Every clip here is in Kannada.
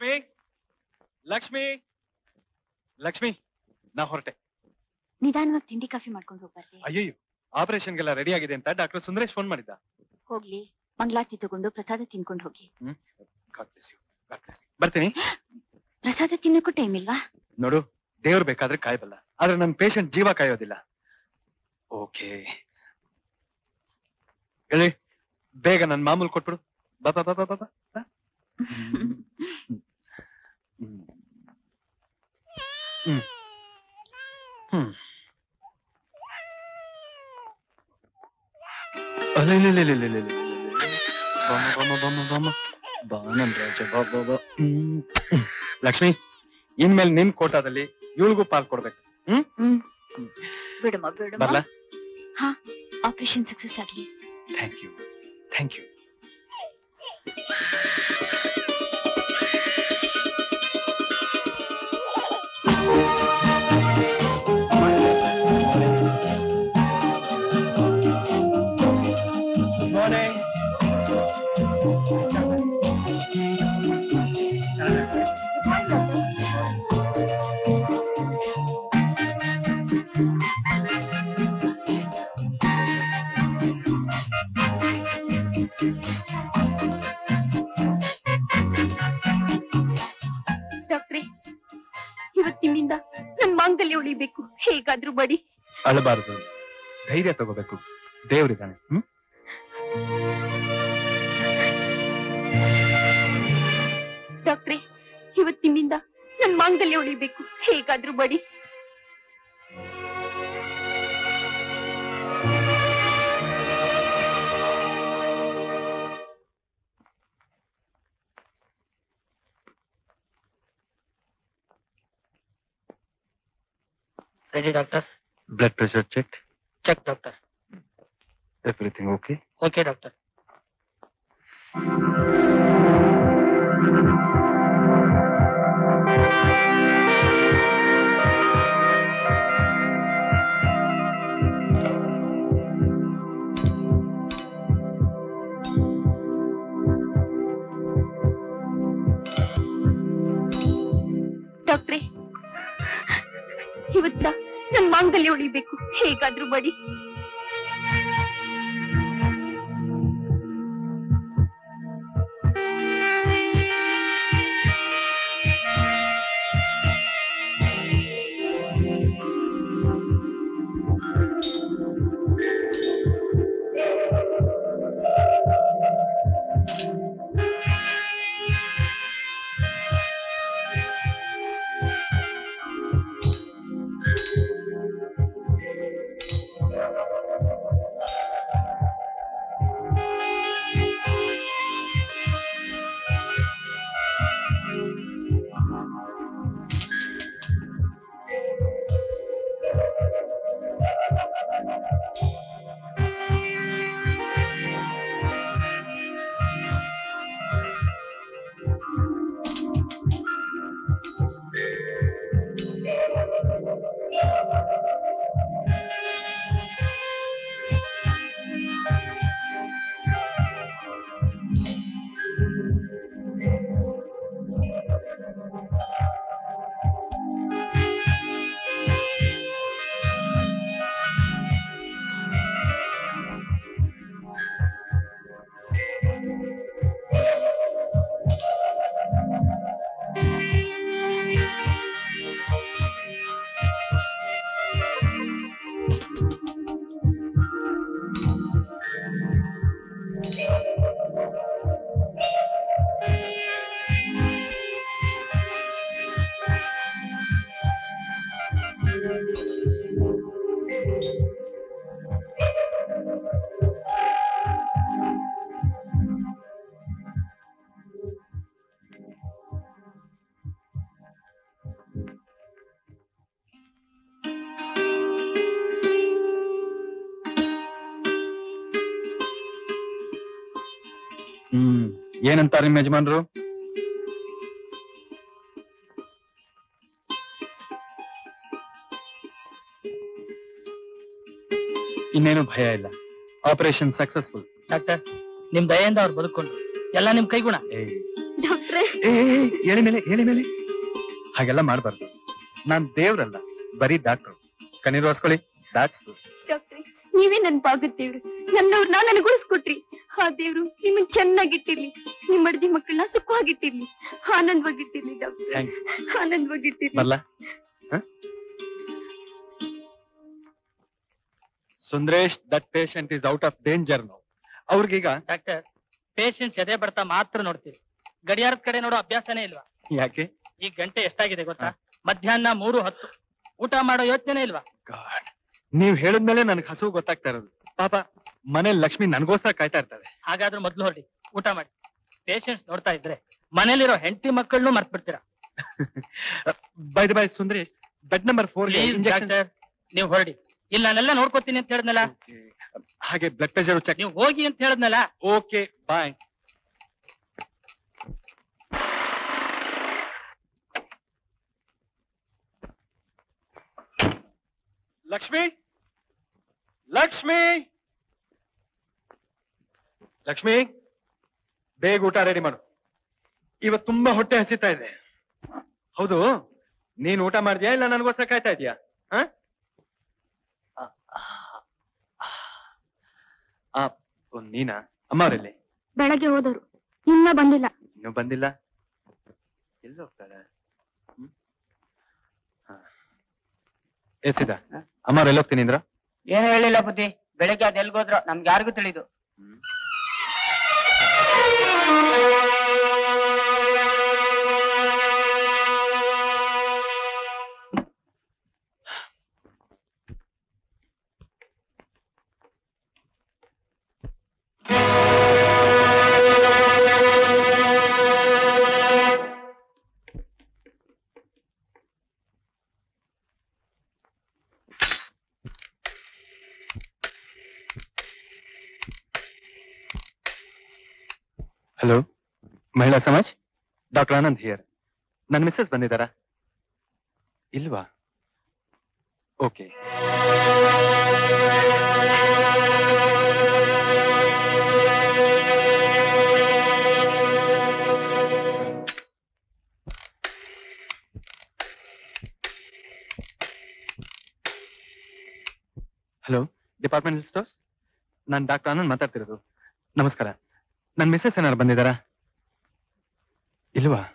ಲಕ್ಷ್ಮಿ ಲಕ್ಷ್ಮಿ ಲಕ್ಷ್ಮಿ ನಾ ಹೊರಟೆ ನಿಧಾನವಾಗಿ ತಿಂಡಿ ಕಾಫಿ ಮಾಡ್ಕೊಂಡು ಹೋಗ್ಬಾರ್ದೆ ಅಯ್ಯಯ್ಯೋ ಆಪರೇಷನ್ಗೆಲ್ಲ ರೆಡಿ ಆಗಿದೆ ಅಂತ ಡಾಕ್ಟರ್ ಸುಂದರೇಶ್ ಫೋನ್ ಮಾಡಿದ್ದ ಹೋಗ್ಲಿ ಮಂಗಳಾರತಿ ತಗೊಂಡು ಪ್ರಸಾದ ತಿನ್ಕೊಂಡು ಹೋಗಿ God bless you. God bless you. ಬರ್ತೀನಿ ಪ್ರಸಾದ ತಿನ್ನಕ್ಕೂ ಟೈಮ್ ಇಲ್ವಾ ನೋಡು ದೇವ್ರು ಬೇಕಾದ್ರೆ ಕಾಯ್ಬಲ್ಲ ಆದ್ರೆ ನನ್ ಪೇಷಂಟ್ ಜೀವ ಕಾಯೋದಿಲ್ಲ ಓಕೆ ಹೇಳಿ ಬೇಗ ನನ್ ಮಾಮೂಲ್ ಕೊಟ್ಬಿಡು ಬಾ ಬಾ ಬಾ ಬಾ ಬಾ ಬಾ ಬಾ. ಹ್ಮ್. ಹ್ಮ್. ಹ್ಮ್. ಹ್ಮ್. ಅಲೆಲೆಲೆಲೆಲೆಲೆಲೆ. ಬಾಮ ಬಾಮ ಬಾಮ ಬಾಮ ಬಾ ನನ್ ರಾಜ ಬಾ ಬಾ ಬಾ ಹ್ಮ್. ಹ್ಮ್. ಲಕ್ಷ್ಮಿ ಇನ್ಮೇಲೆ ನಿನ್ ಕೋಟಾದಲ್ಲಿ ಇವಳಿಗೂ ಪಾಲ್ ಕೊಡ್ಬೇಕು ಹ್ಮ್ ಬಿಡಮ್ಮ ಬಿಡಮ್ಮ ಬರ್ಲಾ ಆಪರೇಷನ್ ಸಕ್ಸಸ್ ಆಗ್ಲಿ thank you thank you morning ಡಾಕ್ಟ್ರೆ ಇವತ್ ನಿಮ್ಮಿಂದ ನನ್ ಮಾಂಗಲ್ಯ ಉಳಿಬೇಕು ಹೇಗಾದ್ರೂ ಬಡಿ ಅಳಬಾರದು ಧೈರ್ಯ ತಗೋಬೇಕು ದೇವ್ರಿದ್ದಾನೆ ಹ್ಮ್ ಡಾಕ್ಟ್ರೆ ಇವತ್ ನಿಮ್ಮಿಂದ ನನ್ ಮಾಂಗಲ್ಯ ಉಳಿಬೇಕು ಹೇಗಾದ್ರೂ ಬಡಿ ready doctor blood pressure check check doctor everything okay okay doctor ಡಾಕ್ಟ್ರೆ ಇವತ್ತ ನನ್ ಮಾಂಗಲ್ಯ ಉಳಿಬೇಕು ಹೇಗಾದ್ರೂ ಬಡಿ ಹ್ಮ್ ಏನಂತಾರೆ ನಿಮ್ಮ ಯಜಮಾನ್ರು ಇನ್ನೇನು ಭಯ ಇಲ್ಲ ಆಪರೇಷನ್ ಸಕ್ಸಸ್ಫುಲ್ ಡಾಕ್ಟರ್ ನಿಮ್ ದಯೆಯಿಂದ ಅವ್ರು ಬದುಕೊಂಡ್ರು ಎಲ್ಲ ನಿಮ್ ಕೈಗುಣ ಏಯ್ ಡಾಕ್ಟ್ರೆ ಏ ಏ, ಏ, ಹೇಳಿ ಮೇಲೆ ಹೇಳಿ ಮೇಲೆ ಹಾಗೆಲ್ಲ ಮಾಡ್ಬಾರ್ದು ನಾನ್ ದೇವ್ರಲ್ಲ ಬರೀ ಡಾಕ್ಟ್ರು ಕಣ್ಣೀರು ಒರ್ಸ್ಕೊಳ್ಳಿ ದಾಟ್ಸ್ ಡಾಕ್ಟ್ರೆ ನೀವೇ ನನ್ ಭಾಗದ ದೇವ್ರು ನನ್ನವ್ರನ್ನ ನನಗೆ ಉಳಿಸ್ಕೊಟ್ರಿ ಆ ದೇವ್ರು ನಿಮ್ಮನ್ ಚೆನ್ನಾಗಿಟ್ಟಿರ್ಲಿ ನಿಮ್ಮ ಅಡ್ದಿ ಮಕ್ಕಳನ್ನ ಸುಖವಾಗಿಟ್ಟಿರ್ಲಿ ಆನಂದವಾಗಿಟ್ಟಿರ್ಲಿ ಡಾಕ್ಟ್ರೆ ಥ್ಯಾಂಕ್ಸ್ ಆನಂದವಾಗಿಟ್ಟಿರ್ಲಿ ಬರ್ಲಾ ಹ? Sundresh that patient is out of danger no ಅವ್ರಿಗೀಗ ಡಾಕ್ಟರ್ ಪೇಷಂಟ್ ಎದೆ ಬಡ್ತಾ ಮಾತ್ರ ನೋಡ್ತೀವಿ ಗಡಿಯಾರದ ಕಡೆ ನೋಡೋ ಅಭ್ಯಾಸನೇ ಇಲ್ವಾ ಯಾಕೆ ಈಗ ಗಂಟೆ ಎಷ್ಟಾಗಿದೆ ಗೊತ್ತಾ ಮಧ್ಯಾಹ್ನ ಮೂರು ಹತ್ತು ಊಟ ಮಾಡೋ ಯೋಚನೆ ಇಲ್ವಾ ಗಾಡ್ ನೀವ್ ಹೇಳಿದ್ಮೇಲೆ ನನಗೆ ಹಸು ಗೊತ್ತಾಗ್ತಾ ಇರೋದು ಪಾಪ ಮನೇಲಿ ಲಕ್ಷ್ಮಿ ನನ್ಗೋಸ್ಕರ ಕಾಯ್ತಾ ಇರ್ತಾರೆ ಹಾಗಾದ್ರೂ ಮೊದ್ಲು ಹೊರಡಿ ಊಟ ಮಾಡಿ ಪೇಷಂಟ್ಸ್ ನೋಡ್ತಾ ಇದ್ರೆ ಮನೇಲಿರೋ ಹೆಂಡತಿ ಮಕ್ಕಳನ್ನು ಮರ್ತ್ ಬಿಡ್ತೀರಾ bye bye Sundresh bed number four please doctor ನೀವು ಹೊರಡಿ ಇಲ್ಲ ನಾನೆಲ್ಲ ನೋಡ್ಕೋತೀನಿ ಅಂತ ಹೇಳಿದ್ನಲ್ಲ ಹಾಗೆ ಬ್ಲಡ್ ಪ್ರೆಷರ್ ಚೆಕ್ ನೀವು ಹೋಗಿ ಅಂತ ಹೇಳಿದ್ನಲ್ಲ ಓಕೆ ಬಾಯ್ ಲಕ್ಷ್ಮಿ ಲಕ್ಷ್ಮಿ ಲಕ್ಷ್ಮಿ ಬೇಗ ಊಟ ರೆಡಿ ಮಾಡು ಇವತ್ತು ತುಂಬಾ ಹೊಟ್ಟೆ ಹಸಿತಾ ಇದೆ ಹೌದು ನೀನ್ ಊಟ ಮಾಡಿದ್ಯಾ ಇಲ್ಲ ನನಗೋಸ್ಕರ ಕಾಯ್ತಾ ಇದೀಯಾ ಹ? ಆ, ಓ, ನೀನಾ ಅಮ್ಮ ಅವರಲ್ಲಿ ಬೆಳಗ್ಗೆ ಹೋದವರು ಇನ್ನ ಬಂದಿಲ್ಲ ಇನ್ನೂ ಬಂದಿಲ್ಲ ಎಲ್ಲಿ ಹೋಗ್ತಾಳೆ ಹ್ಮ್? ಹ. ಏ ಸೀದಾ ಅಮ್ಮ ಅವ್ರು ಎಲ್ಲಿ ಹೋಗ್ತೀನಿ ಅಂದ್ರ ಏನು ಹೇಳಿಲ್ಲ ಬುದ್ಧಿ ಬೆಳಿಗ್ಗೆ ಅದ್ ಎಲ್ಗೋದ್ರು ನಮ್ಗೆ ಯಾರಿಗೂ ತಿಳಿದು hello Mahila Samaj doctor Anand here ನನ್ನ ಮಿಸ್ಸಸ್ ಬಂದಿದ್ದಾರಾ ಇಲ್ವಾ ಓಕೆ ಹಲೋ ಡಿಪಾರ್ಟ್ಮೆಂಟಲ್ ಸ್ಟೋರ್ಸ್ ನಾನು ಡಾಕ್ಟರ್ ಆನಂದ್ ಮಾತಾಡ್ತಿರೋದು ನಮಸ್ಕಾರ ನನ್ನ ಮಿಸ್ಸಸ್ ಏನಾರು ಬಂದಿದ್ದಾರಾ ಇಲ್ವಾ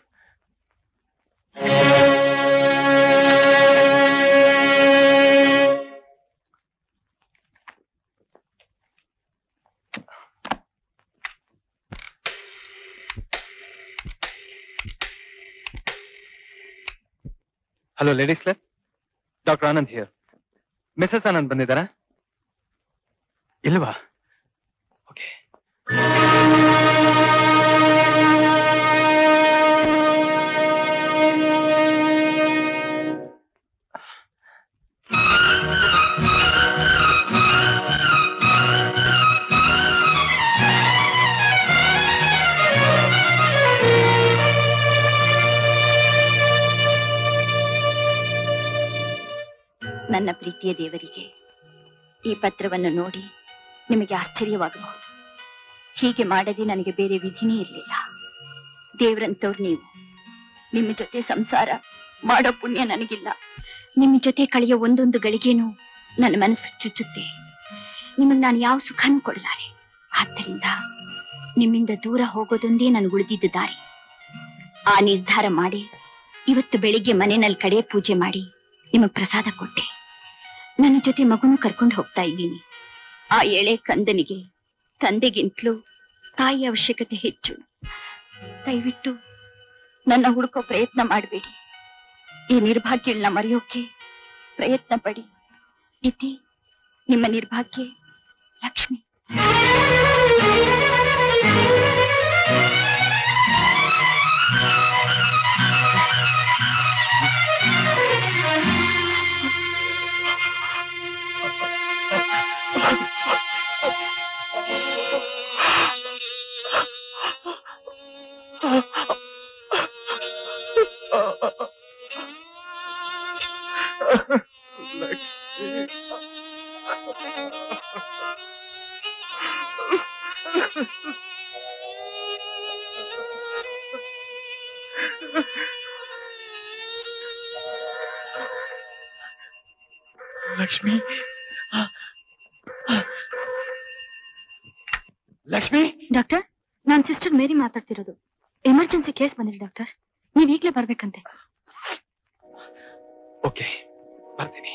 hello ladies club doctor Anand here missus Anand ಬಂದಿದ್ದಾರಾ ಇಲ್ವಾ ಓಕೆ ನನ್ನ ಪ್ರೀತಿಯ ದೇವರಿಗೆ ಈ ಪತ್ರವನ್ನು ನೋಡಿ ನಿಮಗೆ ಆಶ್ಚರ್ಯವಾಗಬಹುದು ಹೀಗೆ ಮಾಡದೆ ನನಗೆ ಬೇರೆ ವಿಧಿನೇ ಇರಲಿಲ್ಲ ದೇವ್ರಂತವ್ರು ನೀವು ನಿಮ್ಮ ಜೊತೆ ಸಂಸಾರ ಮಾಡೋ ಪುಣ್ಯ ನನಗಿಲ್ಲ ನಿಮ್ಮ ಜೊತೆ ಕಳೆಯೋ ಒಂದೊಂದು ಗಳಿಗೆನೂ ನನ್ನ ಮನಸ್ಸು ಚುಚ್ಚುತ್ತೆ ನಿಮಗೆ ನಾನು ಯಾವ ಸುಖನೂ ಕೊಡಲಾರೆ ಆದ್ದರಿಂದ ನಿಮ್ಮಿಂದ ದೂರ ಹೋಗೋದೊಂದೇ ನನಗೆ ಉಳಿದಿದ್ದ ದಾರಿ ಆ ನಿರ್ಧಾರ ಮಾಡಿ ಇವತ್ತು ಬೆಳಿಗ್ಗೆ ಮನೆಯಲ್ಲಿ ಕಡೆ ಪೂಜೆ ಮಾಡಿ ನಿಮಗ್ ಪ್ರಸಾದ ಕೊಟ್ಟೆ ನನ್ನ ಜೊತೆ ಮಗುನು ಕರ್ಕೊಂಡು ಹೋಗ್ತಾ ಇದ್ದೀನಿ ಆ ಎಳೆ ಕಂದನಿಗೆ ತಂದೆಗಿಂತಲೂ ತಾಯಿ ಅವಶ್ಯಕತೆ ಹೆಚ್ಚು ದಯವಿಟ್ಟು ನನ್ನ ಹುಡುಕೋ ಪ್ರಯತ್ನ ಮಾಡಬೇಡಿ ಈ ನಿರ್ಭಾಗ್ಯಗಳನ್ನ ಮರೆಯೋಕೆ ಪ್ರಯತ್ನ ಪಡಿ ಇತಿ ನಿಮ್ಮ ನಿರ್ಭಾಗ್ಯ ಲಕ್ಷ್ಮಿ ಲಕ್ಷ್ಮಿ ಲಕ್ಷ್ಮಿ ಡಾಕ್ಟರ್ ನಾನ್ ಸಿಸ್ಟರ್ ಮೇರಿ ಮಾತಾಡ್ತಿರೋದು ಎಮರ್ಜೆನ್ಸಿ ಕೇಸ್ ಬಂದಿದೆ ಡಾಕ್ಟರ್ ನೀವ್ ಈಗ್ಲೇ ಬರ್ಬೇಕಂತೆ ಓಕೆ ಬರ್ತೀನಿ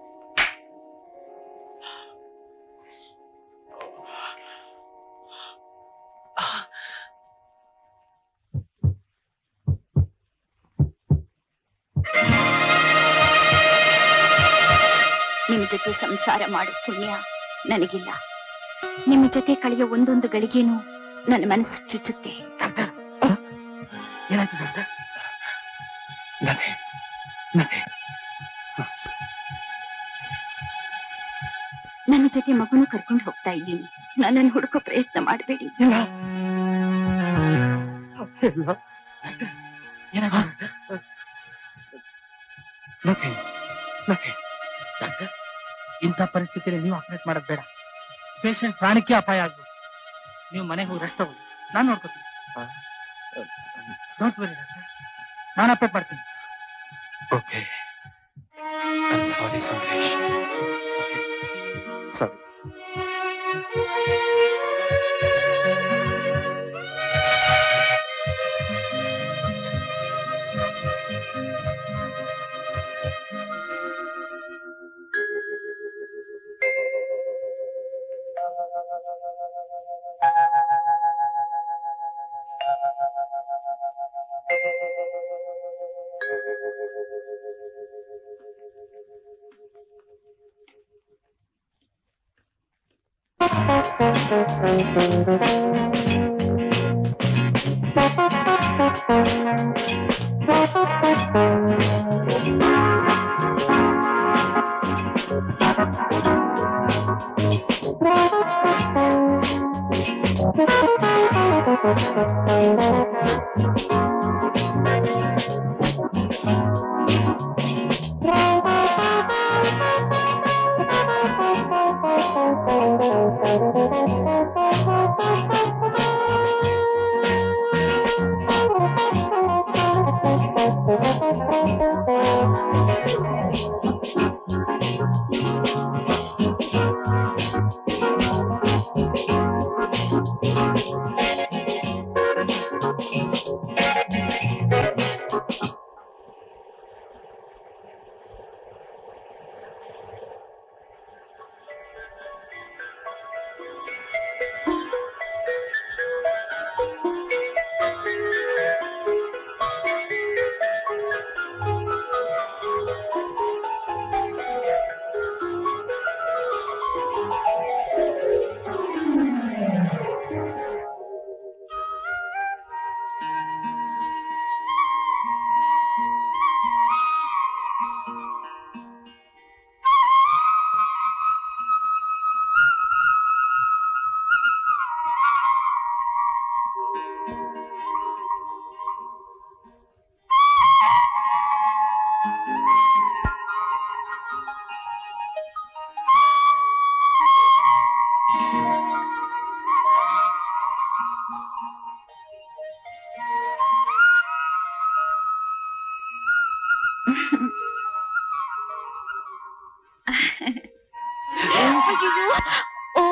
ನಿಮ್ ಜೊತೆ ಸಂಸಾರ ಮಾಡೋ ಪುಣ್ಯ ನನಗಿಲ್ಲ ನಿಮ್ಮ ಜೊತೆ ಕಳೆಯೋ ಒಂದೊಂದು ಗಳಿಗೆನೂ ನನ್ನ ಮನಸ್ಸು ಚುಚ್ಚುತ್ತೆ ಏನಾಯ್ತು ಡಾಕ್ಟರ್ ನದೆ ನದೆ ನನ್ನ ಜೊತೆ ಮಗುನು ಕರ್ಕೊಂಡು ಹೋಗ್ತಾ ಇದ್ದೀನಿ ನನ್ನನ್ನು ಹುಡುಕೋ ಪ್ರಯತ್ನ ಮಾಡಬೇಡಿ ಇಲ್ಲ ಸಾಧ್ಯ ಇಲ್ಲ ಏನಾಯ್ತು ನಥಿಂಗ್ ನಥಿಂಗ್ ಡಾಕ್ಟರ್ ಇಂಥ ಪರಿಸ್ಥಿತಿಯಲ್ಲಿ ನೀವು ಆಪರೇಟ್ ಮಾಡೋದು ಬೇಡ ಪೇಷಂಟ್ ಪ್ರಾಣಕ್ಕೆ ಅಪಾಯ ಆಗ್ಬೋದು ನೀವು ಮನೆಗೆ ಹೋಗಿ ರೆಸ್ಟ್ ತಗೊಳ್ಳಿ ನಾನು ನೋಡ್ಕೋತೀನಿ ಡೋಂಟ್ ವರಿ ಡಾಕ್ಟರ್ ನಾನು ಆಪರೇಟ್ ಮಾಡ್ತೀನಿ okay sorry Sandesh sorry sorry oh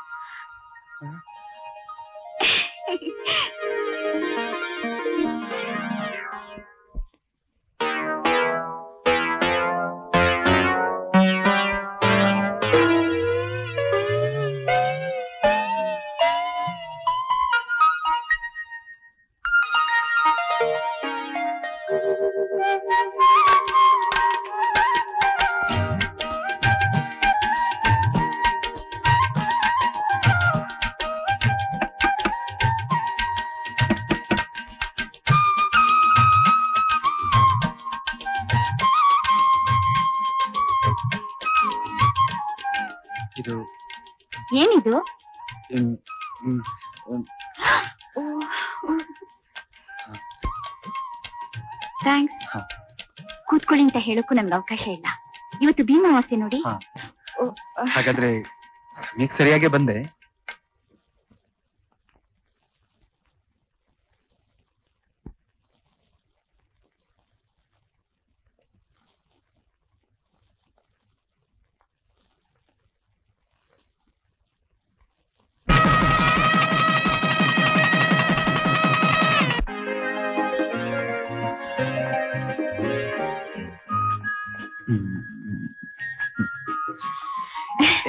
ಇದು ಏನಿದು ಹ್ಮ್, ಹ್ಮ್, ಓ ಥ್ಯಾಂಕ್ಸ್ ಹಾ. ಕೂತ್ಕೊಳ್ಳಿ ಅಂತ ಹೇಳಕ್ಕೂ ನಮ್ಗೆ ಅವಕಾಶ ಇಲ್ಲ ಇವತ್ತು ಭೀಮಾವಾಸ್ಯೆ ನೋಡಿ ಹಾ. ಓ, ಹಾಗಾದ್ರೆ ಸಮಯಕ್ಕೆ ಸರಿಯಾಗಿ ಬಂದೆ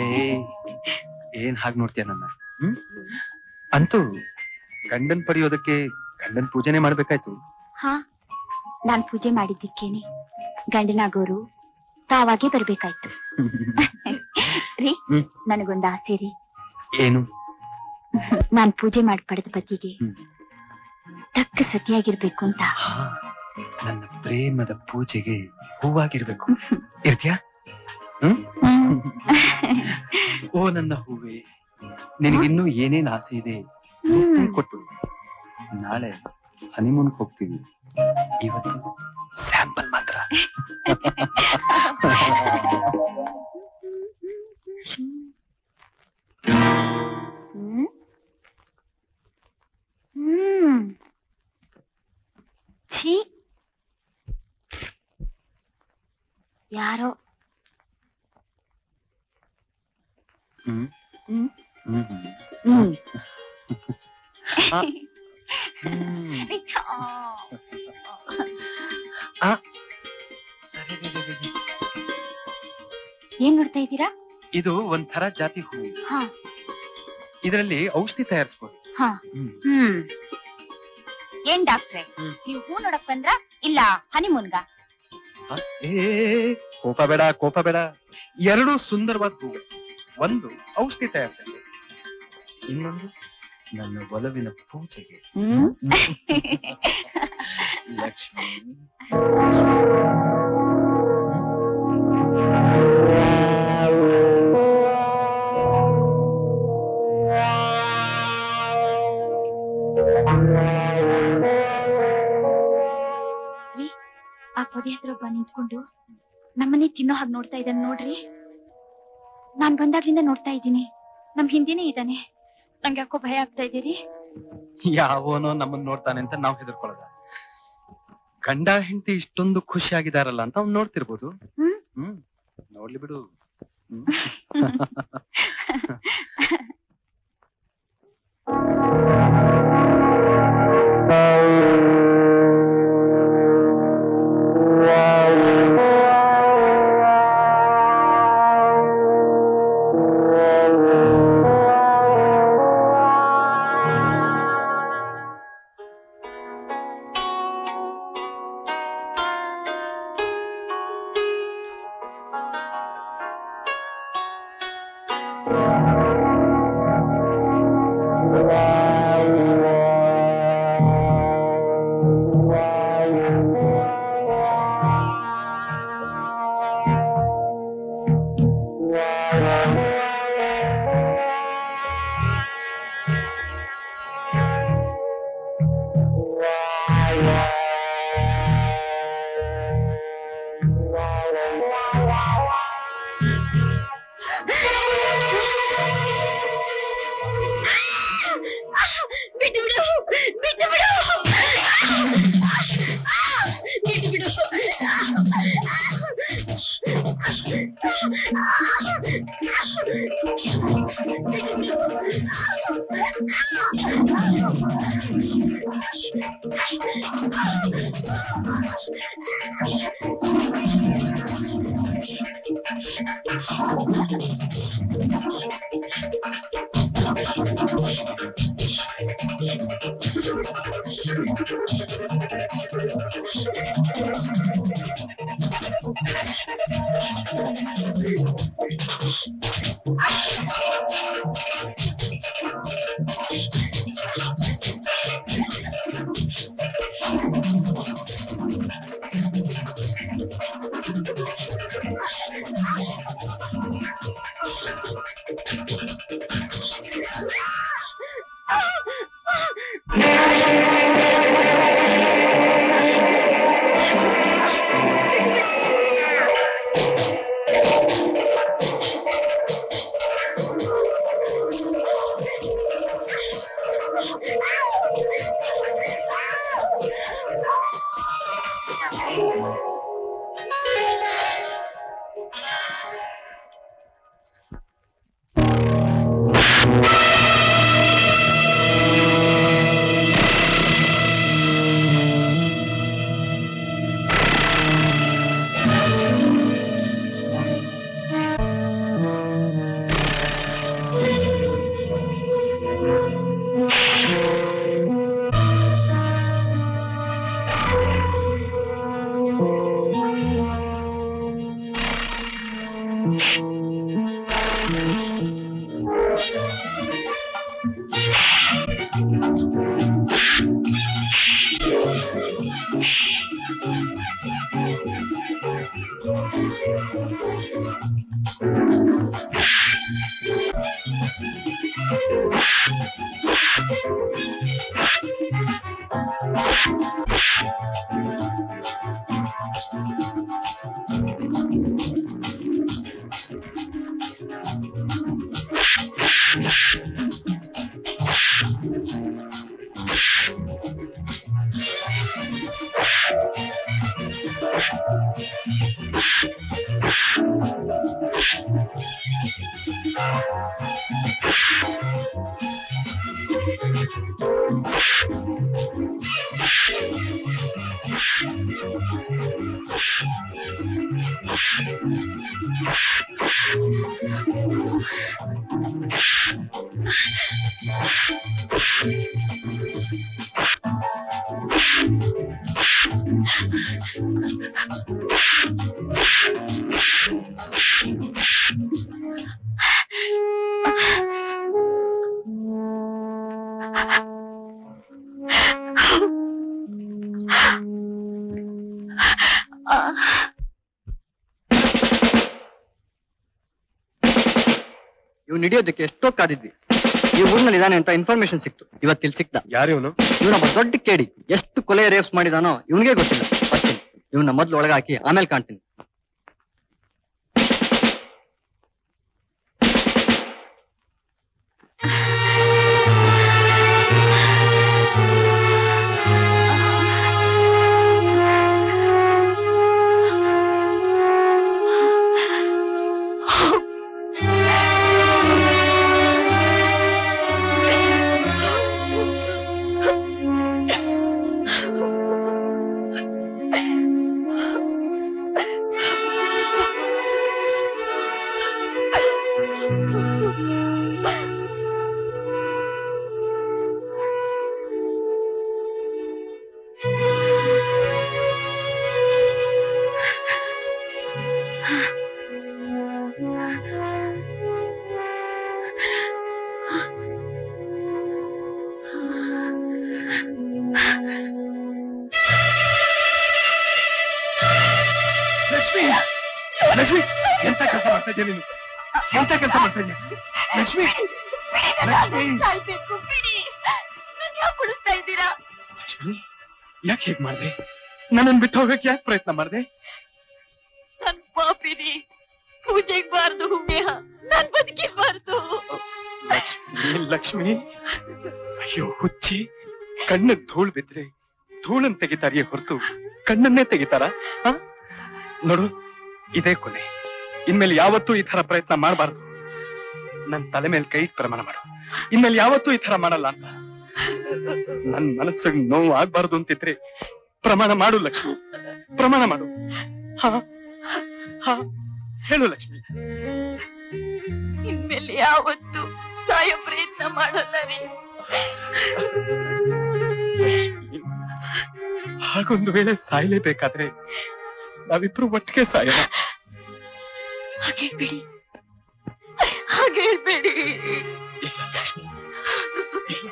ಏ ಏನ್ ಹಾಗೆ ನೋಡ್ತೀಯ ನನ್ನ ಹ್ಮ್ ಅಂತೂ ಗಂಡನ್ ಪಡೆಯೋದಕ್ಕೆ ಗಂಡನ್ ಪೂಜೆನೆ ಮಾಡ್ಬೇಕಾಯ್ತು ಹಾ ನಾನ್ ಪೂಜೆ ಮಾಡಿದ್ದಕ್ಕೇನೆ ಗಂಡನಾಗೋರು ತಾವಾಗೆ ಬರ್ಬೇಕಾಯ್ತು ರೀ ಹ್ಮ್. ನನಗೊಂದು ಆಸೆ ರೀ ಏನು ನಾನ್ ಪೂಜೆ ಮಾಡಿ ಪಡೆದ ಪತಿಗೆ ಹ್ಮ್. ತಕ್ಕ ಸತಿಯಾಗಿರ್ಬೇಕು ಅಂತ ಹಾ, ನನ್ನ ಪ್ರೇಮದ ಪೂಜೆಗೆ ಹೂವಾಗಿರ್ಬೇಕು ಇರ್ತ್ಯಾ ಹ್ಮ್. ಓ ನನ್ನ ಹೂವೆ ನಿನಗಿನ್ನೂ ಏನೇನ್ ಆಸೆ ಇದೆ ಲಿಸ್ಟೇ ಕೊಟ್ಟು ನಾಳೆ ಹನಿಮೂನ್ ಹೋಗ್ತೀವಿ ಇವತ್ತು ಸ್ಯಾಂಪಲ್ ಮಾತ್ರ ಹ್ಮ್. ಹ್ಮ್. ಛೀ ಯಾರೋ ಹ್ಮ್ ಹ್ಮ್. ಹ್ಮ್ ಹ್ಮ್. ಹ್ಮ್ ಆ. ಹ್ಮ್. ಏನ್ ನೋಡ್ತಾ ಇದ್ದೀರಾ ಇದು ಒಂಥರ ಜಾತಿ ಹೂ ಹಾ ಇದರಲ್ಲಿ ಔಷಧಿ ತಯಾರಿಸಬಹುದು ಹಾ ಹ್ಮ್ ಹ್ಮ್ ಏನ್ ಡಾಕ್ಟ್ರೆ ಹ್ಮ್. ನೀವು ಹೂ ನೋಡಕ್ ಬಂದ್ರ ಇಲ್ಲ ಹನಿಮೂನ್ಗ ಹ? ಏ ಕೋಪ ಬೇಡ ಕೋಪ ಬೇಡ ಎರಡು ಸುಂದರವಾದ ಹೂವು ಒಂದು ಔಷಧಿ ತಯಾರಿಸಲು ಇನ್ನೊಂದು ನನ್ನ ಒಲವಿನ ಪೂಜೆಗೆ ಹ್ಮ್ ಲಕ್ಷ್ಮಿ ಆ ಪೊದೆ ಹತ್ರ ಒಬ್ಬ ನಿಂತ್ಕೊಂಡು ನಮ್ಮನೆ ತಿನ್ನೋ ಹಾಗೆ ನೋಡ್ತಾ ಇದ್ದಾನೆ ನೋಡ್ರಿ ನಾನ್ ಬಂದಾಗ್ಲಿಂದ ನೋಡ್ತಾ ಇದ್ದೀನಿ ನಮ್ ಹಿಂದಿನೇ ಇದ್ದಾನೆ ನಂಗೆ ಯಾಕೋ ಭಯ ಆಗ್ತಾ ಇದೀರಿ ಯಾವನೋ ನಮ್ಮನ್ನ ನೋಡ್ತಾನೆ ಅಂತ ನಾವ್ ಹೆದರ್ಕೊಳ್ಳೋದ ಗಂಡ ಹೆಂಡತಿ ಇಷ್ಟೊಂದು ಖುಷಿಯಾಗಿದಾರಲ್ಲ ಅಂತ ಅವ್ನು ನೋಡ್ತಿರ್ಬೋದು ಹ್ಮ್. ಹ್ಮ್ ನೋಡ್ಲಿ ಬಿಡು ಹ್ಮ್. ಬಿಟ್ಟು ಬಿಡು ಬಿಟ್ಟು ಬಿಡು ಬಿಟ್ಟು ಬಿಡು ಇವ್ನು ಹಿಡಿಯೋದಕ್ಕೆ ಎಷ್ಟೋ ಕಾದಿದ್ವಿ ಈ ಊರ್ನಲ್ಲಿ ಇದಾನೆ ಅಂತ ಇನ್ಫಾರ್ಮೇಶನ್ ಸಿಕ್ತು ಇವತ್ತಿಲ್ ಸಿಕ್ತ ಯಾರಿವನು ಇವನೊಬ್ಬ ದೊಡ್ಡ ಕೇಡಿ ಎಷ್ಟು ಕೊಲೆ ರೇಪ್ಸ್ ಮಾಡಿದಾನೋ ಇವನಿಗೆ ಗೊತ್ತಿಲ್ಲ ಬರ್ತೀನಿ ಇವನ್ನ ಮೊದ್ಲು ಒಳಗೆ ಹಾಕಿ ಆಮೇಲೆ ಕಾಣ್ತೀನಿ ಲಕ್ಷ್ಮಿ ಲಕ್ಷ್ಮಿ ಎಂತ ಕೆಲಸ ಮಾಡ್ತಾ ಇದ್ಯಾ ನೀನು ಎಂತ ಕೆಲಸ ಮಾಡ್ತಾ ಇದ್ಯಾ ಲಕ್ಷ್ಮಿ ಲಕ್ಷ್ಮಿ ಸಾಯ್ಬೇಕು ಬಿಡಿ ನನ್ ಯಾಕೆ ಕುಡಿಸ್ತಾ ಇದ್ದೀರಾ ಲಕ್ಷ್ಮಿ ಯಾಕೆ ಹೇಗ್ ಮಾಡ್ದೆ ನನ್ನನ್ ಬಿಟ್ಟು ಹೋಗಕ್ಕೆ ಯಾಕೆ ಪ್ರಯತ್ನ ಮಾಡ್ದೆ ನನ್ ಪಾಪಿರಿ ಪೂಜೆಗ್ ಬಾರ್ದು ಹುಮ್ಮೇಹ ನಾನ್ ಬದುಕಿಬಾರ್ದು ಲಕ್ಷ್ಮಿ ಲಕ್ಷ್ಮಿ ಅಯ್ಯೋ ಹುಚ್ಚಿ ಕಣ್ಣಿಗೆ ಧೂಳ್ ಬಿದ್ರೆ ಧೂಳನ್ ತೆಗಿತಾರಿಯೇ ಹೊರತು ಕಣ್ಣನ್ನೇ ತೆಗಿತಾರ ಹ? ನೋಡು ಇದೇ ಕೊನೆ ಇನ್ಮೇಲೆ ಯಾವತ್ತೂ ಈ ತರ ಪ್ರಯತ್ನ ಮಾಡಬಾರ್ದು ನನ್ ತಲೆ ಮೇಲೆ ಕೈ ಇಟ್ ಪ್ರಮಾಣ ಮಾಡು ಇನ್ಮೇಲೆ ಯಾವತ್ತೂ ಈ ತರ ಮಾಡಲ್ಲ ಅಂತ ನನ್ ಮನಸ್ಸಿಗೆ ನೋವು ಆಗ್ಬಾರ್ದು ಅಂತಿದ್ರೆ ಪ್ರಮಾಣ ಮಾಡು ಲಕ್ಷ್ಮಿ ಪ್ರಮಾಣ ಮಾಡು ಹ ಹ ಹೇಳು ಲಕ್ಷ್ಮಿ ಇನ್ಮೇಲೆ ಯಾವತ್ತು ಸಾಯೋ ಪ್ರಯತ್ನ ಮಾಡಲ್ಲ ರೀ ಹಾಗೊಂದು ವೇಳೆ ಸಾಯ್ಲೇಬೇಕಾದ್ರೆ ನಾವಿಬ್ರು ಒಟ್ಟಿಗೆ ಸಾಯೋಣ ಹಾಗೆ ಬಿಡಿ ಹಾಗೆ ಹೇಳ್ಬೇಡಿ ಇಲ್ಲ ಲಕ್ಷ್ಮಿ ಇಲ್ಲ.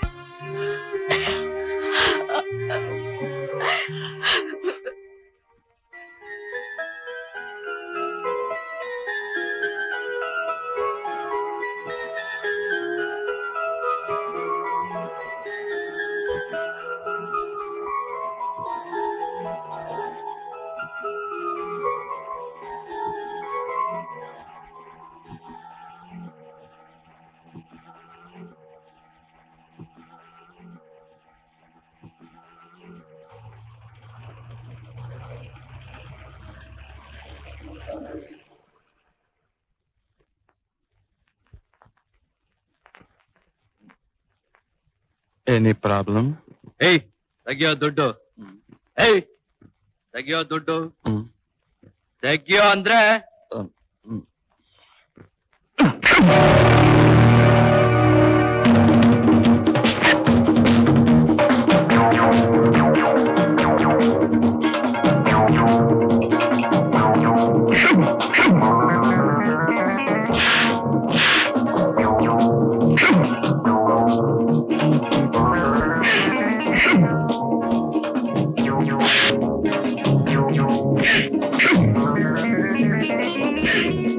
ಎನಿ ಪ್ರಾಬ್ಲಮ್ ಏಯ್ ತೆಗಿಯೋ ದುಡ್ಡು ಏಯ್ ತೆಗಿಯೋ ದುಡ್ಡು ಹ್ಮ್. ತೆಗಿಯೋ ಅಂದ್ರೆ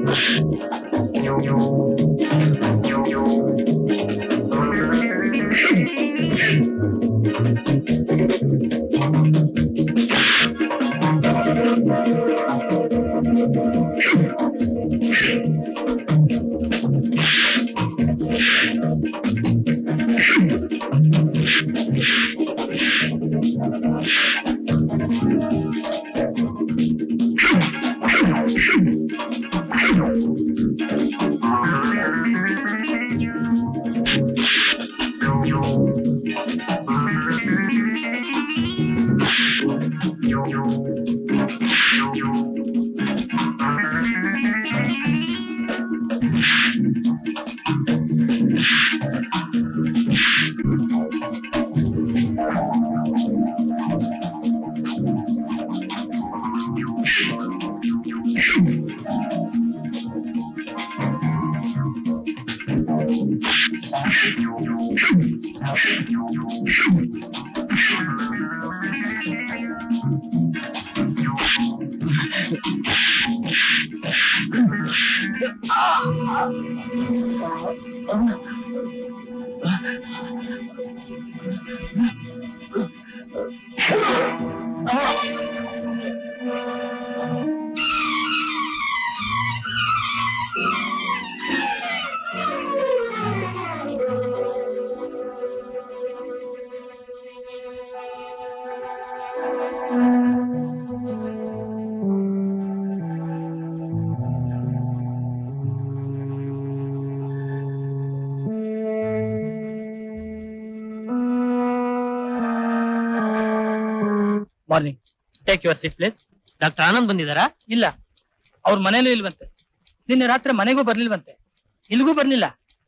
morning take your seat please doctor Anand ಬಂದಿದ್ದಾರಾ ಇಲ್ಲ ಅವ್ರ ಮನೇಲೂ ಇಲ್ವಂತೆ ನಿನ್ನೆ ರಾತ್ರಿ ಮನೆಗೂ ಬರ್ಲಿಲ್ವಂತೆ ಇಲ್ಲಿಗೂ ಬರ್ಲಿಲ್ಲ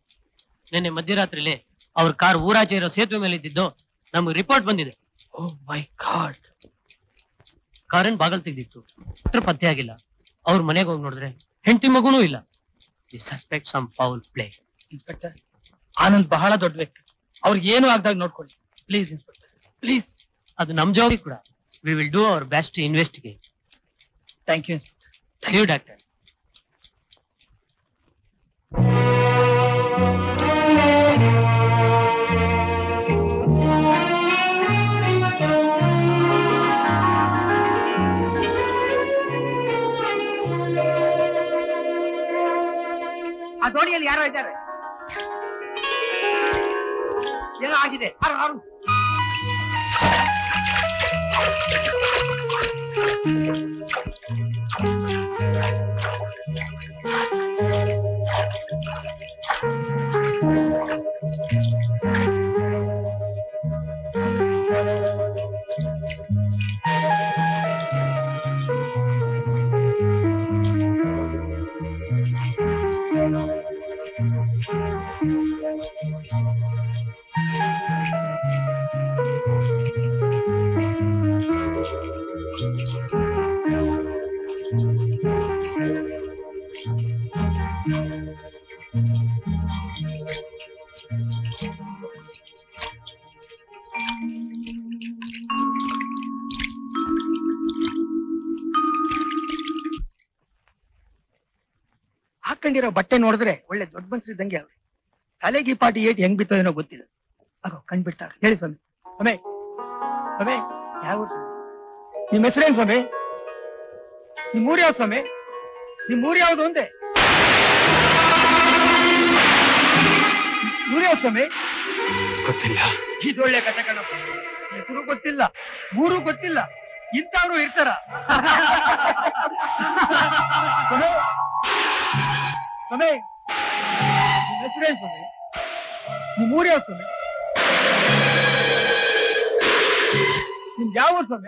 ನಿನ್ನೆ ಮಧ್ಯರಾತ್ರಿಲಿ ಅವ್ರ ಕಾರ್ ಊರಾಚೆ ಇರೋ ಸೇತುವೆ ಮೇಲೆ ಇದ್ದಿದ್ದು ನಮ್ಗೆ ರಿಪೋರ್ಟ್ ಬಂದಿದೆ ಓ ಮೈ ಗಾಡ್ ಕಾರಿನ ಬಾಗಲ್ ತೆಗ್ದಿತ್ತು ಹತ್ರ ಪತ್ತೆ ಆಗಿಲ್ಲ ಅವ್ರ ಮನೆಗೆ ಹೋಗಿ ನೋಡಿದ್ರೆ ಹೆಂಡತಿ ಮಗುನೂ ಇಲ್ಲ suspect some foul play inspector Anand ಬಹಳ ದೊಡ್ಡ ವ್ಯಕ್ತಿ ಅವ್ರಿಗೆ ಏನು ಆಗ್ದಾಗ ನೋಡ್ಕೊಳ್ಳಿ ಪ್ಲೀಸ್ ಇನ್ಸ್ಪೆಕ್ಟರ್ ಪ್ಲೀಸ್ ಅದು ನಮ್ ಜವಾಬ್ದಾರಿ ಕೂಡ we will do our best investigate thank you you doctor ಆ ದೋಣಿಯಲ್ಲಿ ಯಾರೋ ಇದ್ದಾರೆ ಏನೋ ಆಗಿದೆ ಯಾರು ಯಾರು ಹಾಕೊಂಡಿರೋ ಬಟ್ಟೆ ನೋಡಿದ್ರೆ ಒಳ್ಳೆ ದೊಡ್ಡ ಮನ್ಸರು ಇದ್ದಂಗೆ ಅವ್ರು ತಲೆಗೆ ಈ ಪಾಟಿ ಏಟ್ ಹೆಂಗ್ ಬಿತ್ತೋ ಏನೋ ಗೊತ್ತಿಲ್ಲ ಅಗೋ ಕಂಡ್ಬಿಡ್ತಾರೆ ಹೇಳಿ ಸ್ವಾಮಿ ಸ್ವಾಮಿ ಸ್ವಾಮಿ ಯಾವ ಊರು ಸ್ವಾಮಿ? ನಿಮ್ ಹೆಸರೇನ್ ಸ್ವಾಮಿ ನಿಮ್ ಊರ್ ಯಾವ್ದು ಸ್ವಾಮಿ ನಿಮ್ ಊರ್ ಯಾವ್ದು ಅಂದೆ ಊರ್ ಯಾವ್ದು ಸ್ವಾಮಿ ಗೊತ್ತಿಲ್ಲ ಇದೊಳ್ಳೆ ಕಥೆ ಕಣಪ್ಪ ಹೆಸರು ಗೊತ್ತಿಲ್ಲ ಊರು ಗೊತ್ತಿಲ್ಲ ಇಂಥವ್ರು ಇರ್ತಾರ ಸ್ವಾಮಿ, ಸ್ವಾಮಿ ನಿಮ್ ಹೆಸರೇನ್ ಸ್ವಾಮಿ ನಿಮ್ ಊರ್ ಯಾವ ಸ್ವಾಮಿ ನಿಮ್ ಯಾವ ಊರ್ ಸ್ವಾಮಿ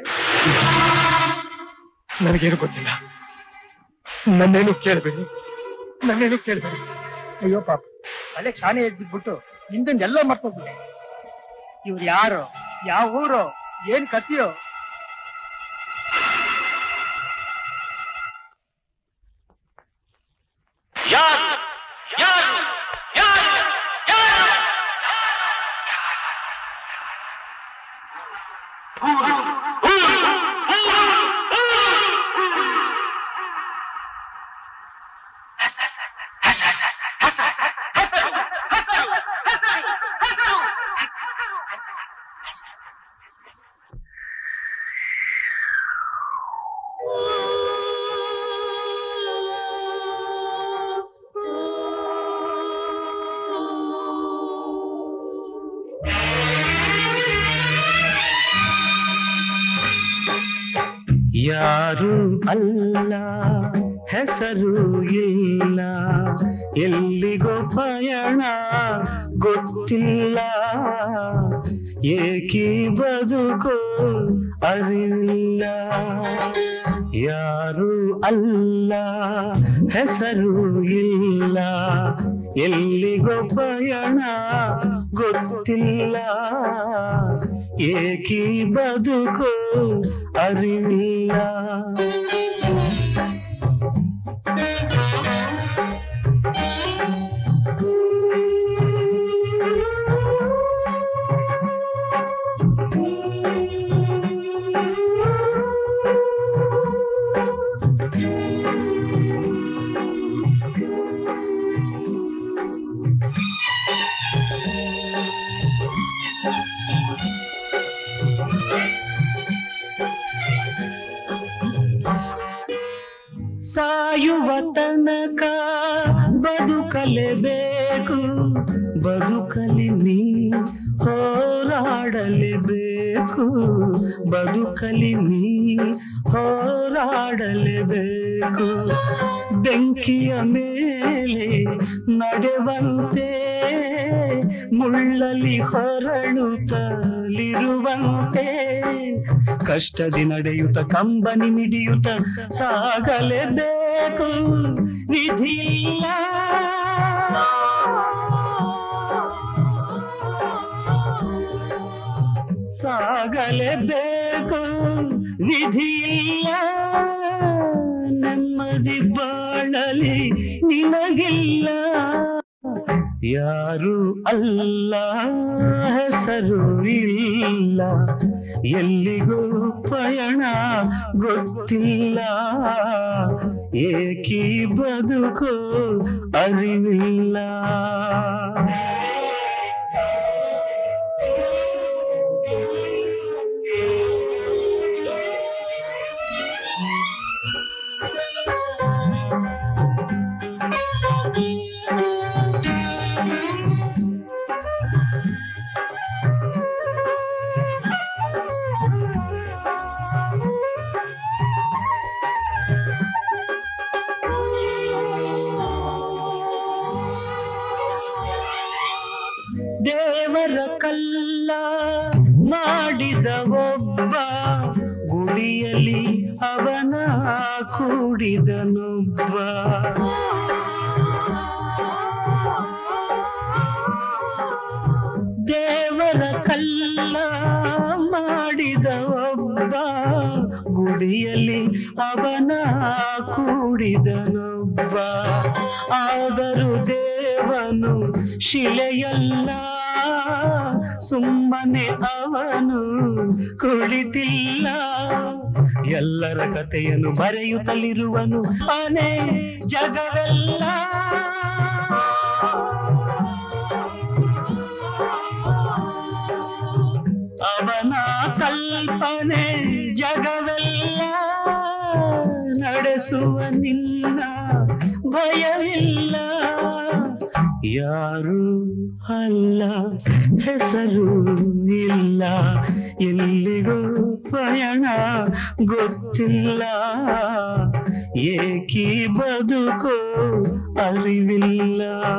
ನನಗೇನು ಗೊತ್ತಿಲ್ಲ ನನ್ನೇನು ಕೇಳಬೇಡಿ ನನ್ನೇನು ಕೇಳಬೇಡಿ ಅಯ್ಯೋ ಪಾಪ ಅಲ್ಲೇ ಶಾನೆ ಎದ್ಬಿಟ್ಬಿಟ್ಟು ಹಿಂದಿಂದ ಎಲ್ಲ ಮರ್ತೋಗ್ಬಿಟ್ಟೆ ಇವ್ರು ಯಾರು ಯಾವ ಊರು ಏನ್ ಕಥೆಯೋ ಯಾರು ಅಲ್ಲ ಹೆಸರು ಇಲ್ಲ ಎಲ್ಲಿಗೋ ಪಯಣ ಗೊತ್ತಿಲ್ಲ ಏಕಿ ಬದುಕು ಅರಿವಿಲ್ಲ ಯಾರು ಅಲ್ಲ ಹೆಸರು ಇಲ್ಲ ಎಲ್ಲಿಗೋ ಪಯಣ ಗೊತ್ತಿಲ್ಲ ಏಕಿ ಬದುಕು ಅರಿವಿಲ್ಲ ಸಾಯುವ ತನಕ ಬದುಕಲೇಬೇಕು ಬದುಕಲಿ ನೀ ಹೋರಾಡಲೇಬೇಕು ಬದುಕಲಿ ನೀ ಹೋರಾಡಲೇಬೇಕು ಬೆಂಕಿಯ ಮೇಲೆ ನಡೆವಂತೆ ಮುಳ್ಳಲಿ ಹೊರಳುತ್ತಲಿರುವಂತೆ ಕಷ್ಟದಿ ನಡೆಯುತ್ತ ಕಂಬನಿ ಮಿಡಿಯುತ್ತ ಸಾಗಲೇಬೇಕು ವಿಧಿಯಿಲ್ಲ ಸಾಗಲೇಬೇಕು ವಿಧಿಯಿಲ್ಲ ನೆಮ್ಮದಿ ಬಾಳಲಿ ನಿನಗಿಲ್ಲ ಯಾರು ಅಲ್ಲ ಹೆಸರು ಇಲ್ಲ ಎಲ್ಲಿಗೂ ಪಯಣ ಗೊತ್ತಿಲ್ಲ ಏಕಿ ಬದುಕು ಅರಿವಿಲ್ಲ ದೇವರ ಕಲ್ಲ ಮಾಡಿದ ಒಬ್ಬ ಗುಡಿಯಲ್ಲಿ ಅವನ ಕೂಡಿದನೊಬ್ಬ ದೇವರ ಕಲ್ಲ ಮಾಡಿದ ಒಬ್ಬ ಗುಡಿಯಲ್ಲಿ ಅವನ ಕೂಡಿದನೊಬ್ಬ ಆದರೂ ದೇವನು ಶಿಲೆಯಲ್ಲ ಸುಮ್ಮನೆ ಅವನು ಕುಳಿತಿಲ್ಲ ಎಲ್ಲರ ಕಥೆಯನ್ನು ಬರೆಯುತ್ತಲಿರುವನು ಅನೇ ಜಗವೆಲ್ಲ ಅವನ ಕಲ್ಪನೆ ಜಗವೆಲ್ಲ ನಡೆಸುವ ನಿನ್ನ ಭಯವಿಲ್ಲ ಯಾರು ಅಲ್ಲ ಹೆಸರು ಇಲ್ಲ ಎಲ್ಲಿಗೂ ಪಯಣ ಗೊತ್ತಿಲ್ಲ ಏಕಿ ಬದುಕು ಅರಿವಿಲ್ಲ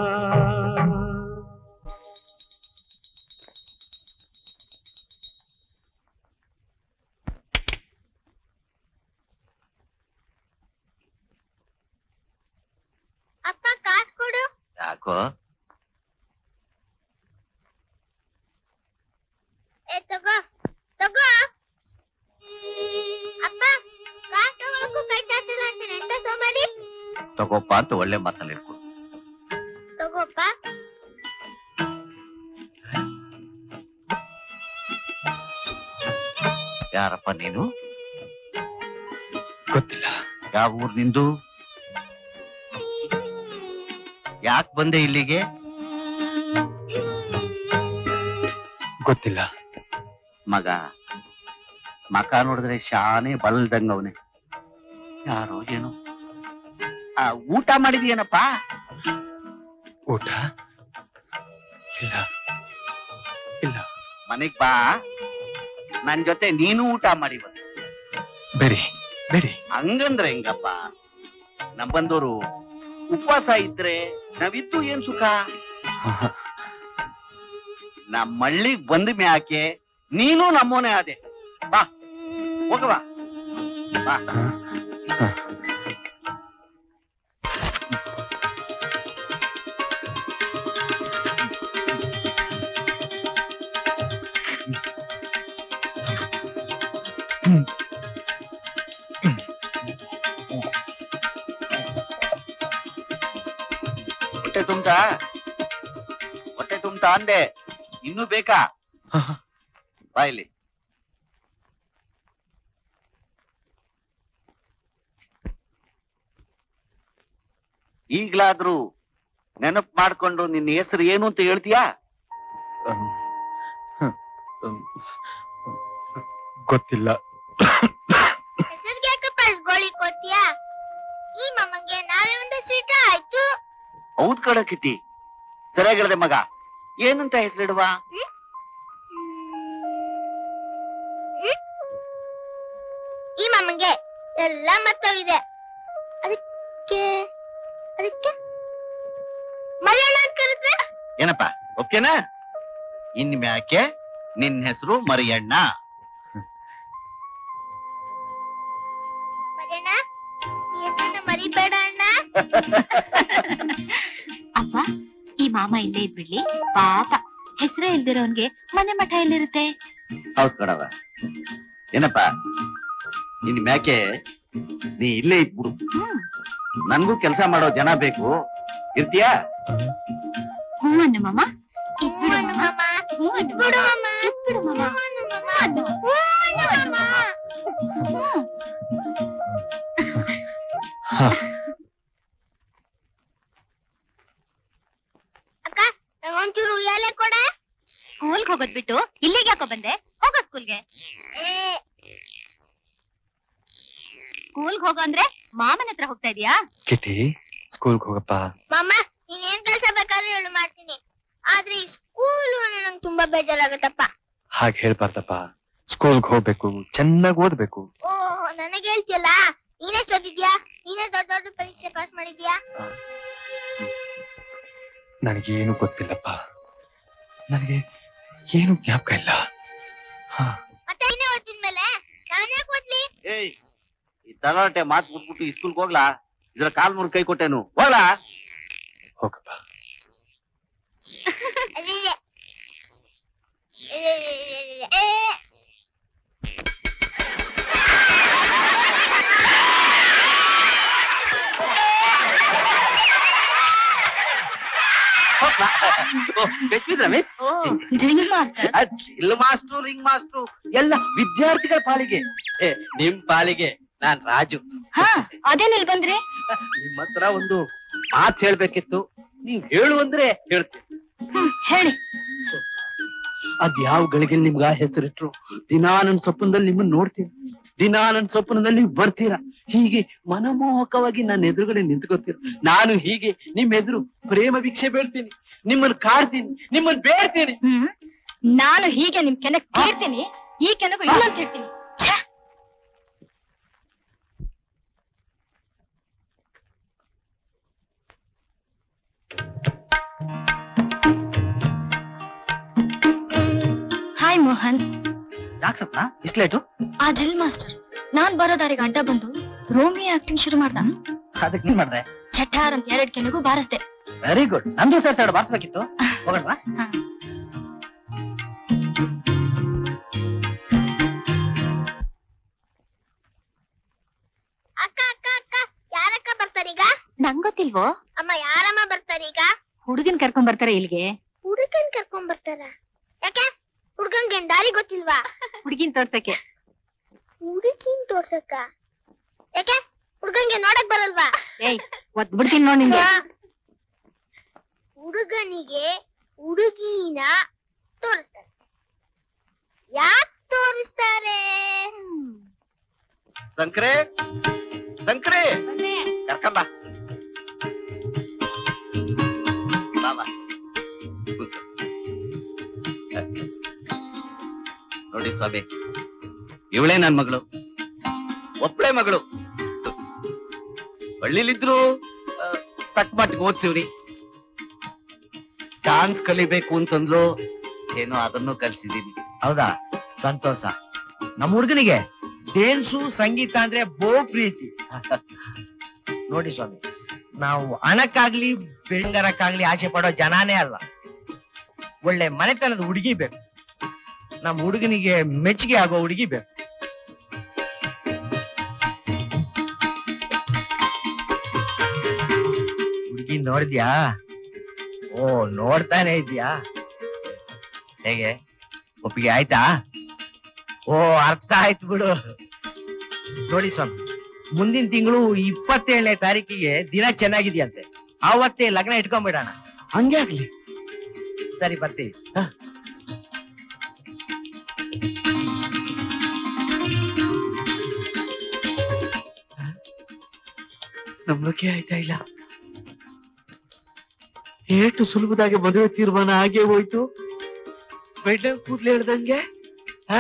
ಅಪ್ಪ ಕಾಸು ಕೊಡು ಯಾಕೋ ಏ ತಗೋ ತಗೋ ಅಪ್ಪ ಕಾಸು ತಗೊಳಕ್ಕೂ ಕೈ ಚಾಚಲ್ಲ ಅಂತೀನಿ ಎಂತ ಸೋಮಾರಿ ತಗೋಪ್ಪ ಅಂತ ಒಳ್ಳೆ ಮಾತಲ್ಲಿ ಇಟ್ಕೊಡು ತಗೋಪ್ಪ ಯಾರಪ್ಪ ನೀನು ಗೊತ್ತಿಲ್ಲ ಯಾವ ಊರ್ ನಿಂದು ಯಾಕೆ ಬಂದೆ ಇಲ್ಲಿಗೆ ಗೊತ್ತಿಲ್ಲ ಮಗ ಮಕ ನೋಡಿದ್ರೆ ಶಾನೆ ಬಲ್ದಂಗ ಅವನೇ ಯಾರೋ ಏನು ಆ, ಊಟ ಮಾಡಿದೀಯನಪ್ಪ ಊಟ ಇಲ್ಲ ಇಲ್ಲ ಮನೆಗ್ ಬಾ ನನ್ ಜೊತೆ ನೀನು ಊಟ ಮಾಡಿ ಬಾ. ಬೇರೆ ಬೇಡಿ ಹಂಗಂದ್ರೆ ಹೆಂಗಪ್ಪ ನಮ್ ಬಂದವರು ಉಪವಾಸ ಇದ್ರೆ ನಾವಿದ್ದು ಏನ್ ಸುಖ ನಮ್ಮ ಹಳ್ಳಿಗ್ ಬಂದ ಮ್ಯಾಕೆ ನೀನು ನಮ್ಮೋನೆ ಆದೆ ಬಾ ಹೋಗವ ಬಾ ಹೊಟ್ಟೆ ತುಂಬ್ತಾ ಹೊಟ್ಟೆ ತುಂಬ್ತಾ ಅಂದೆ ಇನ್ನೂ ಬೇಕಾ ಬಾ ಇಲ್ಲಿ ಈಗ್ಲಾದ್ರೂ ನೆನಪ್ ಮಾಡ್ಕೊಂಡು ನಿನ್ನ ಹೆಸರು ಏನು ಅಂತ ಹೇಳ್ತೀಯಾ ಗೊತ್ತಿಲ್ಲ ಹೆಸರಿಗೆ ಯಾಕಪ್ಪ ಗೋಳಿ ಕೊಡ್ತೀಯಾ ಈ ಮಮ್ಮಂಗೆ ನಾವೇ ಒಂದು ಸ್ವೀಟ್ ಆಯ್ತು ಹೌದ್ ಕಡ ಕಿಟ್ಟಿ ಸರಿಯಾಗಿ ಹೇಳ್ದೆ ಮಗ ಏನಂತ ಹೆಸರಿಡುವ ಹ್ಮ್? ಈ ಮಮ್ಮಂಗೆ ಎಲ್ಲ ಮರ್ತೋಗಿದೆ ಅದಕ್ಕೆ ಅದಕ್ಕೆ ಮಲಯಾಳ ಅಂತ ಕರೆದ್ರೆ ಏನಪ್ಪ ಓಕೆನಾ ಇನ್ ಮ್ಯಾಕೆ ನಿನ್ ಹೆಸರು ಮರಿಯಣ್ಣ ಮರಿಯಣ್ಣ ಈ ಹೆಸರನ್ನ ಮರಿಬೇಡ ಅಣ್ಣ ಅಪ್ಪ ಈ ಮಾಮ ಇಲ್ಲೇ ಇದ್ಬಿಡ್ಲಿ ಪಾಪ ಹೆಸರೇ ಇಲ್ದಿರೋನ್ಗೆ ಮನೆ ಮಠ ಎಲ್ಲಿರುತ್ತೆ ಹೌದ್ ಕಡವ ಏನಪ್ಪ ನಿನ್ ಮ್ಯಾಕೆ ನೀ ಇಲ್ಲೇ ಇದ್ಬಿಡು ಹ್ಮ್ ನನ್ಗೂ ಕೆಲಸ ಮಾಡೋ ಜನ ಬೇಕು ಇರ್ತೀಯಾ ಹ್ಞೂ ಅನ್ನು ಮಾಮ ಹ್ಞೂ ಇದ್ಬಿಡು ಅನ್ನು ಮಾಮ. ಮಾಮ ಹ್ಞೂ ಅನ್ನು ಇದ್ಬಿಡು ಮಾಮ. ಮಾಮ ಇದ್ಬಿಡು ಮಾಮ. ಹ್ಞೂ ಅನ್ನು ಮಾಮ ಹ್ಞೂ ಅನ್ನು ಮಾಮ ಹ್ಮ್. ಅಕ್ಕ ನಂಗೊಂಚೂರು ಉಯ್ಯಾಲೆ ಕೊಡ ಸ್ಕೂಲ್ಗೆ ಹೋಗೋದ್ ಬಿಟ್ಟು ಇಲ್ಲಿಗೆ ಯಾಕೋ ಬಂದೆ ಹೋಗೋ ಸ್ಕೂಲ್ಗೆ ಸ್ಕೂಲ್ಗೆ ಹೋಗೋ ಅಂದ್ರೆ ಮಾಮನ ಹತ್ರ ಹೋಗ್ತಾ ಇದೀಯಾ ಕಿಟಿ ಸ್ಕೂಲ್ಗೆ ಹೋಗಪ್ಪ ಮಾಮ ನೀನ್ ಏನ್ ಕೆಲಸ ಬೇಕಾದ್ರೂ ಹೇಳು ಮಾಡ್ತೀನಿ ಆದ್ರೆ ಈ ಸ್ಕೂಲು ನಂಗೆ ತುಂಬಾ ಬೇಜಾರಾಗತ್ತಪ್ಪ ಹಾಗೆ ಹೇಳ್ಬಾರ್ದಪ್ಪ ಸ್ಕೂಲ್ಗೆ ಹೋಗ್ಬೇಕು ಚೆನ್ನಾಗಿ ಓದ್ಬೇಕು ಓಹ್ ನನಗೆ ಹೇಳ್ತಿಯಲ್ಲ ನೀನೆಷ್ಟು ಓದಿದ್ಯಾ ನೀನೇ ದೊಡ್ಡ ದೊಡ್ಡ ಪರೀಕ್ಷೆ ಪಾಸ್ ಮಾಡಿದ್ಯಾ ನನಗೇನು ಗೊತ್ತಿಲ್ಲಪ್ಪ ನನಗೆ ಏನು ಜ್ಞಾಪಕ ಇಲ್ಲ ಹಾ ಮತ್ತೆ ನೀನೇ ಓದಿದ್ಮೇಲೆ ನಾನೇ ಓದ್ಲಿ ಏಯ್ ಈ ತಲಾಟೆ ಮಾತು ಬಿಟ್ಬಿಟ್ಟು ಸ್ಕೂಲ್ಗೆ ಹೋಗ್ಲಾ ಇದ್ರ ಕಾಲ್ ಮುರ್ ಕೈ ಕೊಟ್ಟೇನು ಹೋಗ್ಲಾ ಹೋಗಪ್ಪ ಅಲ್ಲಿದೆ. ಏ, ಹೋಗ್ಲಾ ಬೆಚ್ಚಿದ್ರ ಮಿಸ್ ಓ ಡ್ರಿಲ್ ಮಾಸ್ಟರ್ ಇಲ್ಲ ಮಾಸ್ಟ್ರು ರಿಂಗ್ ಮಾಸ್ಟ್ರು ಎಲ್ಲ ವಿದ್ಯಾರ್ಥಿಗಳ ಪಾಲಿಗೆ ಏ ನಿಮ್ ಪಾಲಿಗೆ ನಾನ್ ರಾಜು ಹಾ ಅದೇನಿಲ್ ಬಂದ್ರಿ ನಿಮ್ ಹತ್ರ ಒಂದು ಮಾತ್ ಹೇಳ್ಬೇಕಿತ್ತು ನೀವ್ ಹೇಳು ಅಂದ್ರೆ ಹೇಳ್ತೀನಿ ಹ್ಮ್ ಹೇಳಿ ಅದ್ ಯಾವ ಗಳಿಗೆ ನಿಮ್ಗ ಹೆಸರಿಟ್ರು ದಿನಾ ನನ್ ಸ್ವಪ್ನದಲ್ಲಿ ನಿಮ್ಮನ್ನ ನೋಡ್ತೀನಿ ದಿನಾ ನನ್ ಸ್ವಪ್ನದಲ್ಲಿ ನೀವ್ ಬರ್ತೀರಾ ಹೀಗೆ ಮನಮೋಹಕವಾಗಿ ನನ್ನ ಎದುರುಗಡೆ ನಿಂತ್ಕೋತೀರ ನಾನು ಹೀಗೆ ನಿಮ್ ಎದುರು ಪ್ರೇಮ ಭಿಕ್ಷೆ ಬೇಡ್ತೀನಿ ನಿಮ್ಮನ್ನ ಕಾಡ್ತೀನಿ ನಿಮ್ಮನ್ನ ಬೇಡ್ತೀನಿ ಹ್ಮ್ ನಾನು ಹೀಗೆ ನಿಮ್ ಕೆನಕ್ ಕೇಳ್ತೀನಿ ಈ ಕೆನಕು ಇನ್ನೊಂದ್ ಹೇಳ್ತೀನಿ ಛೆ! ಹಾಯ್ ಮೋಹನ್ ಯಾಕೆ ಸಪ್ನ ಇಷ್ಟ ಲೇಟು ಆ ಜಿಲ್ ಮಾಸ್ಟರ್ ನಾನ್ ಬರೋ ದಾರಿಗೆ ಅಡ್ಡ ಬಂದು ರೋಮಿ ಆಕ್ಟಿಂಗ್ ಶುರು ಮಾಡ್ದ ಅದಕ್ಕೆ ನೀನ್ ಮಾಡ್ದೆ ಚಟಾರ್ ಅಂತ ಎರಡ್ ಕೆನಗೂ ಬಾರಿಸ್ದೆ ವೆರಿ ಗುಡ್ ನಂದು ಸರ್ ಸರ್ ಬಾರ್ಸ್ಬೇಕಿತ್ತು ಹೋಗೋಣವಾ ಅಕ್ಕ ಅಕ್ಕ ಅಕ್ಕ ಯಾರಕ್ಕ ಬರ್ತಾರೀಗ ನಂಗ್ ಗೊತ್ತಿಲ್ವೋ ಅಮ್ಮ ಯಾರಮ್ಮ ಬರ್ತಾರೀಗ ಹುಡುಗನ್ ಕರ್ಕೊಂಡ್ ಬರ್ತಾರೆ ಇಲ್ಲಿಗೆ ಹುಡುಗನ್ ಕರ್ಕೊಂಡ್ ಬರ್ತಾರ ಯಾಕೆ ಹುಡ್ಗಂಗೇನ್ ದಾರಿ ಗೊತ್ತಿಲ್ವಾ ಹುಡುಗಿನ್ ತೋರ್ಸಕ್ಕೆ ಹುಡುಗಿನ್ ತೋರ್ಸಕ್ಕ ಯಾಕೆ ಹುಡ್ಗಂಗೆ ನೋಡಕ್ ಬರಲ್ವಾ ಏಯ್ ಒದ್ ಬಿಡ್ತೀನಿ ನೋಡ್ ನಿಂಗೆ ಹುಡುಗನಿಗೆ ಹುಡುಗಿನ ತೋರಿಸ್ತಾರೆ ಯಾಕ್ ತೋರಿಸ್ತಾರೆ ಸಂಕ್ರೆ ಸಂಕ್ರೆ ಕರ್ಕೊಂಬ ಬಾಬಾ ಕೂತ್ಕೊ. ನೋಡಿ ಸ್ವಾಮಿ ಇವಳೇ ನನ್ ಮಗಳು ಒಬ್ಳೆ ಮಗಳು ಹಳ್ಳಿಲಿದ್ರು ಆ, ತಕ್ಕ ಮಟ್ಟಿಗೆ ಓದ್ಸಿವ್ರಿ ಡಾನ್ಸ್ ಕಲಿಬೇಕು ಅಂತಂದ್ಲು ಏನೋ ಅದನ್ನು ಕಲ್ಸಿದೀನಿ ಹೌದಾ ಸಂತೋಷ ನಮ್ಮ ಹುಡುಗನಿಗೆ ಡೇನ್ಸು ಸಂಗೀತ ಅಂದ್ರೆ ಬೋ ಪ್ರೀತಿ ನೋಡಿ ಸ್ವಾಮಿ ನಾವು ಹಣಕ್ಕಾಗ್ಲಿ ಬೆಂಗರಕ್ಕಾಗ್ಲಿ ಆಸೆ ಪಡೋ ಜನಾನೇ ಅಲ್ಲ ಒಳ್ಳೆ ಮನೆತನದ ಹುಡುಗಿ ಬೇಕು ನಮ್ಮ ಹುಡುಗನಿಗೆ ಮೆಚ್ಚುಗೆ ಆಗೋ ಹುಡುಗಿ ಬೇಕು ಹುಡುಗಿ ನೋಡಿದ್ಯಾ ಓ ನೋಡ್ತಾನೆ ಇದ್ಯಾ ಹೇಗೆ ಒಪ್ಪಿಗೆ ಆಯ್ತಾ ಓ ಅರ್ಥ ಆಯ್ತು ಬಿಡು ನೋಡಿ ಸ್ವಾಮಿ ಮುಂದಿನ ತಿಂಗಳು ಇಪ್ಪತ್ತೇಳನೇ ತಾರೀಕಿಗೆ ದಿನ ಚೆನ್ನಾಗಿದೆಯಂತೆ ಆವತ್ತೇ ಲಗ್ನ ಇಟ್ಕೊಂಡ್ಬಿಡೋಣ ಹಂಗೆ ಆಗ್ಲಿ ಸರಿ ಬರ್ತೀವಿ ಹ? ನಂಬಿಕೆ ಆಯ್ತಾ ಇಲ್ಲ ಏಟು ಸುಲಭದಾಗಿ ಮದುವೆ ತೀರ್ಮಾನ ಆಗೇ ಹೋಯ್ತು ಬೆಡ್ಡ ಕೂದ್ಲು ಹೇಳ್ದಂಗೆ ಆ?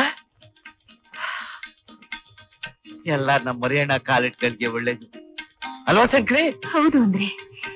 ಎಲ್ಲ ನಮ್ಮ ಮರಿಯಣ್ಣ ಕಾಲಿಟ್ಗಳಿಗೆ ಒಳ್ಳೇದು ಅಲ್ವಾ ಶಂಕ್ರಿ ಹೌದು ಅಂದ್ರೆ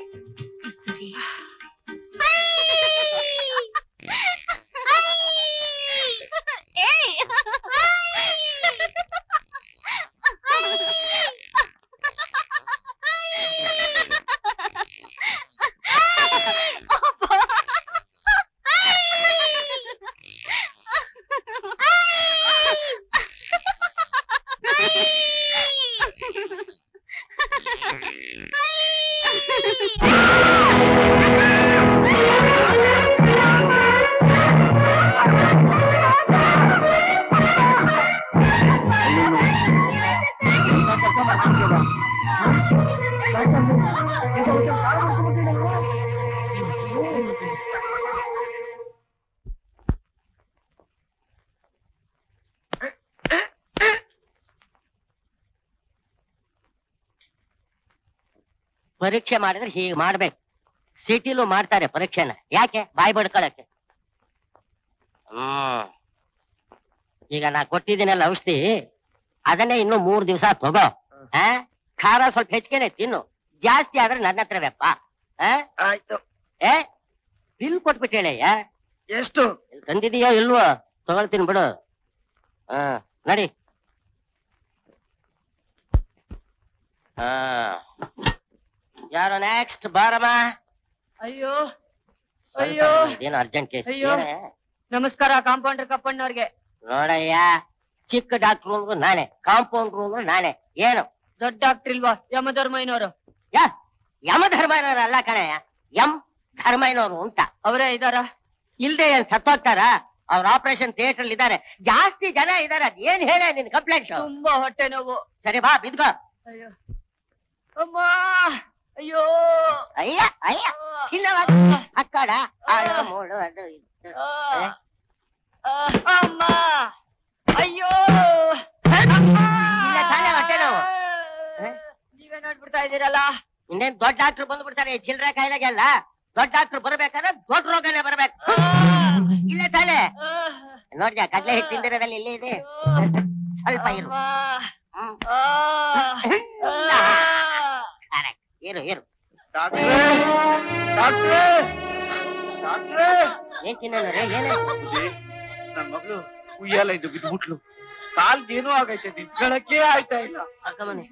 ಪರೀಕ್ಷೆ ಮಾಡಿದ್ರೆ ಹೀಗೆ ಮಾಡ್ಬೇಕು ಸಿಟಿಲೂ ಮಾಡ್ತಾರೆ ಪರೀಕ್ಷೆನ ಯಾಕೆ ಬಾಯಿ ಬಡ್ಕೊಳಕ್ಕೆ ಹ್ಮ್ ಈಗ ನಾ ಕೊಟ್ಟಿದ್ದೀನಲ್ಲ ಔಷಧಿ ಅದನ್ನೇ ಇನ್ನು ಮೂರ್ ದಿವಸ ತಗೋ ಆ ಖಾರ ಸ್ವಲ್ಪ ಹೆಚ್ಚಿಗೆನೆ ತಿನ್ನು ಜಾಸ್ತಿ ಆದ್ರೆ ನನ್ನ ಹತ್ರ ವ್ಯಪ್ಪ ಆ? ಆಯ್ತು ಏ ಬಿಲ್ ಕೊಟ್ಬಿಟ್ಟು ಹೇಳಯ್ಯ ಎಷ್ಟು ಇಲ್ಲಿ ತಂದಿದೀಯೋ ಇಲ್ವೋ ತಗೊಳ್ತೀನಿ ಬಿಡು ಹಾ ನಡಿ ಹಾ ಯಾರು ನೆಕ್ಸ್ಟ್ ಬಾರಮ್ಮ ಅಯ್ಯೋ ಅಯ್ಯೋ ಇದೇನು ಅರ್ಜೆಂಟ್ ಕೇಸ್ ಅಯ್ಯೋ. ನಮಸ್ಕಾರ ಕಾಂಪೌಂಡರ್ ಕಪ್ಪಣ್ಣವ್ರಿಗೆ ನೋಡಯ್ಯ ಚಿಕ್ಕ ಡಾಕ್ಟ್ರು ಅಂದ್ರು ನಾನೇ ಕಾಂಪೌಂಡ್ರು ಅಂದ್ರು ನಾನೇ ಏನು ದೊಡ್ಡ ಡಾಕ್ಟರ್ ಇಲ್ವಾ ಯಮಧರ್ಮಯ್ಯನವರು ಯಾ ಯಮ ಧರ್ಮಯ್ಯನವರು ಅಲ್ಲ ಕಣಯ್ಯ ಎಂ ಧರ್ಮಯ್ಯನವರು ಅಂತ ಅವರೇ ಇದಾರ ಇಲ್ದೆ ಏನ್ ಸತ್ತೋಗ್ತಾರ ಅವ್ರ ಆಪರೇಷನ್ ಥಿಯೇಟರ್ ಇದಾರೆ ಜಾಸ್ತಿ ಜನ ಇದಾರೆ ಅದ್ ಏನ್ ಹೇಳ ನಿನ್ ಕಂಪ್ಲೇಂಟ್ ತುಂಬಾ ಹೊಟ್ಟೆ ನೋವು ಸರಿ ಬಾ ಬಿದ್ಕೋ ಅಯ್ಯೋ ಅಮ್ಮ ಅಯ್ಯೋ ಅಯ್ಯ ಅಯ್ಯ ಚಿನ್ನವಾಗ ಅಕ್ಕಡ ಆಳು ಮೂಳು ಅದು ಇದು ಆ, ಆ, ಅಮ್ಮ ಅಯ್ಯೋ ಅಮ್ಮ! ಇಲ್ಲ ತಾನೇ ಹೊಟ್ಟೆ ನೋವು. ಹ? ನೀವೇ ನೋಡ್ಬಿಡ್ತಾ ಇದ್ದೀರಲ್ಲ ಇನ್ನೇನ್ ದೊಡ್ಡ ಡಾಕ್ಟರ್ ಬಂದ್ಬಿಡ್ತಾರೆ ಈ ಚಿಲ್ಲರೆ ಕಾಯಿಲೆಗೆಲ್ಲ ದೊಡ್ಡ ಡಾಕ್ಟರ್ ಬರ್ಬೇಕಾದ್ರೆ ದೊಡ್ಡ ರೋಗನೇ ಬರ್ಬೇಕು ಇಲ್ಲ ತಾಳೆ ಆ, ನೋಡ್ಜ ಕಡ್ಲೆ ಹಿಟ್ಟು ತಿಂದಿರೋದಲ್ಲಿ ಇಲ್ಲೇ ಇದೆ ಸ್ವಲ್ಪ ಇರು ಅಮ್ಮ. ಹ್ಮ್. ಆ, ಆ. Correct. ಇರು ಇರು ಡಾಕ್ಟ್ರೇ ಡಾಕ್ಟ್ರೇ ಡಾಕ್ಟ್ರೇ ಏನ್ ಚಿನ್ನೋರೆ ಏನಾಯ್ತು ನನ್ ಮಗಳು ಉಯ್ಯಾಲ ಇದು ಬಿದ್ಬಿಟ್ಲು ಕಾಲ್ಗೆ ಏನೋ ಆಗೈತೆ ನಿಂತ್ಕೊಳಕ್ಕೆ ಆಯ್ತಾ ಇಲ್ಲ ಅಕ್ಕಮ್ಮನೆ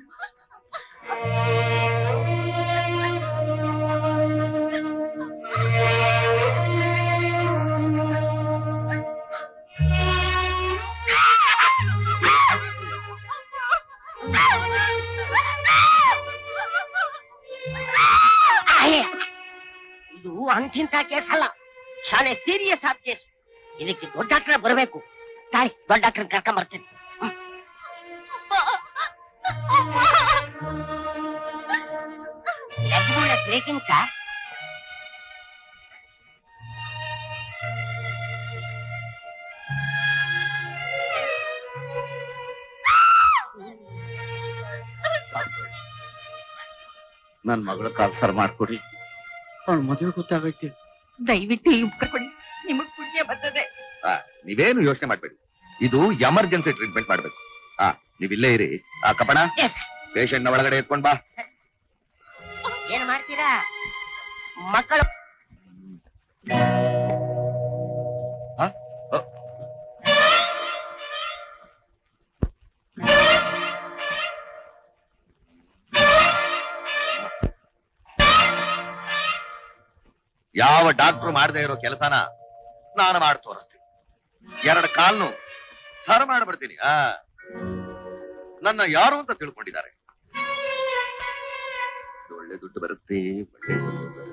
ಆಯೆ. ಇದು ಅಂತಿಂತ ಕೇಸ್ ಅಲ್ಲ ಶಾಲೆ ಸೀರಿಯಸ್ ಆದ ಕೇಸ್ ಇದಕ್ಕೆ ದೊಡ್ಡ ಡಾಕ್ಟರ್ ಬರಬೇಕು ತಾಯಿ ದೊಡ್ಡ ಡಾಕ್ಟರ್ ಕರ್ಕೊಂಡ್ ಬರ್ತೀನಿ ಬ್ರೇಕಿಂಗ್ ಸರ್ ನನ್ ಮಗಳ ಕಾಲ್ ಸರ್ ಮಾಡ್ಕೊಡಿ ಅವ್ಳ ಮದುವೆ ಗೊತ್ತಾಗೈತೆ ದಯವಿಟ್ಟು ಈ ಉತ್ತರ ಕೊಡಿ ನಿಮಗ್ ಪುಣ್ಯ ಬರ್ತದೆ ನೀವೇನು ಯೋಚನೆ ಮಾಡ್ಬೇಡಿ ಇದು ಎಮರ್ಜೆನ್ಸಿ ಟ್ರೀಟ್ಮೆಂಟ್ ಮಾಡ್ಬೇಕು ಆ ನೀವಿಲ್ಲೇ ಇರಿ ಆ ಕಪಣ Yes. ಪೇಷಂಟ್ ನ ಒಳಗಡೆ ಎತ್ಕೊಂಡ್ ಬಾ ಏನ್ ಮಾಡ್ತೀರಾ ಮಕ್ಕಳು ಯಾವ ಡಾಕ್ಟ್ರು ಮಾಡದೇ ಇರೋ ಕೆಲಸನ ನಾನು ಮಾಡಿ ತೋರಿಸ್ತೀನಿ ಎರಡು ಕಾಲ್ನು ಸರ್ ಮಾಡ್ಬಿಡ್ತೀನಿ ಆ ನನ್ನ ಯಾರು ಅಂತ ತಿಳ್ಕೊಂಡಿದ್ದಾರೆ ಒಳ್ಳೆ ದುಡ್ಡು ಬರುತ್ತೆ ಒಳ್ಳೆ ದುಡ್ಡು ಬರುತ್ತೆ.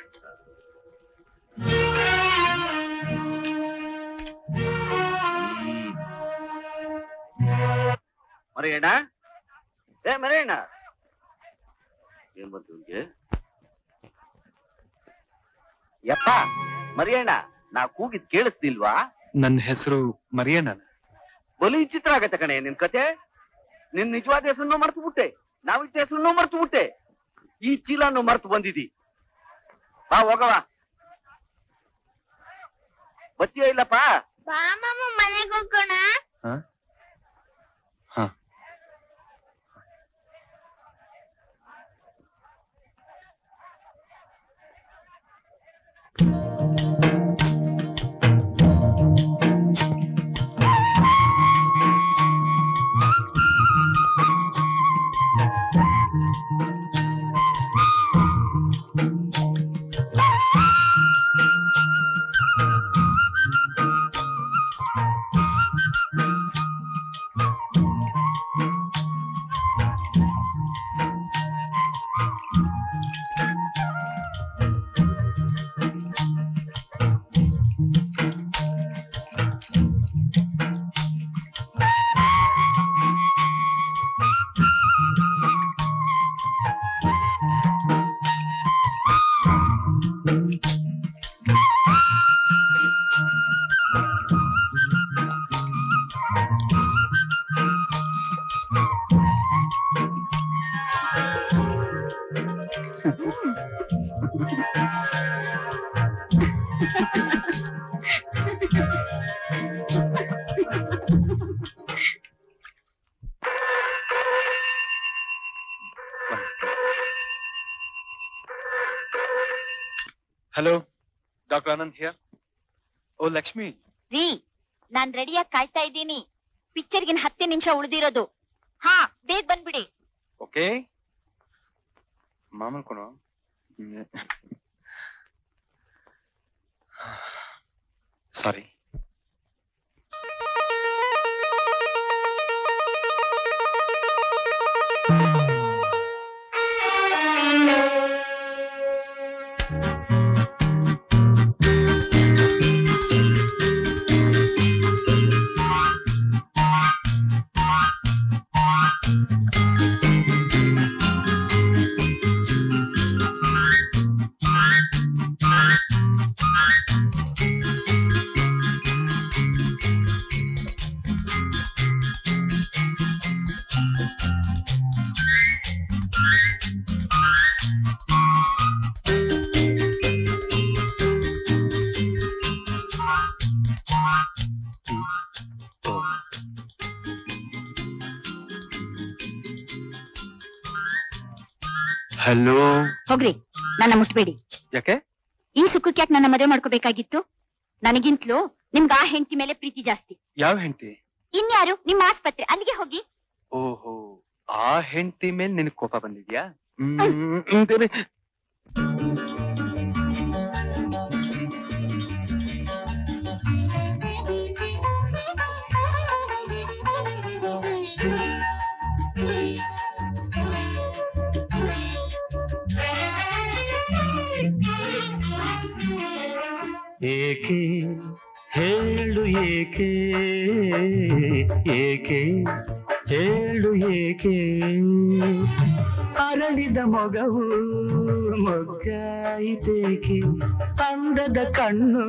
ಹ್ಮ್. ಮರಿಯಣ್ಣ ಏ ಮರಿಯಣ್ಣ ಏನ್ ಬಂತು ಇವ್ನಿಗೆ ಯಪ್ಪ ಮರಿಯಣ್ಣ ನಾ ಕೂಗಿದ್ ಕೇಳಿಸ್ತಿಲ್ವಾ ನನ್ನ ಹೆಸರು ಮರಿಯಣ್ಣ ಬಲಿ ಚಿತ್ರ ಆಗತ್ತೆ ಕಣೆ ನಿನ್ ಕತೆ ನಿನ್ ನಿಜವಾದ ಹೆಸರನ್ನು ಮರ್ತು ಬಿಟ್ಟೆ ನಾವಿದ್ದ ಹೆಸರನ್ನು ಮರ್ತು ಬಿಟ್ಟೆ ಈ ಚೀಲನ್ನು ಮರ್ತು ಬಂದಿದಿ ಬಾ ಹೋಗವ ಬತ್ತಿಯ ಇಲ್ಲಪ್ಪ ಬಾ ಮಾಮ ಮನೆಗೆ ಹೋಗೋಣ hello doctor Anand here oh Lakshmi ರೀ ನಾನ್ ರೆಡಿಯಾಗಿ ಕಾಯ್ತಾ ಇದ್ದೀನಿ ಪಿಕ್ಚರ್ಗಿನ್ ಹತ್ತೇ ನಿಮಿಷ ಉಳಿದಿರೋದು ಹಾ ಬೇಗ ಬಂದ್ಬಿಡಿ ಓಕೆ ಮಾಮನ್ ಕೊಡು ಸಾರಿ ಹಲೋ ಹೋಗ್ರಿ ನನ್ನ ಮುಟ್ಬೇಡಿ ಯಾಕೆ ಈ ಸುಖಕ್ಕೆ ಯಾಕೆ ನನ್ನ ಮದುವೆ ಮಾಡ್ಕೋಬೇಕಾಗಿತ್ತು ನನಗಿಂತಲೂ ನಿಮ್ಗೆ ಆ ಹೆಂಡತಿ ಮೇಲೆ ಪ್ರೀತಿ ಜಾಸ್ತಿ ಯಾವ ಹೆಂಡತಿ ಇನ್ಯಾರು ನಿಮ್ಮ ಆಸ್ಪತ್ರೆ ಅಲ್ಲಿಗೆ ಹೋಗಿ ಓಹೋ ಆ ಹೆಂಡತಿ ಮೇಲೆ ನಿನಗ್ ಕೋಪ ಬಂದಿದ್ಯಾ ಹ್ಮ್, ಹ್ಮ್, ದೇವ್ರೆ. ಏಕೆ ಹೇಳು ಏಕೆ ಏಕೆ ಹೇಳು ಏಕೆ ಅರಳಿದ ಮೊಗವು ಮೊಗ್ಗಾಯಿತೇಕೆ ಅಂದದ ಕಣ್ಣು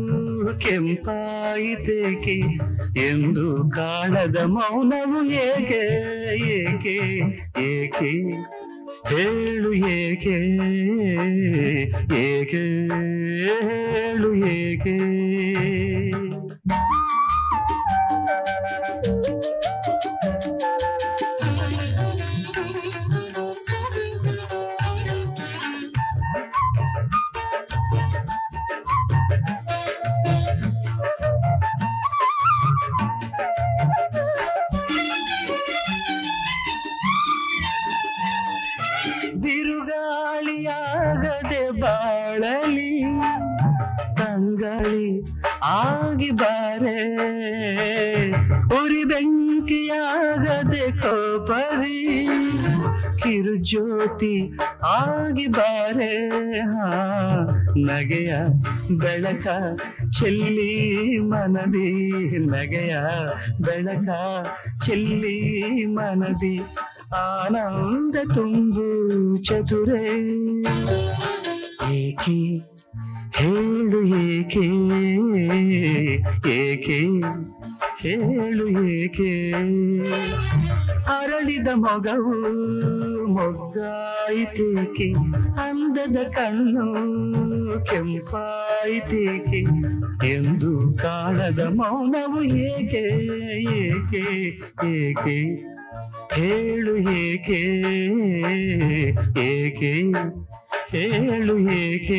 ಕೆಂಪಾಯಿತೇಕೆ ಎಂದು ಕಾಣದ ಮೌನವು ಏಕೆ ಏಕೆ ಏಕೆ ಹೇಳು ಏಕೆ ಏಕೆ ಹೇಳು ಏಕೆ ಬಾಳಲಿ ತಂಗಳಿ ಆಗಿ ಬಾರೆ ಉರಿ ಬೆಂಕಿಯಾಗದೆ ಕೋಪರಿ ಕಿರುಜ್ಯೋತಿ ಆಗಿ ಬಾರೆ ಹಾ ನಗೆಯ ಬೆಳಕ ಚೆಲ್ಲಿ ಮನದಿ ನಗೆಯ ಬೆಳಕ ಚೆಲ್ಲಿ ಮನದಿ ಆನಂದ ತುಂಬು ಚತುರೇ ಏಕೆ ಹೇಳು ಏಕೆ ಏಕೆ ಹೇಳು ಏಕೆ ಅರಳಿದ ಮೊಗವು ಮೊಗ್ಗಾಯಿತೇಕೆ ಅಂದದ ಕಣ್ಣು ಕೆಂಪಾಯಿತೇಕೆ ಎಂದು ಕಾಣದ ಮೌನವು ಏಕೆ ಏಕೆ ಏಕೆ ಹೇಳು ಏಕೆ ಏಕೆ ಹೇಳು ಏಕೆ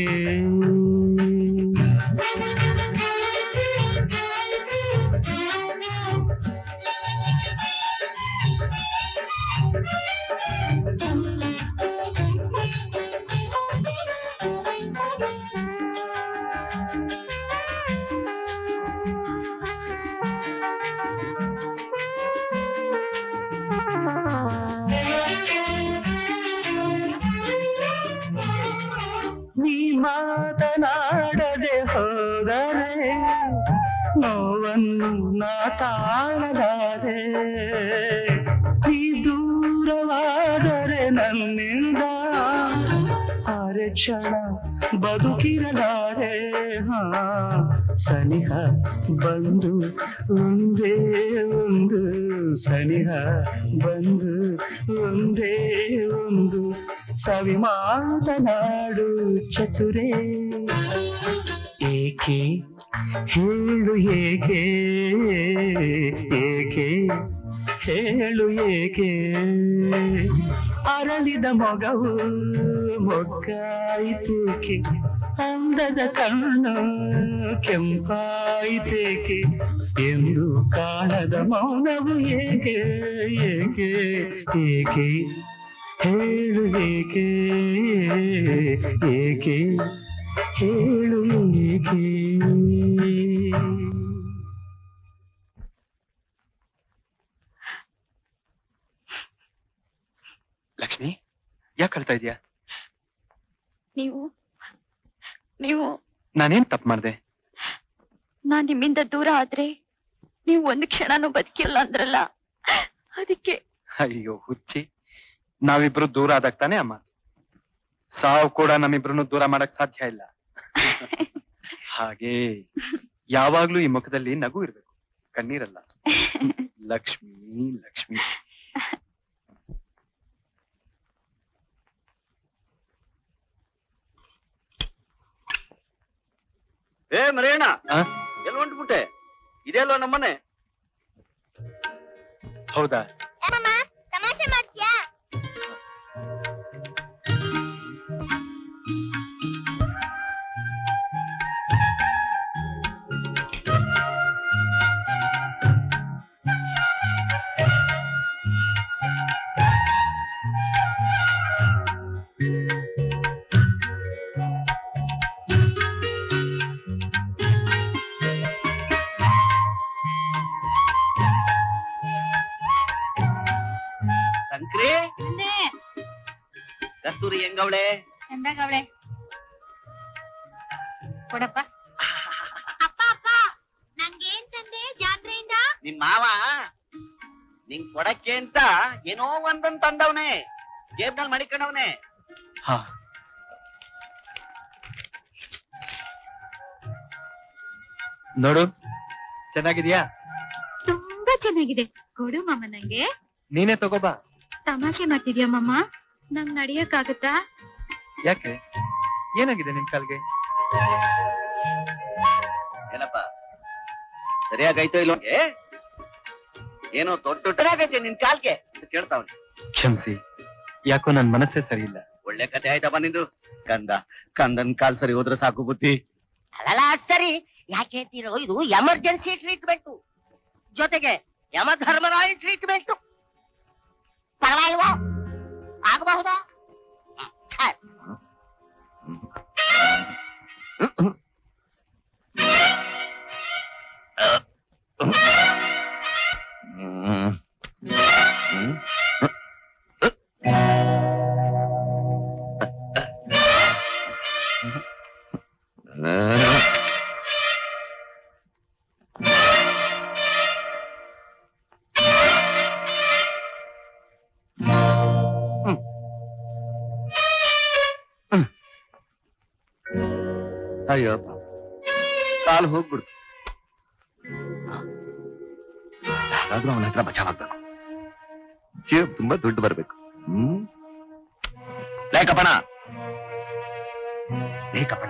ನೀ ಮಾತನಾಡದೆ ಹೋದರೆ ನೋವನ್ನು ನಾ ತಾಳದಾರೆ ನೀ ದೂರವಾದರೆ ನನ್ನಿಂದ ಅರೆ ಕ್ಷಣ ಬದುಕಿರಲಾರೆ ಹಾ ಸನಿಹ ಬಂದು ಒಂದೇ ಒಂದು ಸನಿಹ ಬಂದು ಒಂದೇ ಒಂದು ಸವಿ ಮಾತನಾಡು ಚತುರೇ ಏಕೆ ಹೇಳು ಏಕೆ ಏಕೆ ಹೇಳು ಏಕೆ ಅರಳಿದ ಮೊಗವು ಮೊಗ್ಗಾಯಿತೇಕೆ ಅಂದದ ಕಣ್ಣು ಕೆಂಪಾಯಿತೇಕೆ ಎಂದು ಕಾಣದ ಮೌನವು ಏಕೆ ಏಕೆ ಏಕೆ ಹೇಳು ಏಕೆ ಏಕೆ ಹೇಳು ಏಕೆ ಲಕ್ಷ್ಮಿ ಯಾಕೆ ಅಳ್ತಾ ಇದೀಯಾ ನೀವು ನೀವು ನಾನೇನ್ ತಪ್ಪು ಮಾಡ್ದೆ ನಾನ್ ನಿಮ್ಮಿಂದ ದೂರ ಆದ್ರೆ ನೀವು ಒಂದು ಕ್ಷಣನೂ ಬದುಕಿಲ್ಲ ಅಂದ್ರಲ್ಲ ಅದಕ್ಕೆ ಅಯ್ಯೋ ಹುಚ್ಚಿ ನಾವಿಬ್ರು ದೂರ ಆದಾಗ ತಾನೇ ಅಮ್ಮ ಸಾವು ಕೂಡ ನಮ್ಮಿಬ್ರನ್ನು ದೂರ ಮಾಡಕ್ ಸಾಧ್ಯ ಇಲ್ಲ ಹಾಗೆ ಯಾವಾಗ್ಲೂ ಈ ಮುಖದಲ್ಲಿ ನಗು ಇರ್ಬೇಕು ಕಣ್ಣೀರಲ್ಲ ಲಕ್ಷ್ಮಿ ಲಕ್ಷ್ಮಿ ಏ ಮರೇಣ ಆ? ಎಲ್ಲಿ ಹೊಂಟ್ಬಿಟ್ಟೆ ಇದೆಲ್ಲೋ ನಮ್ಮನೆ ಹೌದಾ ಅಮ್ಮಮ್ಮ ತಮಾಷೆ ಮಾಡ್ತೀಯಾ ಸಂಕ್ರಿ ಕಸ್ತೂರಿ ಹೆಂಗವಳೆ ಚಂದಾಗವಳೆ ಕೊಡಪ್ಪ ಅಪ್ಪ ಅಪ್ಪ ನಂಗೇನ್ ತಂದೆ ಜಾತ್ರೆಯಿಂದ ನಿಮ್ ಮಾವ ನಿಂಗ್ ಕೊಡಕ್ಕೆ ಅಂತ ಏನೋ ಒಂದೊಂದ್ ತಂದವನೆ ಜೇಬ್ನಲ್ಲಿ ಮಡಿಕೊಂಡವನೆ ಹಾ ನೋಡು ಚೆನ್ನಾಗಿದ್ಯಾ ತುಂಬಾ ಚೆನ್ನಾಗಿದೆ ಕೊಡು ಮಾಮ ನಂಗೆ ನೀನೇ ತಗೋಬಾ ತಮಾಷೆ ಮಾಡ್ತಿದ್ಯಾ ಮಾಮ ನಂಗ್ ನಡಿಯಕ್ಕಾಗತ್ತಾ ಯಾಕೆ ಏನಾಗಿದೆ ನಿನ್ ಕಾಲ್ಗೆ ಏನಪ್ಪ ಸರಿಯಾಗೈತೋ ಇಲ್ಲೋ ಏ? ಏನೋ ದೊಡ್ಡ ದೊಡ್ಡದಾಗೈತೆ ನಿನ್ ಕಾಲ್ಗೆ ಅಂತ ಕೇಳ್ತಾವನೆ ಕ್ಷಮಿಸಿ ಯಾಕೋ ನನ್ ಮನಸ್ಸೇ ಸರಿ ಇಲ್ಲ ಒಳ್ಳೆ ಕತೆ ಆಯ್ತಪ್ಪ ನಿಂದು ಕಂದ ಕಂದನ್ ಕಾಲ್ ಸರಿ ಹೋದ್ರೆ ಸಾಕು ಬುದ್ಧಿ ಅಲ್ಲಲ್ಲ ಅದ್ ಸರಿ ಯಾಕೆ ಹೇಳ್ತೀರೋ ಇದು ಎಮರ್ಜೆನ್ಸಿ ಟ್ರೀಟ್ಮೆಂಟ್ ಜೊತೆಗೆ ಯಮಧರ್ಮರಾಯ ಟ್ರೀಟ್ಮೆಂಟ್ ಪರವಾಗಿಲ್ವೋ ಆಗಬಹುದಾ ಹ್ಮ್. ಅಯ್ಯೋ ಪಾಪ. ಕಾಲು ಹೋಗ್ಬಿಡ್ತು ಯಾರಾದ್ರೂ ಅವನ ಹತ್ರ ಬಚಾವಾಗ್ಬೇಕು ಜೀವ ತುಂಬಾ ದುಡ್ಡು ಬರ್ಬೇಕು ಹ್ಮ್ ಲೇ ಕಪಣ ಲೇ ಕಪಣ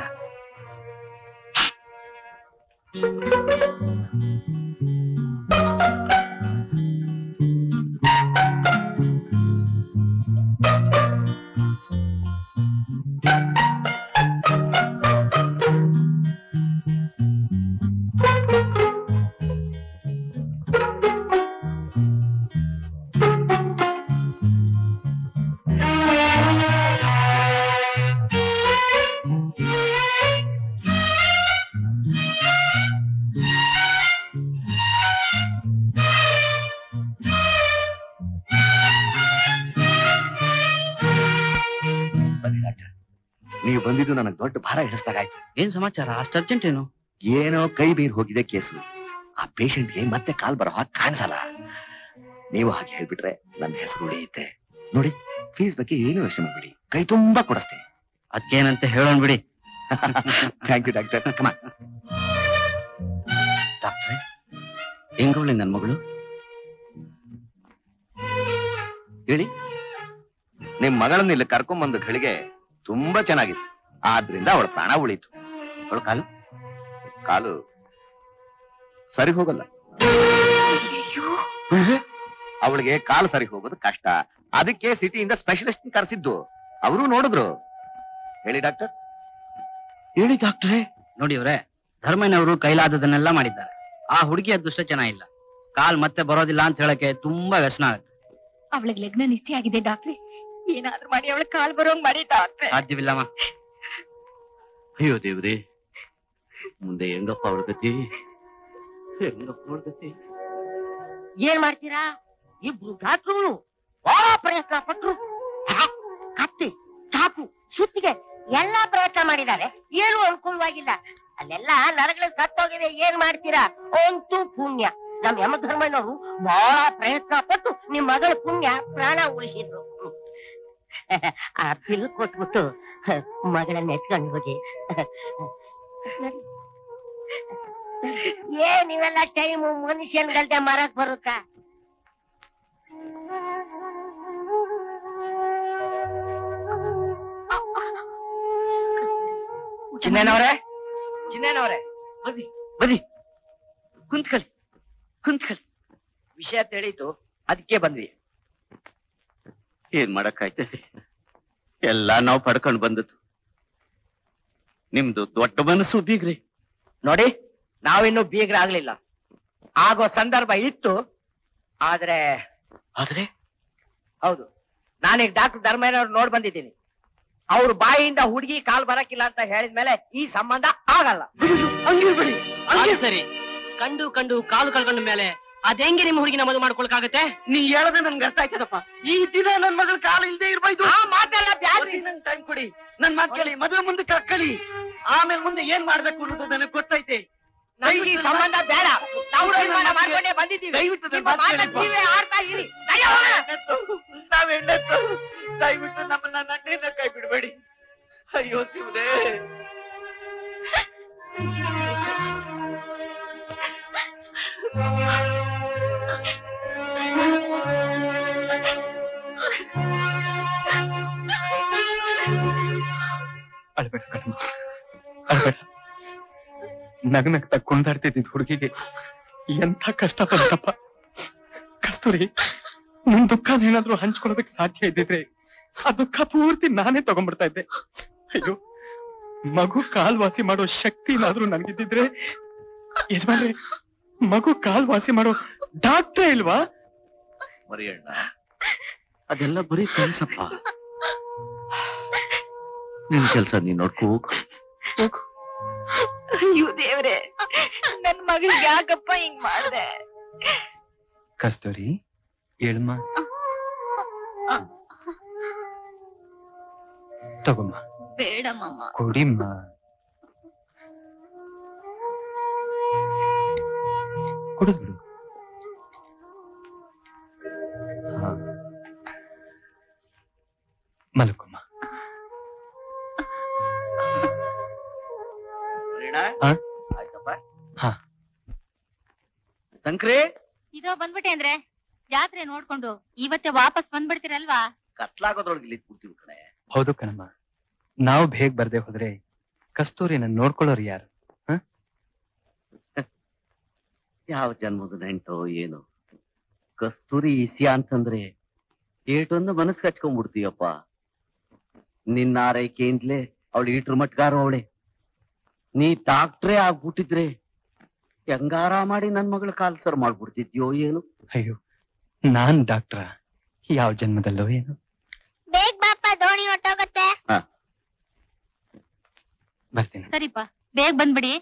ಬನ್ನಿ ಡಾಕ್ಟರ್ ನೀವು ಬಂದಿದ್ದು ನನಗೆ ದೊಡ್ಡ ಭಾರ ಹಿಡಿಸ್ದಾಗಾಯ್ತು ಏನ್ ಸಮಾಚಾರ ಅಷ್ಟು ಅರ್ಜೆಂಟ್ ಏನು ಏನೋ ಕೈ ಬೀರ್ ಹೋಗಿದೆ ಕೇಸು ಆ ಪೇಷಂಟ್ಗೆ ಮತ್ತೆ ಕಾಲ್ ಬರೋ ಹಾಗೆ ಕಾಣಿಸಲ್ಲ ನೀವು ಹಾಗೆ ಹೇಳ್ಬಿಟ್ರೆ ನನ್ನ ಹೆಸರು ಉಳಿಯುತ್ತೆ ನೋಡಿ ಫೀಸ್ ಬಗ್ಗೆ ಏನು ಯೋಚನೆ ಮಾಡ್ಬಿಡಿ ಕೈ ತುಂಬಾ ಕೊಡಿಸ್ತೀನಿ ಅದಕ್ಕೇನಂತ ಹೇಳೋಣ ಬಿಡಿ ಥ್ಯಾಂಕ್ ಯು ಡಾಕ್ಟರ್ ಕಮ ಡಾಕ್ಟ್ರೆ ಹೆಂಗವಳೆ ನನ್ ಮಗಳು ಹೇಳಿ ನಿಮ್ ಮಗಳನ್ನ ಇಲ್ಲಿ ಕರ್ಕೊಂಬಂದ ಘಳಿಗೆ ತುಂಬಾ ಚೆನ್ನಾಗಿತ್ತು ಆದ್ರಿಂದ ಅವಳ ಪ್ರಾಣ ಉಳಿತು ಅವಳ ಕಾಲು ಕಾಲು ಸರಿ ಹೋಗಲ್ಲ ಅವಳಿಗೆ ಕಾಲು ಸರಿ ಹೋಗೋದು ಕಷ್ಟ ಅದಕ್ಕೆ ಸಿಟಿಯಿಂದ ಸ್ಪೆಷಲಿಸ್ಟ್ ಕರೆಸಿದ್ದು ಅವರು ನೋಡಿದ್ರು ಹೇಳಿ ಡಾಕ್ಟರ್ ಹೇಳಿ ಡಾಕ್ಟ್ರೆ ನೋಡಿ ಅವ್ರೆ ಧರ್ಮಯ್ಯನವರು ಕೈಲಾದದನ್ನೆಲ್ಲ ಮಾಡಿದ್ದಾರೆ ಆ ಹುಡುಗಿ ಅದೃಷ್ಟ ಚೆನ್ನಾಗಿಲ್ಲ ಕಾಲ್ ಮತ್ತೆ ಬರೋದಿಲ್ಲ ಅಂತ ಹೇಳಕ್ಕೆ ತುಂಬಾ ವ್ಯಸನ ಆಗುತ್ತೆ ಅವಳಿಗೆ ಲಗ್ನ ನಿಶ್ಚಯ ಆಗಿದೆ ಡಾಕ್ಟ್ರೆ ಏನಾದ್ರೂ ಮಾಡಿ ಅವಳ ಕಾಲ್ ಬರೋಂಗ್ ಮಾಡಿ ಡಾಕ್ಟ್ರೆ ಸಾಧ್ಯವಿಲ್ಲಮ್ಮ ಅಯ್ಯೋ ದೇವ್ರಿ ಮುಂದೆ ಹೆಂಗಪ್ಪ ಅವಳ ಗತಿ ಹೆಂಗಪ್ಪ ಅವಳ ಗತಿ ಏನ್ ಮಾಡ್ತೀರಾ ಇಬ್ರು ಡಾಕ್ಟ್ರುಗಳು ಬಹಳ ಪ್ರಯತ್ನ ಪಟ್ರು ಆಹ್, ಕತ್ತಿ ಚಾಕು ಸುತ್ತಿಗೆ ಎಲ್ಲಾ ಪ್ರಯತ್ನ ಮಾಡಿದ್ದಾರೆ ಏನು ಅನುಕೂಲವಾಗಿಲ್ಲ ಅಲ್ಲೆಲ್ಲ ನರಗಳು ಸತ್ತೋಗಿದೆ ಏನ್ ಮಾಡ್ತೀರಾ ಅಂತೂ ಪುಣ್ಯ ನಮ್ ಯಮ ಧರ್ಮಣ್ಣವರು ಬಹಳ ಪ್ರಯತ್ನ ಪಟ್ಟು ನಿಮ್ ಮಗಳ ಪುಣ್ಯ ಪ್ರಾಣ ಉಳಿಸಿದ್ರು ಆ ಬಿಲ್ ಕೊಟ್ಬಿಟ್ಟು ಮಗಳನ್ನ ಎತ್ಕೊಂಡು ಹೋಗಿ ಏನ್ ಇವೆಲ್ಲ ಟೈಮು ಮನುಷ್ಯನ್ಗಲ್ದೆ ಮರಕ್ ಬರುತ್ತಾ ಚಿನ್ನೇನವ್ರೆ ಚಿನ್ನೇನವ್ರೆ ಬನ್ನಿ ಬನ್ನಿ ಕುಂತ್ಕೊಳ್ಳಿ ಕುಂತ್ಕೊಳ್ಳಿ ವಿಷಯ ತಿಳಿತು ಅದಕ್ಕೆ ಬಂದ್ವಿ ಏನ್ ಮಾಡಕ್ಕಾಯ್ತದೆ ಎಲ್ಲ ನಾವು ಪಡ್ಕೊಂಡು ಬಂದದ್ದು ನಿಮ್ದು ದೊಡ್ಡ ಮನಸ್ಸು ಬೀಗ್ರಿ ನೋಡಿ ನಾವಿನ್ನು ಬೀಗ್ರಾಗ್ಲಿಲ್ಲ ಆಗೋ ಸಂದರ್ಭ ಇತ್ತು ಆದ್ರೆ ಆದ್ರೆ ಹೌದು ನಾನೀಗ ಡಾಕ್ಟರ್ ಧರ್ಮೇನವ್ರು ನೋಡ್ ಬಂದಿದ್ದೀನಿ ಅವ್ರ ಬಾಯಿಯಿಂದ ಹುಡುಗಿ ಕಾಲ್ ಬರಕಿಲ್ಲ ಅಂತ ಹೇಳಿದ್ಮೇಲೆ ಈ ಸಂಬಂಧ ಆಗಲ್ಲ ಹಂಗಿರ್ಬೇಡಿ ಅದು ಸರಿ ಕಂಡು ಕಂಡು ಕಾಲು ಕಳ್ಕೊಂಡ ಮೇಲೆ ಅದೆಂಗೆ ನಿಮ್ಮ ಹುಡುಗಿನ ಮದುವೆ ಮಾಡ್ಕೊಳಕಾಗತ್ತೆ ನೀ ಹೇಳದೆ ನನ್ಗೆ ಅರ್ಥ ಆಯ್ತದಪ್ಪ ಈ ದಿನ ನನ್ ಮಗಳ ಕಾಲ ಇಲ್ದೇ ಇರ್ಬಾಯ್ತು ಆ ಮಾತೆಲ್ಲ ಬ್ಯಾಡ್ರಿ ನನ್ ಟೈಮ್ ಕೊಡಿ ನನ್ ಮಾತ್ ಕೇಳಿ ಮದುವೆ ಮುಂದಕ್ಕೆ ಹಾಕಳಿ ಆಮೇಲೆ ಮುಂದೆ ಏನ್ ಮಾಡ್ಬೇಕು ಅನ್ನೋದು ನನಗೆ ಗೊತ್ತೈತೆ ನಮ್ಗೆ ಈ ಸಂಬಂಧ ಬೇಡ ನಾವು ತೀರ್ಮಾನ ಮಾಡ್ಕೊಂಡೇ ಬಂದಿದ್ದೀವಿ ದಯವಿಟ್ಟು ನನ್ ನಿಮ್ಮ ಮಾತ್ ಮಾತನ್ನ ಕೇಳಿ. ನೀವೇ ಆಡ್ತಾ ಇರಿ ನಡೆಯ ಹೋಗೋಣ. ನಾವ್ ಹೆಣ್ಣೆತ್ತು ದಯವಿಟ್ಟು ನಮ್ಮನ್ನ ನನ್ನಿಂದ ಕೈ ಬಿಡಬೇಡಿ ಅಯ್ಯೋ ಶಿವನೇ ಅಳ್ಬೇಡ ಕಣಮ್ಮ ಅಳ್ಬೇಡ ನಗ್ ನಗ್ತಾ ಕುಣಿದಾಡ್ತಿದ್ದ ಹುಡುಗಿಗೆ ಎಂಥ ಕಷ್ಟ ಬಂತಪ್ಪ ಕಸ್ತೂರಿ ನಿನ್ ದುಃಖ ಏನಾದ್ರೂ ಹಂಚ್ಕೊಳ್ಳೋದಕ್ ಸಾಧ್ಯ ಇದ್ದಿದ್ರೆ ಆ ದುಃಖ ಪೂರ್ತಿ ನಾನೇ ತಗೊಂಡ್ಬಿಡ್ತಾ ಇದ್ದೆ ಅಯ್ಯೋ ಮಗು ಕಾಲ್ ವಾಸಿ ಮಾಡೋ ಶಕ್ತಿ ಏನಾದ್ರೂ ನನ್ಗಿದ್ದಿದ್ರೆ ಯಜಮಾನ್ರೆ ಮಗು ಕಾಲ್ ವಾಸಿ ಮಾಡೋ ಡಾಕ್ಟ್ರೇ ಇಲ್ವಾ ಮರಿಯಣ್ಣ ಅದೆಲ್ಲ ಬರೀ ಕನಸಪ್ಪ ನಿನ್ ಕೆಲ್ಸ ನೀನ್ ನೋಡ್ಕೋ ಹೋಗು. ಅಯ್ಯೋ ದೇವ್ರೆ ನನ್ ಮಗಳಿಗೆ ಯಾಕಪ್ಪ ಹಿಂಗ್ ಮಾಡ್ದೆ ಕಸ್ತೂರಿ ಹೇಳ್ಮ ತಗೊಮ್ಮ ಬೇಡ ಮಾಮ ಕೊಡಿಮ್ಮ ಕುಡಿದು ಬಿಡು ಹಾ. ಮಲ್ಕೊಮ್ಮ ಆ? ಆಯ್ತಪ್ಪ ಹಾ. ಸಂಕ್ರಿ ಇದೋ ಬಂದ್ಬಿಟ್ಟೆ ಅಂದ್ರೆ ಜಾತ್ರೆ ನೋಡ್ಕೊಂಡು ಇವತ್ತೇ ವಾಪಸ್ ಬಂದ್ಬಿಡ್ತೀರಲ್ವಾ ಕತ್ಲಾಗೋದ್ರೊಳಗೆ ಇಲ್ಲಿ ಕೂರ್ತೀವಿ ಕಣೆ ಹೌದು ಕಣಮ್ಮ ನಾವು ಬೇಗ ಬರ್ದೆ ಹೋದ್ರೆ ಕಸ್ತೂರಿನ ನೋಡ್ಕೊಳ್ಳೋರು ಯಾರು ಯಾವ ಜನ್ಮದ ನೆಂಟೋ ಏನು ಕಸ್ತೂರಿ ಇಸಿಯಾ ಅಂತಂದ್ರೆ ಏಟೊಂದು ಮನಸ್ಸು ಹಚ್ಕೊಂಡ್ಬಿಡ್ತೀಯಪ್ಪ ನಿನ್ನ ಆರೈಕೆಯಿಂದಲೇ ಅವಳು ಈಟ್ರ ಮಟ್ಗಾರು ಅವಳೆ ನೀ ಡಾಕ್ಟ್ರೇ ಆಗ್ಬಿಟ್ಟಿದ್ರೆ ಹೆಂಗಾರ ಮಾಡಿ ನನ್ ಮಗಳ ಕಾಲ್ ಸರ್ ಮಾಡ್ಬಿಡ್ತಿದ್ಯೋ ಏನು ಅಯ್ಯೋ ನಾನ್ ಡಾಕ್ಟ್ರ ಯಾವ ಜನ್ಮದಲ್ಲೋ ಏನು ಬೇಗ ಬಾಪ ದೋಣಿ ಹೊಟ್ಟೋಗತ್ತೆ ಬರ್ತೀನಿ ಸರಿಪ್ಪ ಬೇಗ ಬಂದ್ಬಿಡಿ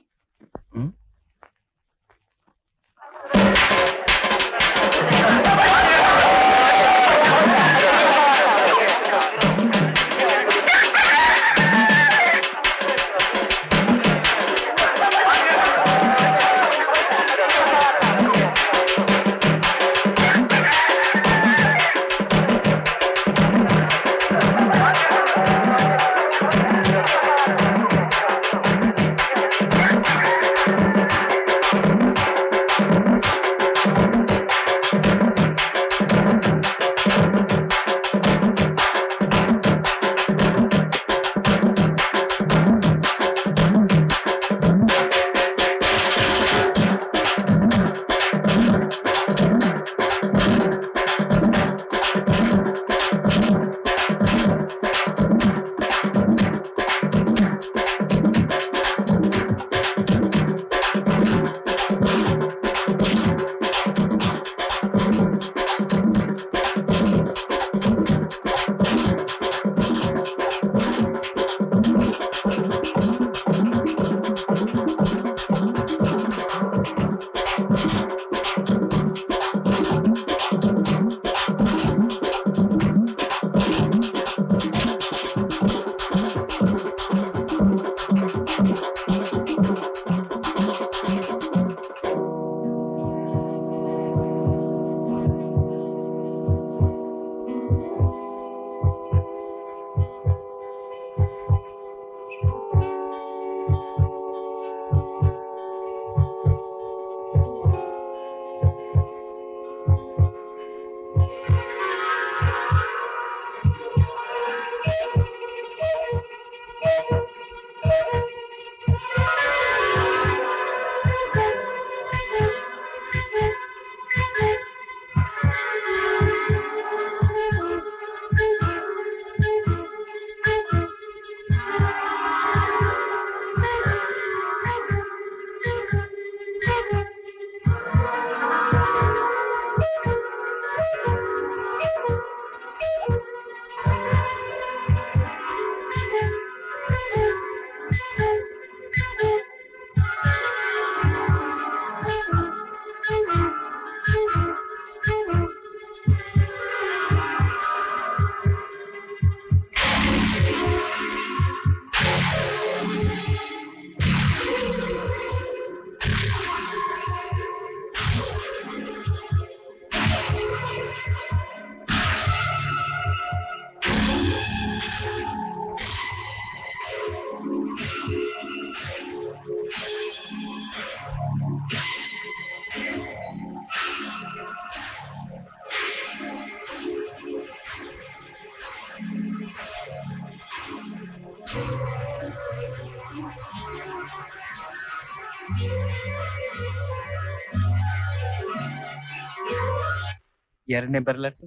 ಎರಡನೇ ಬರ್ಲಸು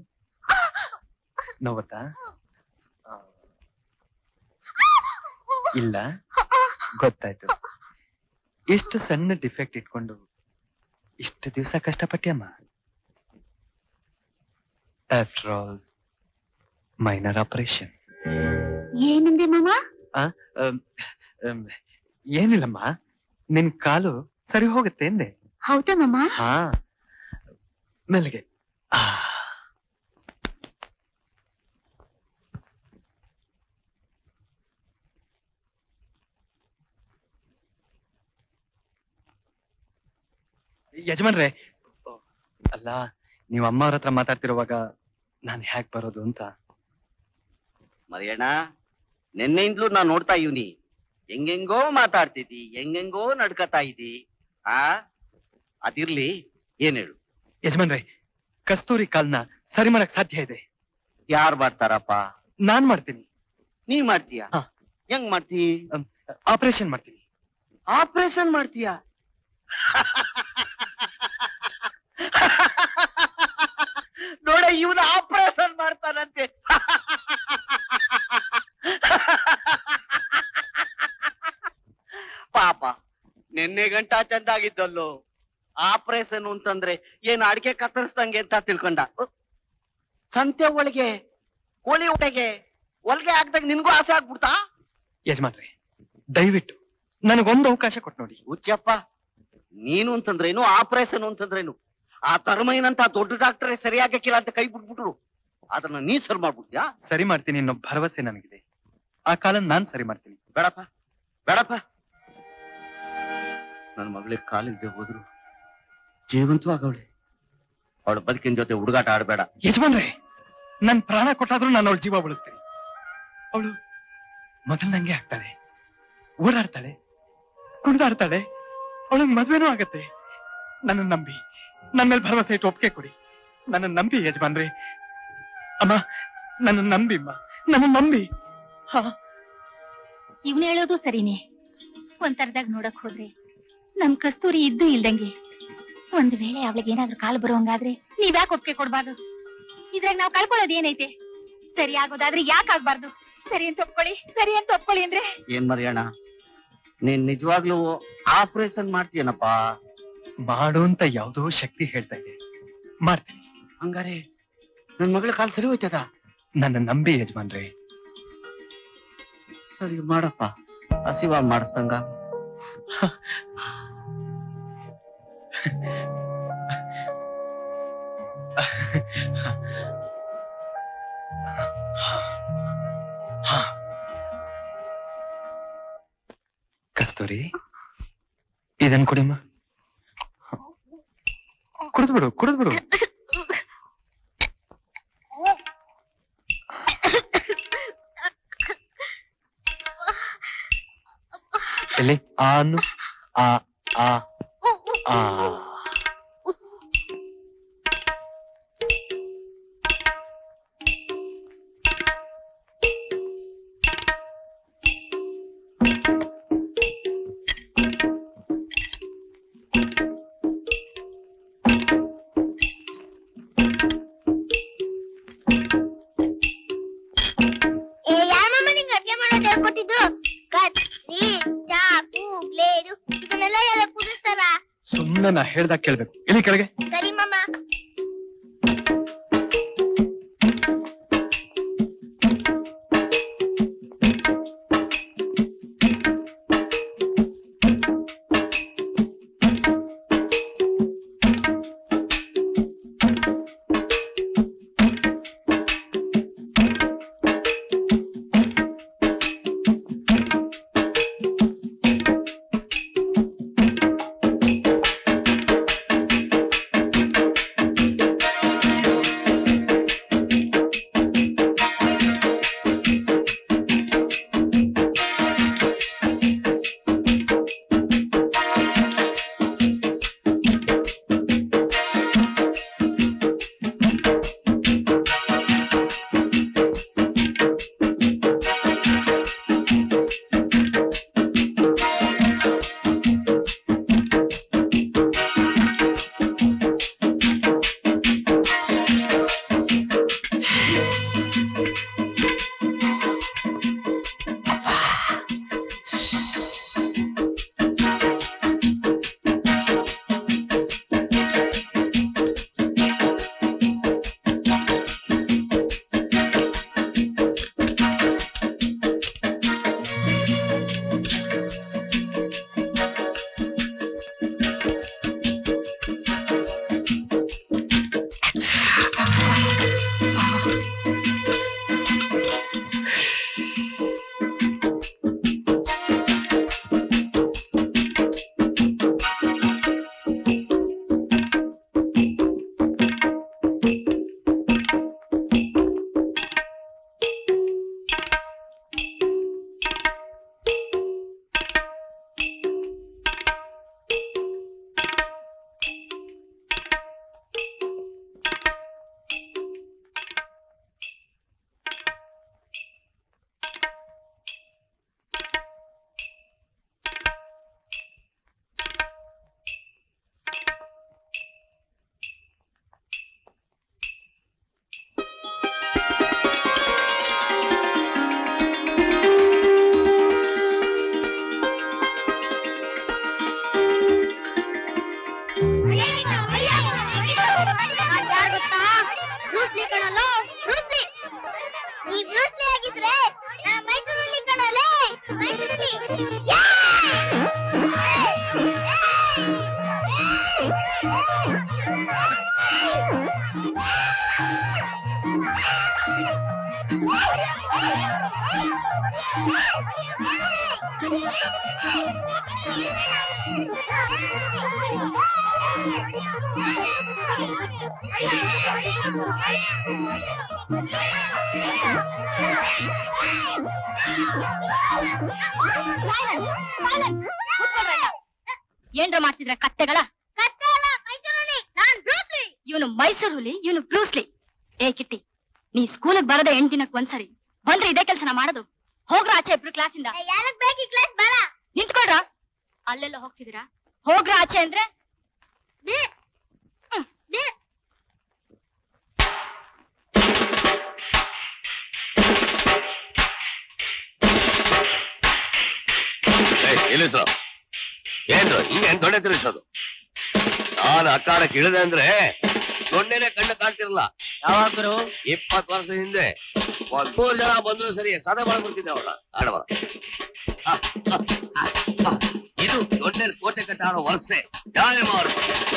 ನೋವತ್ತಾ ಆ. ಇಲ್ಲ ಗೊತ್ತಾಯ್ತು ಇಷ್ಟು ಸಣ್ಣ ಡಿಫೆಕ್ಟ್ ಇಟ್ಕೊಂಡು ಇಷ್ಟು ದಿವಸ ಕಷ್ಟಪಟ್ಟಿಯಮ್ಮ ಆಫ್ಟರ್ ಆಲ್ ಮೈನರ್ ಆಪರೇಷನ್ ಏನಂದೆ ಮಾಮ ಏನಿಲ್ಲಮ್ಮ ನಿನ್ ಕಾಲು ಸರಿ ಹೋಗುತ್ತೆ ಎಂದೆ ಹೌದಾ ಮಾಮ ಹಾ ಮೆಲ್ಗೆ ಆ. ಯಜಮಾನ್ರೆ ಅಲ್ಲ ನೀವು ಅಮ್ಮ ಅವ್ರ ಹತ್ರ ಮಾತಾಡ್ತಿರುವಾಗ ನಾನು ಹ್ಯಾಕ್ ಬರೋದು ಅಂತ ಮರಿಯಣ್ಣ ನಿನ್ನೆಯಿಂದಲೂ ನಾನ್ ನೋಡ್ತಾ ಇವ್ನಿ ಹೆಂಗೆಂಗೋ ಮಾತಾಡ್ತಿದ್ದಿ ಹೆಂಗೆಂಗೋ ನಡ್ಕತಾ ಇದ್ದಿ ಆ ಅದಿರ್ಲಿ ಏನ್ ಹೇಳು ಯಜಮಾನ್ರೆ ಕಸ್ತೂರಿ ಕಾಲ್ನ ಸರಿ ಮಾಡಕ್ ಸಾಧ್ಯ ಇದೆ ಯಾರ್ ಮಾಡ್ತಾರಪ್ಪ ನಾನ್ ಮಾಡ್ತೀನಿ ನೀ ಮಾಡ್ತೀಯ ಹಾ. ಹೆಂಗ್ ಮಾಡ್ತಿ ಆಪರೇಷನ್ ಮಾಡ್ತೀನಿ ಆಪರೇಷನ್ ಮಾಡ್ತೀಯ ನೋಡ ಇವನು ಆಪರೇಷನ್ ಮಾಡ್ತಾನಂತೆ ಪಾಪ ನಿನ್ನೆ ಗಂಟ ಚಂದಾಗಿದ್ದಲ್ಲೋ ಆಪರೇಷನ್ ಅಂತಂದ್ರೆ ಏನ್ ಅಡಿಕೆ ಕತ್ತರಿಸ್ದಂಗೆ ಅಂತ ತಿಳ್ಕೊಂಡ ಉ, ಸಂತೆ ಒಳಗೆ ಕೋಳಿ ಊಟಗೆ ಒಳಗೆ ಹಾಕ್ದಾಗ ನಿನ್ಗೂ ಆಸೆ ಆಗ್ಬಿಡ್ತಾ ಯಜಮಾನ್ರೆ ದಯವಿಟ್ಟು ನನಗೊಂದು ಅವಕಾಶ ಕೊಟ್ಟು ನೋಡಿ ಹುಚ್ಚಪ್ಪ ನೀನು ಅಂತಂದ್ರೇನು ಆಪರೇಷನ್ ಅಂತಂದ್ರೇನು ಆ ತರ್ಮೈನಂತ ದೊಡ್ಡ ಡಾಕ್ಟರೇ ಸರಿಯಾಗಕ್ಕಿಲ್ಲ ಅಂತ ಕೈ ಬಿಟ್ಬಿಟ್ರು ಅದನ್ನ ನೀ ಸರಿ ಮಾಡ್ಬಿಡ್ತೀಯಾ ಸರಿ ಮಾಡ್ತೀನಿ ಅನ್ನೋ ಭರವಸೆ ನನಗಿದೆ ಆ ಕಾಲ ನಾನ್ ಸರಿ ಮಾಡ್ತೀನಿ ಬೇಡಪ್ಪ ಬೇಡಪ್ಪ ನನ್ನ ಮಗಳಿಗೆ ಕಾಲಿಲ್ದೆ ಹೋದ್ರು ಜೀವಂತವಾಗವಳೆ ಅವಳ ಬದುಕಿನ ಜೊತೆ ಹುಡುಗಾಟ ಆಡ್ಬೇಡ ಯಜಮಾನ್ರೆ ನನ್ ಪ್ರಾಣ ಕೊಟ್ಟಾದ್ರೂ ನಾನು ಅವಳ ಜೀವ ಉಳಿಸ್ತೀನಿ ಅವಳು ಮೊದಲು ನಂಗೆ ಆಗ್ತಾಳೆ ಓಡಾಡ್ತಾಳೆ ಕುಣಿದಾಡ್ತಾಳೆ ಅವಳಿಗೆ ಮದ್ವೆನೂ ಆಗತ್ತೆ ನನ್ನ ನಂಬಿ ನನ್ನ ಮೇಲೆ ಭರವಸೆ ಇಟ್ಟು ಒಪ್ಪಿಗೆ ಕೊಡಿ ನನ್ನ ನಂಬಿ ಯಜಮಾನ್ರೆ ಅಮ್ಮ ನನ್ನ ನಂಬಿಮ್ಮ ನನ್ನ ನಂಬಿ ಹಾ ಇವ್ನು ಹೇಳೋದು ಸರಿನೇ ಒಂಥರದಾಗ ನೋಡಕ್ ಹೋದ್ರೆ ನಮ್ ಕಸ್ತೂರಿ ಇದ್ದು ಇಲ್ದಂಗೆ ಒಂದ್ ವೇಳೆ ಅವಳಿಗೆ ಏನಾದ್ರೂ ಕಾಲು ಬರುವಂಗಾದ್ರೆ ನೀವ್ಯಾಕೆ ಒಪ್ಪಿಗೆ ಕೊಡ್ಬಾರ್ದು ಇದ್ರಾಗ ನಾವ್ ಕಳ್ಕೊಳ್ಳೋದು ಏನೈತೆ ಸರಿ ಆಗೋದಾದ್ರೆ ಯಾಕೆ ಆಗ್ಬಾರ್ದು ಸರಿ ಅಂತ ಒಪ್ಕೊಳ್ಳಿ ಸರಿ ಅಂತ ಒಪ್ಕೊಳ್ಳಿ ಅಂದ್ರೆ ಏನ್ ಮರಿಯಣ್ಣ ನೀನ್ ನಿಜವಾಗ್ಲೂ ಆಪರೇಷನ್ ಮಾಡ್ತೀಯನಪ್ಪ ಮಾಡು ಅಂತ ಯಾವುದೋ ಶಕ್ತಿ ಹೇಳ್ತಾ ಇದೆ ಮಾಡ್ತೀನಿ ಹಂಗಾರೆ ನನ್ ಮಗಳ ಕಾಲ್ ಸರಿ ಹೋಯ್ತದ ನನ್ನ ನಂಬಿ ಯಜಮಾನ್ರೆ ಸರಿ ಮಾಡಪ್ಪ ಹಸಿವ ಮಾಡಿಸ್ದಂಗ ಕಸ್ತೂರಿ ಇದನ್ ಕುಡಿಮ್ಮ ಕುಡಿದ್ಬಿಡು ಕುಡಿದ್ಬಿಡು ಎಲ್ಲಿ ಆ ಅನ್ನು ಆ ಆ ಆ ಏ ಯಾರಮ್ಮ ನಿಂಗೆ ಅಡ್ಗೆ ಮಾಡೋದು ಹೇಳ್ಕೊಟ್ಟಿದ್ದು ಕತ್ರಿ ಚಾಕು ಬ್ಲೇಡು ಇದನ್ನೆಲ್ಲ ಎಲ್ಲ ಕುದಿಸ್ತಾರ ಸುಮ್ಮನೆ ನಾ ಹೇಳ್ದಾಗ ಕೇಳ್ಬೇಕು ಇಲ್ಲಿ ಕೆಳಗೆ ಸರಿ ಮಮ್ಮ ಏನ್ರ ಮಾಡ್ತಿದ್ರ ಕತ್ತೆಗಳ ಇವನು ಮೈಸೂರು ಹುಲಿ ಇವನು ಬ್ರೂಸ್ಲಿ ಏ ಕಿಟ್ಟಿ ನೀ ಸ್ಕೂಲಿಗೆ ಬರದೆ ಎಂಟ್ ದಿನಕ್ ಒಂದ್ಸರಿ ಬಂದ್ರೆ ಇದೇ ಕೆಲ್ಸನ ಮಾಡೋದು ಹೋಗ್ರ ಆಚೆ ಇಬ್ರು ಕ್ಲಾಸಿಂದ ಯಾರಕ್ ಬೇಕು ಕ್ಲಾಸ್ ಬರ ನಿಂತ್ಕೊಳ್ರ ಅಲ್ಲೆಲ್ಲ ಹೋಗ್ತಿದ್ದೀರಾ ಹೋಗ್ರ ಆಚೆ ಅಂದ್ರೆ ನಿಲ್ಲಿಸು ಏನು ಹಿಂಗೆ ದೊಡ್ಡ ತಿರುಗಿಸೋದು ನಾನು ಅಕ್ಕಾಡಕ್ಕೆ ಇಳಿದೆ ಅಂದ್ರೆ ದೊಣ್ಣೆನೆ ಕಣ್ಣು ಕಾಣ್ತಿರಲ್ಲ ಯಾವಾಗ ಗುರು ಇಪ್ಪತ್ತು ವರ್ಷದ ಹಿಂದೆ ಒಂದ್ ಮೂರ್ ಜನ ಬಂದ್ರು ಸರಿ ಸದೆ ಮಾಡ್ಬಿಡ್ತಿದ್ದೆ ಅವ್ರ ಆಡವ ಇದು ದೊಣ್ಣೆಲ್ ಕೋಟೆ ಕಟ್ಟಾಡೋ ವರ್ಷೆ ಜಾಯ ಮಾಡು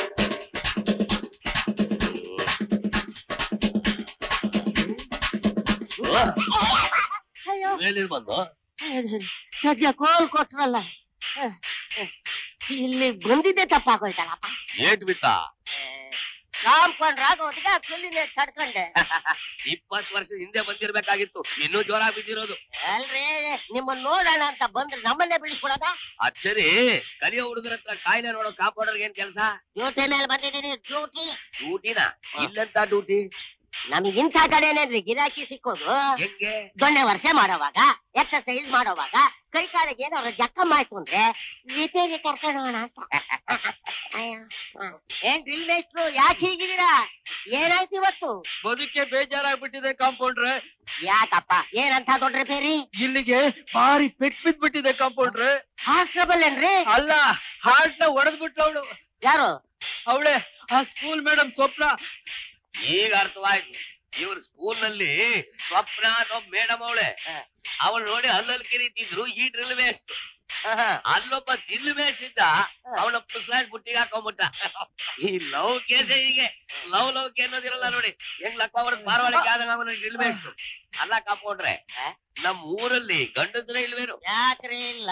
ಅಯ್ಯೋ ಮೇಲಿರ್ ಬಂದು ಸದ್ಯ ಕೋಲ್ ಕೊಟ್ರಲ್ಲ ಹ, ಹ. ಇಲ್ಲಿ ಬಂದಿದ್ದೆ ತಪ್ಪಾಗೋಯ್ತಲ್ಲಪ್ಪ ಏಟ್ ಬಿತ್ತ ರಾಮ್ಕೊಂಡ್ ರಾಘವತಿಗೆ ಕಲ್ಲಿನ ತಡ್ಕೊಂಡೆ ಇಪ್ಪತ್ತು ವರ್ಷದ ಹಿಂದೆ ಬಂದಿರ್ಬೇಕಾಗಿತ್ತು ಇನ್ನೂ ಜೋರ ಬಿದ್ದಿರೋದು ಅಲ್ರಿ ನಿಮ್ಮನ್ನ ನೋಡೋಣ ಅಂತ ಬಂದ್ರೆ ನಮ್ಮನ್ನೇ ಬೀಳಿಸ್ಬಿಡೋದ ಅದ್ ಸರಿ ಕಲಿಯೋ ಹುಡುಗರ ಹತ್ರ ಕಾಯಿಲೆ ನೋಡೋ ಕಾಂಪೌಂಡರ್ಗೆ ಏನ್ ಕೆಲಸ ಡ್ಯೂಟಿ ಮೇಲೆ ಬಂದಿದ್ದೀನಿ ಡ್ಯೂಟಿ ಡ್ಯೂಟಿನ ಇಲ್ಲಂತ ಡ್ಯೂಟಿ ನಮಗೆ ಇಂಥ ಕಡೆನೇನ್ರಿ ಗಿರಾಕಿ ಸಿಕ್ಕೋದು ಹೆಂಗೆ ದೊಣ್ಣೆ ವರ್ಷ ಮಾಡೋವಾಗ ಎಕ್ಸರ್ಸೈಸ್ ಮಾಡೋವಾಗ ಕೈ ಕಾಲಿಗೆ ಏನಾದ್ರು ಜಖಮ್ ಆಯ್ತು ಅಂದ್ರೆ ರಿಪೇರಿ ಕರ್ಕೊಂಡು ಹೋಗೋಣ ಅಂತ ಅಯ್ಯೋ, ಹ. ಏನ್ ಡ್ರಿಲ್ ಮೇಸ್ಟ್ರು ಯಾಕೆ ಹೀಗಿದ್ದೀರಾ ಏನಾಯ್ತು ಇವತ್ತು ಬದುಕೆ ಬೇಜಾರಾಗ್ಬಿಟ್ಟಿದೆ ಕಾಂಪೌಂಡ್ರೆ ಯಾಕಪ್ಪ ಏನಂತ ದೊಡ್ಡ ರಿಪೇರಿ ಇಲ್ಲಿಗೆ ಭಾರಿ ಪೆಟ್ ಬಿದ್ಬಿಟ್ಟಿದೆ ಕಾಂಪೌಂಡ್ರೆ ಹಾರ್ಟ್ ಟ್ರಬಲ್ ಏನ್ರಿ ಅಲ್ಲ ಹಾರ್ಟ್ ನ ಒಡೆದ್ಬಿಟ್ಲು ಅವಳು ಯಾರು ಅವಳೆ ಆ ಸ್ಕೂಲ್ ಮೇಡಮ್ ಸ್ವಪ್ನ ಈಗ ಅರ್ಥವಾಯ್ತು ಇವ್ರ ಸ್ಕೂಲ್ ನಲ್ಲಿ ಸ್ವಪ್ನ ಅನ್ನೋ ಮೇಡಮ್ ಅವಳೆ ಅವಳು ನೋಡಿ ಅಲ್ಲಲ್ಲಿ ಕಿರೀತಿದ್ರು ಈ ಡ್ರಿಲ್ ಮೇಸ್ಟ್ ಅಲ್ಲೊಬ್ಬ ಡ್ರಿಲ್ ಮೇಸ್ಟ್ ಇದ್ದ ಅವಳ ಪುಸ್ಲಾಡ್ ಬುಟ್ಟಿಗೆ ಹಾಕೊಂಡ್ಬಿಟ್ಟ ಈ ಲವ್ ಕೇಸ ಹೀಗೆ ಲವ್ ಲವ್ ಕೆ ಅನ್ನೋದಿರಲ್ಲ ನೋಡಿ ಹೆಂಗ್ ಲಕ್ಕ ಹೊಡೆದ್ ಪಾರವಾಳಕ್ಕೆ ಆದಂಗ ಅವನ ಡ್ರಿಲ್ ಮೇಸ್ಟ್ ಅಲ್ಲ ಕಾಪೌಂಡ್ರೆ ನಮ್ ಊರಲ್ಲಿ ಗಂಡಸ್ರೇ ಇಲ್ವೇನು ಯಾಕ್ರಿ ಇಲ್ಲ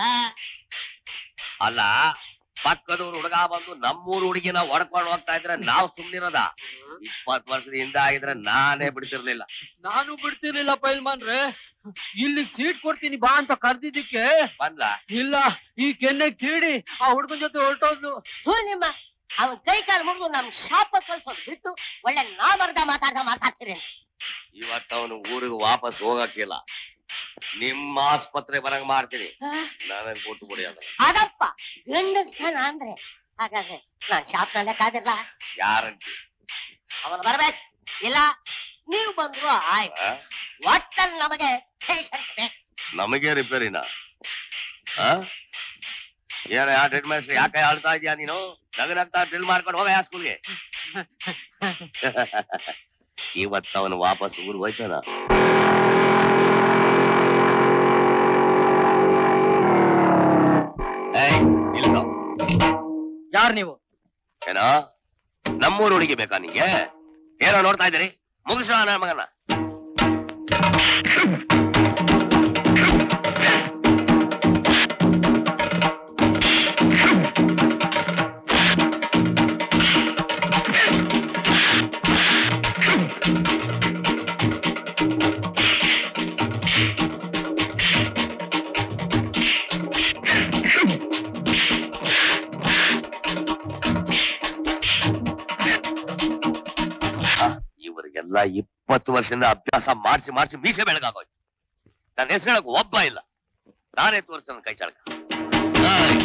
ಅಲ್ಲ ಪಕ್ಕದವ್ರು ಹುಡುಗ ಬಂದು ನಮ್ಮೂರ್ ಹುಡುಗಿನ ಹೊಡ್ಕೊಂಡು ಹೋಗ್ತಾ ಇದ್ರೆ ನಾವ್ ಸುಮ್ನಿರೋದ ಇಪ್ಪತ್ ವರ್ಷದ ಹಿಂದೆ ಆಗಿದ್ರೆ ನಾನೇ ಬಿಡ್ತಿರ್ಲಿಲ್ಲ ನಾನು ಬಿಡ್ತಿರ್ಲಿಲ್ಲ ಪೈಲ್ಮಾನ್ರೆ ಇಲ್ಲಿ ಸೀಟ್ ಕೊಡ್ತೀನಿ ಬಾ ಅಂತ ಕರ್ದಿದ್ದಕ್ಕೆ ಬಂದ ಇಲ್ಲ ಈ ಕೆನ್ನೆ ಕೀಡಿ ಆ ಹುಡುಗನ ಜೊತೆ ಹೊರಟೋದ್ಲು ಥೂ ನಿಮ್ಮ ಅವನ್ ಕೈ ಕಾಲು ಮುರಿದು ನಮ್ ಶಾಪ ಕಳ್ಸೋದು ಬಿಟ್ಟು ಒಳ್ಳೆ ನಾಮರ್ದ ಮಾತಾಡ್ದ ಮಾತಾಡ್ತೀರಿ ಇವತ್ತು ಅವನು ಊರಿಗೆ ವಾಪಸ್ ಹೋಗಕ್ಕಿಲ್ಲ ನಿಮ್ಮ ಆಸ್ಪತ್ರೆ ಬರಂಗ್ ಮಾಡ್ತೀನಿ ನನಗ್ ಕೊಟ್ಟು ಬಿಡಿ ಅದನ್ನ ಅದಪ್ಪ ಗಂಡಸ್ತಾನ ಅಂದ್ರೆ ಹಾಗಾದ್ರೆ ನಾನ್ ಶಾಪ್ನಲ್ಲೇ ಕಾದಿರ್ಲ ಯಾರಂತಿ ಅವನು ಬರ್ಬೇಕು ಇಲ್ಲ ನೀವು ಬಂದ್ರು ಆಯ್ತು ಆ? ಒಟ್ಟಲ್ಲಿ ನಮಗೆ patient ಬೇಕು ನಮಗೆ ರಿಪೇರಿನ ಆ? ಏನ ಯಾ ಡ್ರಿಲ್ ಮಾಸ್ಟರ್ ಯಾಕೆ ಆಳ್ತಾ ಇದೀಯಾ ನೀನು ನಗನಗ್ತಾ ಡ್ರಿಲ್ ಮಾಡ್ಕೊಂಡು ಹೋಗ ಯಾ ಸ್ಕೂಲ್ಗೆ ಇವತ್ತು ಅವನು ವಾಪಸ್ ಊರಿಗೆ ಹೋಯ್ತಾನ ಏಯ್, ನಿಲ್ಸು. ಯಾರ್ ನೀವು ಏನೋ ನಮ್ಮೂರು ಹುಡುಗಿ ಬೇಕಾ ನಿಂಗೆ ಏನೋ ನೋಡ್ತಾ ಇದ್ದೀರಿ ಮುಗಿಸೋ ನನ್ನ ಮಗನ ಇವ್ರಿಗೆಲ್ಲ ಇಪ್ಪತ್ತು ವರ್ಷದಿಂದ ಅಭ್ಯಾಸ ಮಾಡಿಸಿ ಮಾಡಿಸಿ ಮೀಸೆ ಬೆಳಗಾಗೋಯ್ತು ನನ್ನ ಹೆಸರು ಹೇಳಕ್ ಒಬ್ಬ ಇಲ್ಲ ನಾನೇ ತೋರಿಸ್ತಾನೆ ಕೈ ಚಾಳಕ ಏಯ್.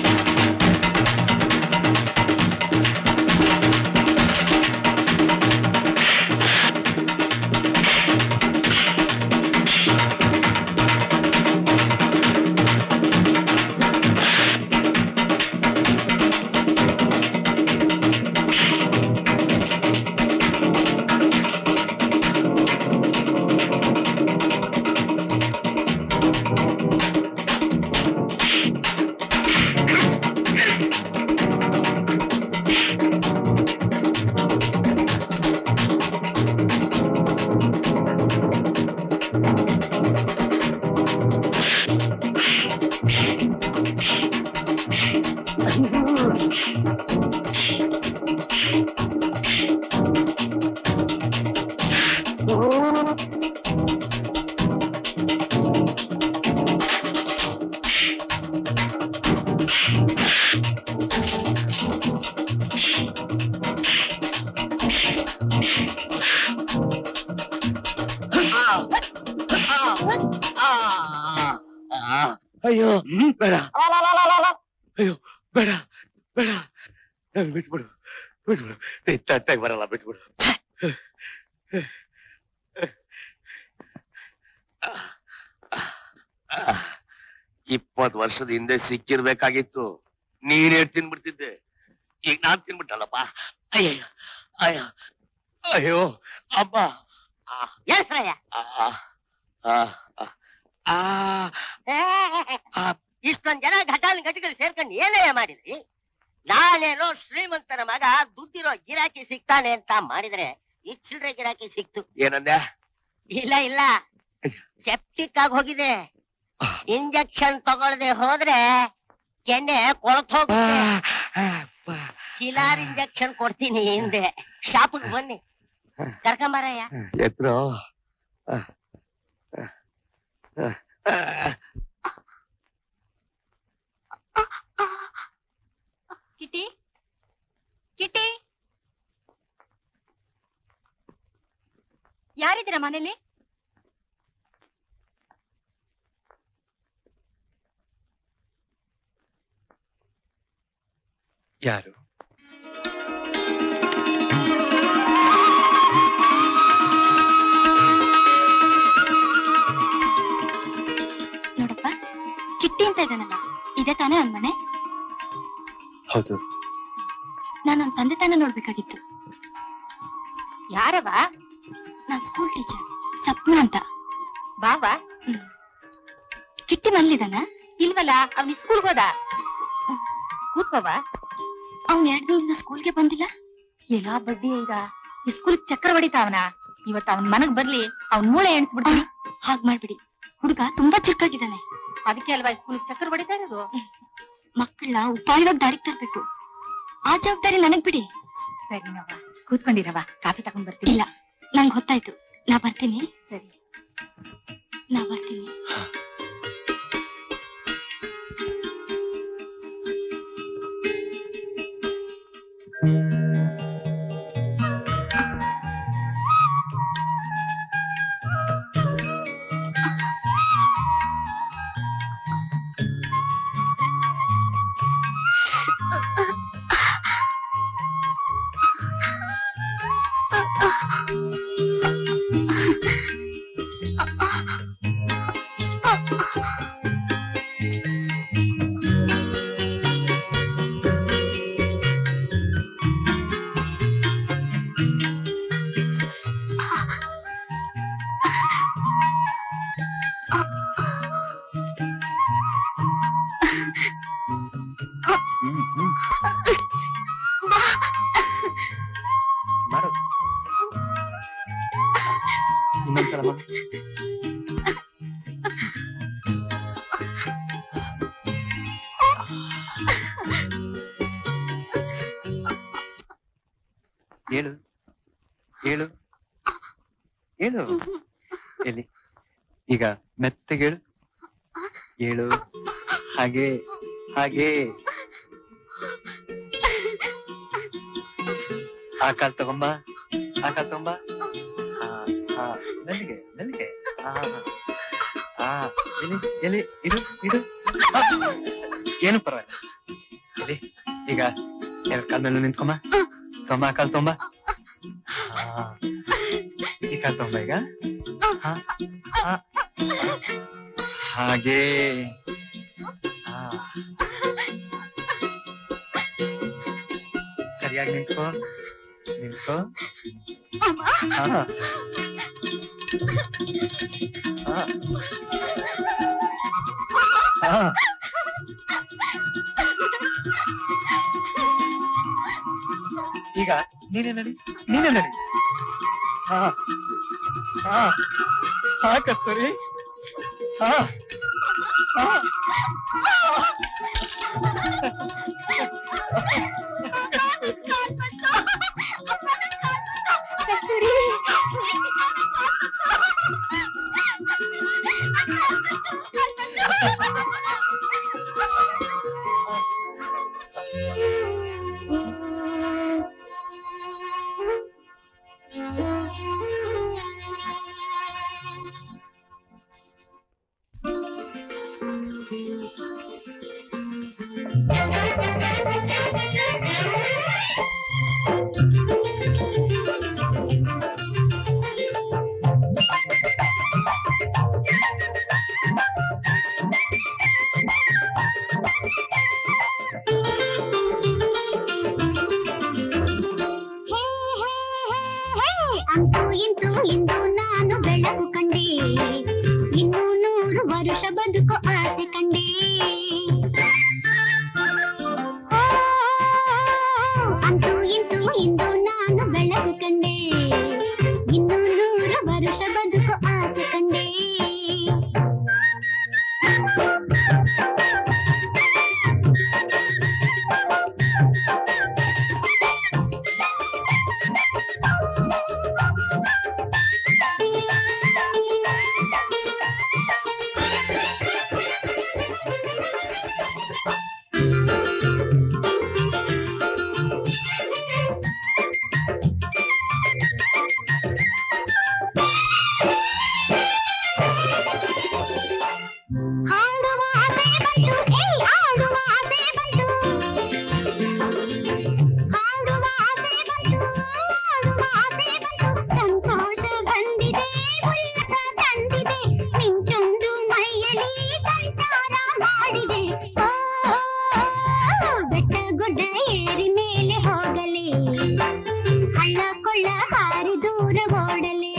ಅಯ್ಯೋ ಬೇಡ ಅಯ್ಯೋ ಬೇಡ ಬೇಡ ನನ್ ಬಿಟ್ಬಿಡು ಬಿಟ್ಬಿಡು ನೀ ತಟ್ಟಾಗಿ ಬರಲ್ಲ ಬಿಟ್ಬಿಡು ಇಪ್ಪತ್ ವರ್ಷದ ಹಿಂದೆ ಸಿಕ್ಕಿರ್ಬೇಕಾಗಿತ್ತು ನೀನೇ ತಿನ್ಬಿಡ್ತಿದ್ದೆ ಈಗ ನಾನ್ ತಿನ್ಬಿಟ್ಟಲ್ಲಪ್ಪ ಅಯ್ಯ ಅಯ್ಯ ಅಯ್ಯೋ ಅಮ್ಮ ಎಲ್ಸ್ರಯ್ಯ ಆ, ಆ, ಆ, ಆ, ಆ, ಇಷ್ಟೊಂದ್ ಜನ ಘಟಾಲಿ ಘಟಗಳು ಸೇರ್ಕೊಂಡು ಏನೇ ಮಾಡಿದ್ರಿ ನಾನೇನೋ ಶ್ರೀಮಂತರ ಮಗ ದುಡ್ಡಿರೋ ಗಿರಾಕಿ ಸಿಗ್ತಾನೆ ಅಂತ ಮಾಡಿದ್ರೆ ಈ ಚಿಲ್ಡ್ರೆ ಗಿರಾಕಿ ಸಿಕ್ತು ಏನಂದೆ ಇಲ್ಲ ಇಲ್ಲ ಸೆಪ್ಟಿಕ್ ಆಗಿ ಹೋಗಿದೆ ಇಂಜೆಕ್ಷನ್ ತಗೊಳ್ದೆ ಹೋದ್ರೆ ಕೆನ್ನೆ ಕೊಳತ್ ಹೋಗುತ್ತೆ ಚಿಲಾರ್ ಇಂಜೆಕ್ಷನ್ ಕೊಡ್ತೀನಿ ಹಿಂದೆ ಶಾಪಿಗೆ ಬನ್ನಿ ಕರ್ಕೊಂಬರಯ್ಯ ಎತ್ರೋ ಕಿಟಿ ಕಿಟಿ ಯಾರಿದ್ದೀರಾ ಮನೇಲಿ ಯಾರು ನೋಡಪ್ಪ ಕಿಟ್ಟಿ ಅಂತ ಇದ್ದಾನಲ್ಲ ಇದೇ ತಾನೇ ಅವನ್ ಮನೆ ಹೌದು ನಾನು ಅವ್ನ್ ತಂದೆ ತಾನೇ ನೋಡ್ಬೇಕಾಗಿತ್ತು ಯಾರವ ನಾನ್ ಸ್ಕೂಲ್ ಟೀಚರ್ ಸಪ್ನ ಅಂತ ಬಾವ ಕಿಟ್ಟಿ ಮನೇಲಿದಾನ ಇಲ್ವಲ್ಲ ಅವ್ನ ಸ್ಕೂಲ್ಗೆ ಹೋದ ಕೂತ್ಕೋವ ಅವ್ನ್ ಎರಡ್ ದಿನದಿಂದ ಸ್ಕೂಲ್ಗೆ ಬಂದಿಲ್ಲ ಏನೋ ಬಡ್ಡಿ ಈಗ ಸ್ಕೂಲ್ ಚಕ್ರ ಹೊಡಿತಾವನ ಇವತ್ ಅವನ್ ಮನಗ್ ಬರ್ಲಿ ಅವ್ನ್ ಮೂಳೆ ಎಣ್ಸ್ಬಿಡ್ತೀನಿ ಹಾಗ್ ಮಾಡ್ಬಿಡಿ ಹುಡುಗ ತುಂಬಾ ಚುರುಕಾಗಿದ್ದಾನೆ ಅದಕ್ಕೆ ಅಲ್ವಾ ಸ್ಕೂಲ್ ಚಕ್ರ ಹೊಡಿತಾ ಇರೋದು ಮಕ್ಕಳನ್ನ ಉಪಾಯವಾಗಿ ದಾರಿಗೆ ತರ್ಬೇಕು ಆ ಜವಾಬ್ದಾರಿ ನನಗ್ ಬಿಡಿ ಸರಿನವ್ವ ಕೂತ್ಕೊಂಡಿರವ ಕಾಫಿ ತಗೊಂಡ್ ಬರ್ತೀನಿ ಇಲ್ಲ ನಂಗ್ ಗೊತ್ತಾಯ್ತು ನಾ ಬರ್ತೀನಿ ಸರಿ ನಾ ಬರ್ತೀನಿ ಮಾಡು ಇನ್ನೊಂದ್ಸಲ ಮಾಡು ಹೇಳು ಹೇಳು ಹೇಳು ಎಲ್ಲಿ ಈಗ ಮೆತ್ತಗೆ ಹೇಳು ಹೇಳು ಹಾಗೆ ಹಾಗೆ ಆ ಕಾಲ್ ತಗೊಂಬ ಆ ಕಾಲ್ ತಗೊಂಬ ಹಾ ಹಾ ಮೆಲ್ಲಿಗೆ ಮೆಲ್ಲಿಗೆ ಹಾ ಹಾ ಎಲ್ಲಿ ಎಲ್ಲಿ ಇರು ಇರು ಆ, ಏನು ಪರವಾಗಿಲ್ಲ ಎಲ್ಲಿ ಈಗ ಎರಡ್ ಕಾಲ್ ಮೇಲೆ ನಿಂತ್ಕೊಂಬ ತೊಂಬ ಆ ಕಾಲ್ ತೊಂಬ ಹಾ ಈ ಕಾಲ್ ತೊಂಬ ಈಗ ಹಾ ಹಾ ಹಾಗೆ ಹಾ ಸರಿಯಾಗಿ ನಿಂತ್ಕೋ ನಿಂತ್ಕೋ ಹಾ ಹಾ ಹಾ ಈಗ ನೀನೇ ನಡಿ ನೀನೇ ನಡಿ ಹಾ ಹಾ ಹಾ ಕಸ್ತೂರಿ ಹಾ ಹಾ ಅಂತೂ ಇಂತೂ ಇಂದು ನಾನು ಬೆಳಕು ಕಂಡೆ ಇನ್ನು ನೂರು ವರುಷ ಬದುಕು ಆಸೆ ಕಂಡೆ ಓ, ಅಂತೂ ಇಂತೂ ಇಂದು ನಾನು ಬೆಳಕು ಕಂಡೆ ಇನ್ನು ನೂರು ವರುಷ ಬದುಕು ಆಸೆ ಕಂಡೆ ಹಾಡುವ ಆಸೆ ಬಂತು ಏಯ್ ಆಡುವ ಆಸೆ ಬಂತು ಹಾಡುವ ಆಸೆ ಬಂತು ಆಡುವ ಆಸೆ ಬಂತು ಸಂತೋಷ ಬಂದಿದೆ ಉಲ್ಲಾಸ ತಂದಿದೆ ಮಿಂಚೊಂದು ಮೈಯಲ್ಲಿ ಸಂಚಾರ ಮಾಡಿದೆ ಓ, ಬೆಟ್ಟ ಗುಡ್ಡ ಏರಿ ಮೇಲೆ ಹೋಗಲೇ ಹಳ್ಳ ಕೊಳ್ಳ ಹಾರಿ ದೂರ ಓಡಲೇ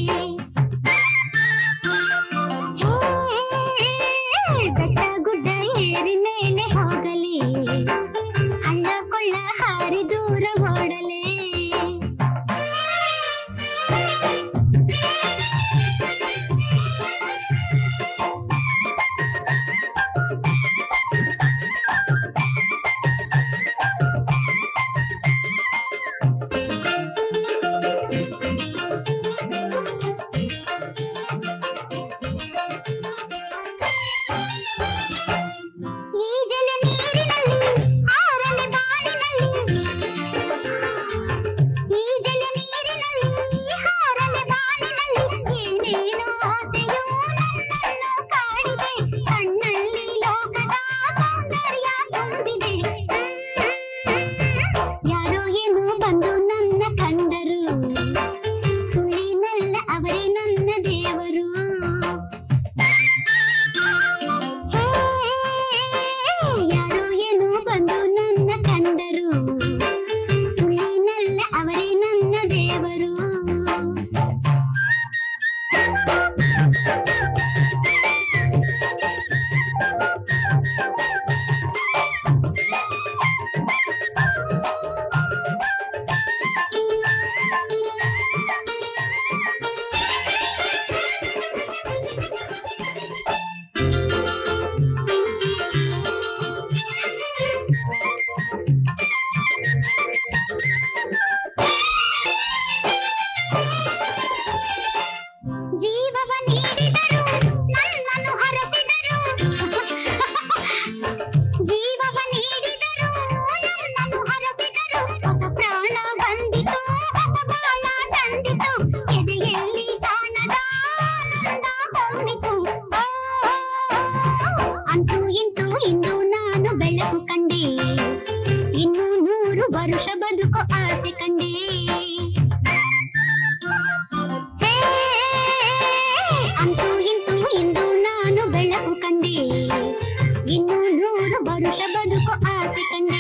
ಬೆಟ್ಟ ಗುಡ್ಡ ಏರಿ ಮೇಲೆ ಹೋಗಲಿ ಹಳ್ಳ ಕೊಳ್ಳ ಹಾರಿ ದೂರ ಓಡಲೇ ಈಜಲು ನೀರಿನಲ್ಲಿ ಆರಲೆ ಬಾಳಿನಲ್ಲಿ ಈಜಲು ನೀರಿನಲ್ಲಿ ಹಾರಲೆ ಬಾಳಿನಲ್ಲಿ ಏನೇನೋ ಆಸೆಯು ನನ್ನನ್ನು ಕಾಡಿದೆ ಕಣ್ಣಲ್ಲಿ ಲೋಕದ ಸೌಂದರ್ಯ ತುಂಬಿದೆ ಯಾರೋ ಏನೋ ಬಂದು ನನ್ನ ಕಂಡರು ಸುಳ್ಳಿನಲ್ಲ ಅವರೇ ನನ್ನ ದೇವರು ಯಾರೋ ಏನೋ ಬಂದು ನನ್ನ ಕಂಡರು ಸುಳ್ಳಿನಲ್ಲ ಅವರೇ ನನ್ನ ದೇವರು ಜೀವವ ನೀಡಿದರು ನನ್ನನ್ನು ಹರಸಿದರು ಜೀವವ ನೀಡಿದರು ನನ್ನನ್ನು ಹರಸಿದರು ಹೊಸ ಪ್ರಾಣ ಬಂದಿತು ಹೊಸ ಬಾಳ ತಂದಿತು ಎದೆಯಲ್ಲಿ ಕಾಣದ ಆನಂದ ಹೊಮ್ಮಿತು ಓ, ಅಂತೂ ಇಂತೂ ಇಂದು ನಾನು ಬೆಳಕು ಕಂಡೆ ಇನ್ನು ನೂರು ವರುಷ ಬದುಕು ಆಸೆ ಕಂಡೆ ಹೇ, ಅಂತೂ ಇಂತೂ ಇಂದು ನಾನು ಬೆಳಕು ಕಂಡೆ ಇನ್ನು ನೂರು ವರುಷ ಬದುಕು ಆಸೆ ಕಂಡೆ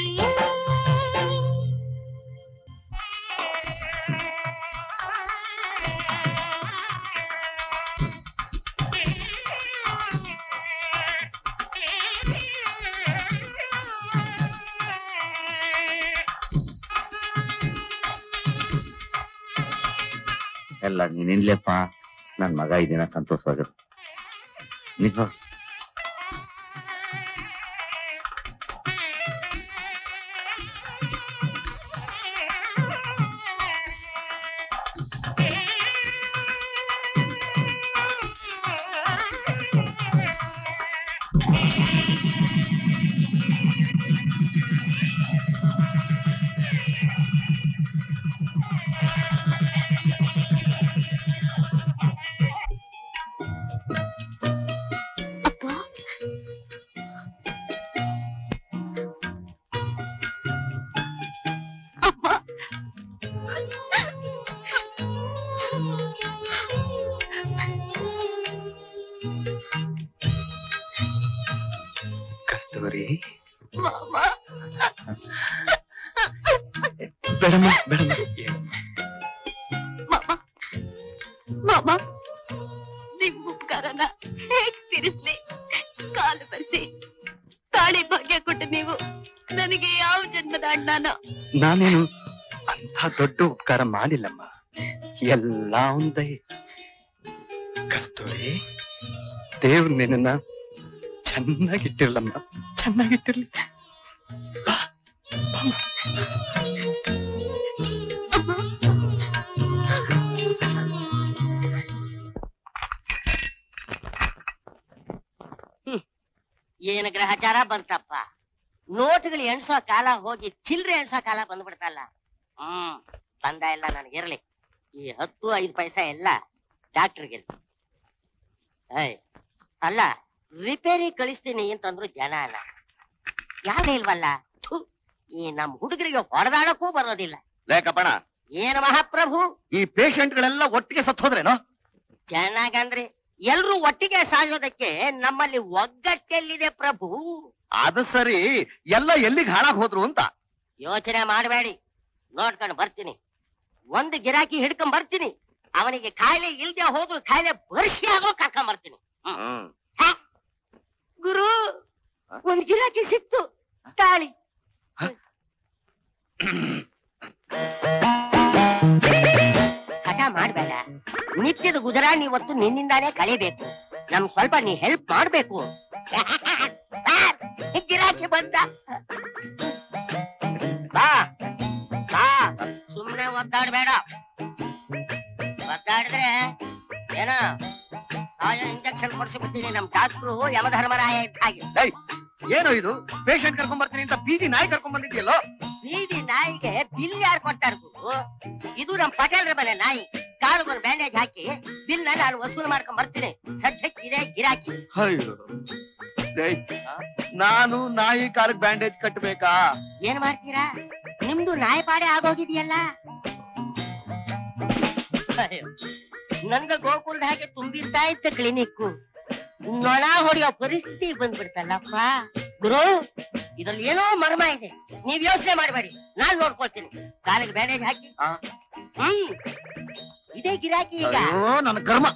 ಎಲ್ಲ ನೀನಿನ್ಲೆಪ್ಪ ನನ್ ಮಗ ಈ ದಿನ ಸಂತೋಷವಾಗಿರು ನಿಜ ಬೇಡಮ್ಮ ಬೇಡಮ್ಮ ಏನು? ಮಾಮ ಮಾಮ ನಿಮ್ ಉಪಕಾರನ ಹೇಗ್ ತೀರಿಸ್ಲಿ ಕಾಲು ಬರ್ಸಿ ತಾಳಿ ಭಾಗ್ಯ ಕೊಟ್ಟ ನೀವು ನನಗೆ ಯಾವ ಜನ್ಮದ ಅಣ್ಣನ ನಾನೇನು ಅಂಥ ದೊಡ್ಡ ಉಪಕಾರ ಮಾಡಿಲ್ಲಮ್ಮ ಎಲ್ಲ ಅವನ್ ದಯೆ ಕಸ್ತೂರಿ ದೇವ್ರು ನಿನ್ನ ಚೆನ್ನಾಗಿಟ್ಟಿರ್ಲಮ್ಮ ಚೆನ್ನಾಗಿಟ್ಟಿರ್ಲಿ ಬಾ, ಬಾಮ್ಮ. ಏನ್ ಗ್ರಹಚಾರ ಬಂತಪ್ಪ ನೋಟ್ಗಳು ಎಣ್ಸೋ ಕಾಲ ಹೋಗಿ ಚಿಲ್ರೆ ಎಣ್ಸೋ ಕಾಲ ಬಂದ್ಬಿಡ್ತಲ್ಲ ಹ್ಮ್ ಬಂದ ಎಲ್ಲ ನನಗಿರ್ಲಿ ಈ ಹತ್ತು ಐದು ಪೈಸಾ ಎಲ್ಲ ಡಾಕ್ಟರ್ಗೆ ಏಯ್ ಅಲ್ಲ ರಿಪೇರಿ ಕಳಿಸ್ತೀನಿ ಅಂತಂದ್ರು ಜನ ಅಲ್ಲ ಯಾವ್ದೇ ಇಲ್ವಲ್ಲ ಥು, ಈ ನಮ್ ಹುಡುಗರಿಗೆ ಹೊಡೆದಾಡಕ್ಕೂ ಬರೋದಿಲ್ಲ ಲೇಕಪ್ಪಣ ಏನ್ ಮಹಾಪ್ರಭು ಈ ಪೇಷಂಟ್ಗಳೆಲ್ಲ ಒಟ್ಟಿಗೆ ಸತ್ತು ಹೋದ್ರೇನೋ ಚೆನ್ನಾಗಂದ್ರೆ ಎಲ್ರೂ ಒಟ್ಟಿಗೆ ಸಾಯೋದಕ್ಕೆ ನಮ್ಮಲ್ಲಿ ಒಗ್ಗಟ್ಟೆಲ್ಲಿದೆ ಪ್ರಭು ಅದು ಸರಿ ಎಲ್ಲ ಎಲ್ಲಿಗೆ ಹಾಳಾಗ್ ಹೋದ್ರು ಅಂತ ಯೋಚನೆ ಮಾಡಬೇಡಿ ನೋಡ್ಕೊಂಡು ಬರ್ತೀನಿ ಒಂದು ಗಿರಾಕಿ ಹಿಡ್ಕೊಂಡ್ ಬರ್ತೀನಿ ಅವನಿಗೆ ಕಾಯಿಲೆ ಇಲ್ದೆ ಹೋದ್ರು ಕಾಯಿಲೆ ಬರ್ಸಿ ಆದ್ರೂ ಕರ್ಕೊಂಡ್ ಬರ್ತೀನಿ ಹ್ಮ್ ಗುರು ಒಂದ್ ಗಿರಾಕಿ ಸಿಕ್ತು ತಾಳಿ ಹಠ ಮಾಡ್ಬೇಡ ನಿತ್ಯದ ಗುಜರಾಣಿ ಇವತ್ತು ನಿನ್ನಿಂದಾನೇ ಕಳಿಬೇಕು ನಮ್ ಸ್ವಲ್ಪ ನೀ ಹೆಲ್ಪ್ ಮಾಡ್ಬೇಕು ಸಾರ್, ಗಿರಾಕಿ ಬಂದ ಬಾ ಬಾ ಸುಮ್ನೆ ಒದ್ದಾಡ್ಬೇಡ ಒದ್ದಾಡಿದ್ರೆ ಏನ ಸಾಯ ಇಂಜೆಕ್ಷನ್ ಕೊಡ್ಸಿಬಿಡ್ತೀನಿ ನಮ್ ಡಾಕ್ಟ್ರು ಯಮಧರ್ಮರಾಯ ಇದ್ದ ಹಾಗೆ ಏಯ್, ಏನು ಇದು ಪೇಷಂಟ್ ಕರ್ಕೊಂಡ್ ಬರ್ತೀನಿ ಅಂತ ಬೀದಿ ನಾಯಿ ಕರ್ಕೊಂಡ್ ಬಂದಿದ್ಯಲ್ಲೋ ಬೀದಿ ನಾಯಿಗೆ ಬಿಲ್ ಯಾರು ಕೊಟ್ಟಾರ ಗುರು ಇದು ನಮ್ ಪಟೇಲ್ರ ಮನೆ ನಾಯಿ ಕಾಲುಗೊಂದು ಬ್ಯಾಂಡೇಜ್ ಹಾಕಿ ಬಿಲ್ ನಾನು ವಸೂಲು ಮಾಡ್ಕೊಂಡ್ ಬರ್ತೀನಿ ಸದ್ಯಕ್ಕೆ ಇದೆ ಗಿರಾಕಿ ಅಯ್ಯೋ ಏಯ್, ನಾನು ನಾಯಿ ಕಾಲಕ್ಕೆ ಬ್ಯಾಂಡೇಜ್ ಕಟ್ಟಬೇಕಾ ಏನ್ ಮಾಡ್ತೀರಾ ನಿಮ್ದು ನಾಯಿ ಪಾಡೆ ಆಗೋಗಿದೆಯಲ್ಲ ಅಯ್ಯೋ, ನಂದ ಗೋಕುಲದ ಹಾಗೆ ತುಂಬಿರ್ತಾ ಇತ್ತ ಕ್ಲಿನಿಕ್ ನೊಣ ಹೊಡೆಯೋ ಪರಿಸ್ಥಿತಿ ಬಂದ್ಬಿಡ್ತಲ್ಲಪ್ಪ ಗುರು ಇದ್ರಲ್ಲಿ ಏನೋ ಮರ್ಮ ಇದೆ ನೀವ್ ಯೋಚನೆ ಮಾಡಬೇಡಿ ನಾನ್ ನೋಡ್ಕೊಳ್ತೀನಿ ಕಾಲಿಗೆ ಬ್ಯಾಂಡೇಜ್ ಹಾಕಿ ಆ. ಹ್ಮ್ ಇದೇ ಗಿರಾಕಿ ಈಗ ಅಯ್ಯೋ ನನ್ನ ಕರ್ಮ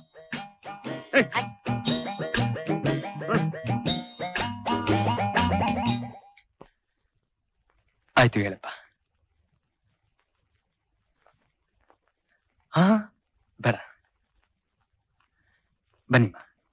ಆಯ್ತು ಹೇಳಪ್ಪ ಹಾ ಬೇಡ ಬನ್ನಿಮ್ಮ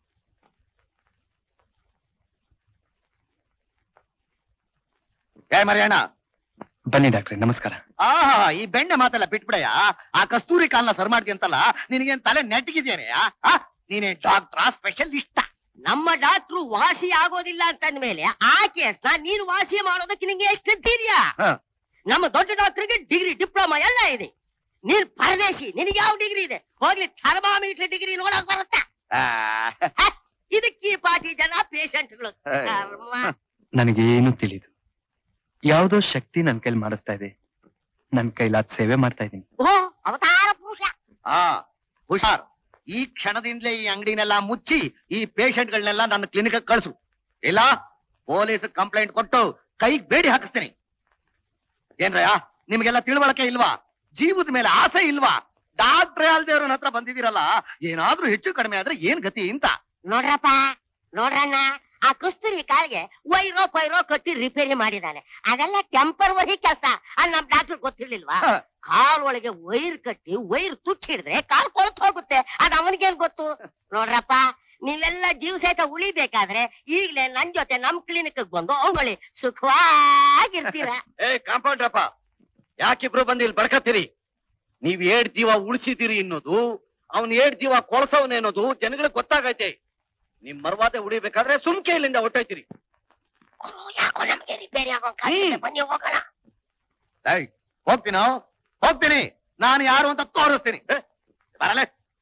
ಏ ಮರಿಯಣ್ಣ ಬನ್ನಿ ಡಾಕ್ಟ್ರೆ ನಮಸ್ಕಾರ ಆಹಾ ಈ ಬೆಣ್ಣೆ ಮಾತೆಲ್ಲ ಬಿಟ್ಬಿಡಯ್ಯ ಆ ಕಸ್ತೂರಿ ಕಾಲ್ನ ಸರ್ ಮಾಡ್ತೀಯಂತಲ್ಲ ನಿನಗೇನ್ ತಲೆ ನೆಟ್ಟಿಗಿದ್ದೇನೆ ನೀನೇ ಡಾಕ್ಟ್ರಾ ಸ್ಪೆಷಲಿಸ್ಟ್ ನಮ್ಮ ಡಾಕ್ಟ್ರು ವಾಸಿ ಆಗೋದಿಲ್ಲ ಅಂತಂದ್ಮೇಲೆ ಆ ಕೇಸ್ನ ನೀನು ವಾಸಿ ಮಾಡೋದಕ್ಕೆ ನಿಂಗೆ ಎಷ್ಟು ಧೈರ್ಯ ಹ. ನಮ್ಮ ದೊಡ್ಡ ಡಾಕ್ಟರ್ಗೆ ಡಿಗ್ರಿ ಡಿಪ್ಲೊಮಾ ಎಲ್ಲ ಇದೆ ನೀನ್ ಪರದೇಶಿ ನಿನಗೆ ಯಾವ ಡಿಗ್ರಿ ಇದೆ ಹೋಗ್ಲಿ ಥರ್ಮಾಮೀಟರ್ ಡಿಗ್ರಿ ನೋಡಕ್ ಬರುತ್ತಾ ಇದಕ್ಕೆ ಈ ಪಾರ್ಟಿ ಜನ ಪೇಷಂಟ್ಗಳು ನನಗೇನು ತಿಳಿದು ಯಾವುದೋ ಶಕ್ತಿ ನನ್ ಕೈಲಿ ಮಾಡಿಸ್ತಾ ಇದೆ ನನ್ ಕೈಲಾದ ಸೇವೆ ಮಾಡ್ತಾ ಇದ್ದೀನಿ ಓ ಅವತಾರ ಪುರುಷ ಆ ಹುಷಾರ್ ಈ ಕ್ಷಣದಿಂದಲೇ ಈ ಅಂಗಡಿನೆಲ್ಲ ಮುಚ್ಚಿ ಈ ಪೇಷಂಟ್ಗಳನ್ನೆಲ್ಲ ನನ್ನ ಕ್ಲಿನಿಕ್ ಕಳಿಸು ಇಲ್ಲ ಪೊಲೀಸ್ ಕಂಪ್ಲೇಂಟ್ ಕೊಟ್ಟು ಕೈಗ್ ಬೇಡಿ ಹಾಕಿಸ್ತೀನಿ ಏನ್ರಯ್ಯ ನಿಮ್ಗೆಲ್ಲ ತಿಳುವಳಿಕೆ ಇಲ್ವಾ ಜೀವದ ಮೇಲೆ ಆಸೆ ಇಲ್ವಾ ಡಾಕ್ಟ್ರೇ ಅಲ್ದೇವ್ರನ್ನ ಹತ್ರ ಬಂದಿದ್ದೀರಲ್ಲ ಏನಾದ್ರೂ ಹೆಚ್ಚು ಕಡಿಮೆ ಆದ್ರೆ ಏನ್ ಗತಿ ಅಂತ ನೋಡ್ರಪ್ಪ ನೋಡ್ರಣ್ಣ ಆ ಕಸ್ತೂರಿ ಕಾಲ್ಗೆ ವೈರೋ ಪೈರೋ ಕಟ್ಟಿ ರಿಪೇರಿ ಮಾಡಿದಾನೆ ಅದೆಲ್ಲ ಟೆಂಪರ್ವರಿ ಕೆಲಸ ಅಲ್ಲಿ ನಮ್ ಡಾಕ್ಟರ್ ಗೊತ್ತಿರ್ಲಿಲ್ವಾ ಹ. ಕಾಲ್ ಒಳಗೆ ವೈರ್ ಕಟ್ಟಿ ವೈರ್ ತುಚ್ಚಿ ಹಿಡಿದ್ರೆ ಕಾಲ್ ಕೊಳತ್ ಹೋಗುತ್ತೆ ಅದ್ ಅವನಿಗೇನ್ ಗೊತ್ತು ನೋಡ್ರಪ್ಪ ನೀವೆಲ್ಲ ಜೀವ ಸಹಿತ ಉಳಿಬೇಕಾದ್ರೆ ಈಗ್ಲೇ ನನ್ ಜೊತೆ ನಮ್ ಕ್ಲಿನಿಕ್ ಬಂದು ಅವಳಿ ಸುಖವಾಗಿರ್ತೀರ ಏ ಕಾಂಪೌಂಡ್ರಪ್ಪ ಯಾಕಿಬ್ರು ಬಂದು ಇಲ್ಲಿ ಬಡ್ಕತ್ತೀರಿ ನೀವ್ ಏಡ್ ಜೀವ ಉಳಿಸಿದ್ದೀರಿ ಅನ್ನೋದು ಅವ್ನ್ ಏಡ್ ಜೀವ ಕೊಳಸವನೇ ಅನ್ನೋದು ಜನಗಳಿಗೆ ಗೊತ್ತಾಗೈತೆ ನಿಮ್ ಮರ್ವಾದೆ ಉಳಿಬೇಕಾದ್ರೆ ಸುಮ್ಕೆ ಇಲ್ಲಿಂದ ಹೊಟ್ಟೋಯ್ತೀರಿ ಯಾಕೋ ನಮ್ಗೆ ರಿಪೇರಿ ಆಗೋ ಕಾಲಿದೆ, ಬನ್ನಿ ಹೋಗೋಣ ಏಯ್ ಹೋಗ್ತೀನೋ ಹೋಗ್ತೀನಿ ನಾನು ಯಾರು ಅಂತ ತೋರಿಸ್ತೀನಿ ಏ, ಬರಲೇ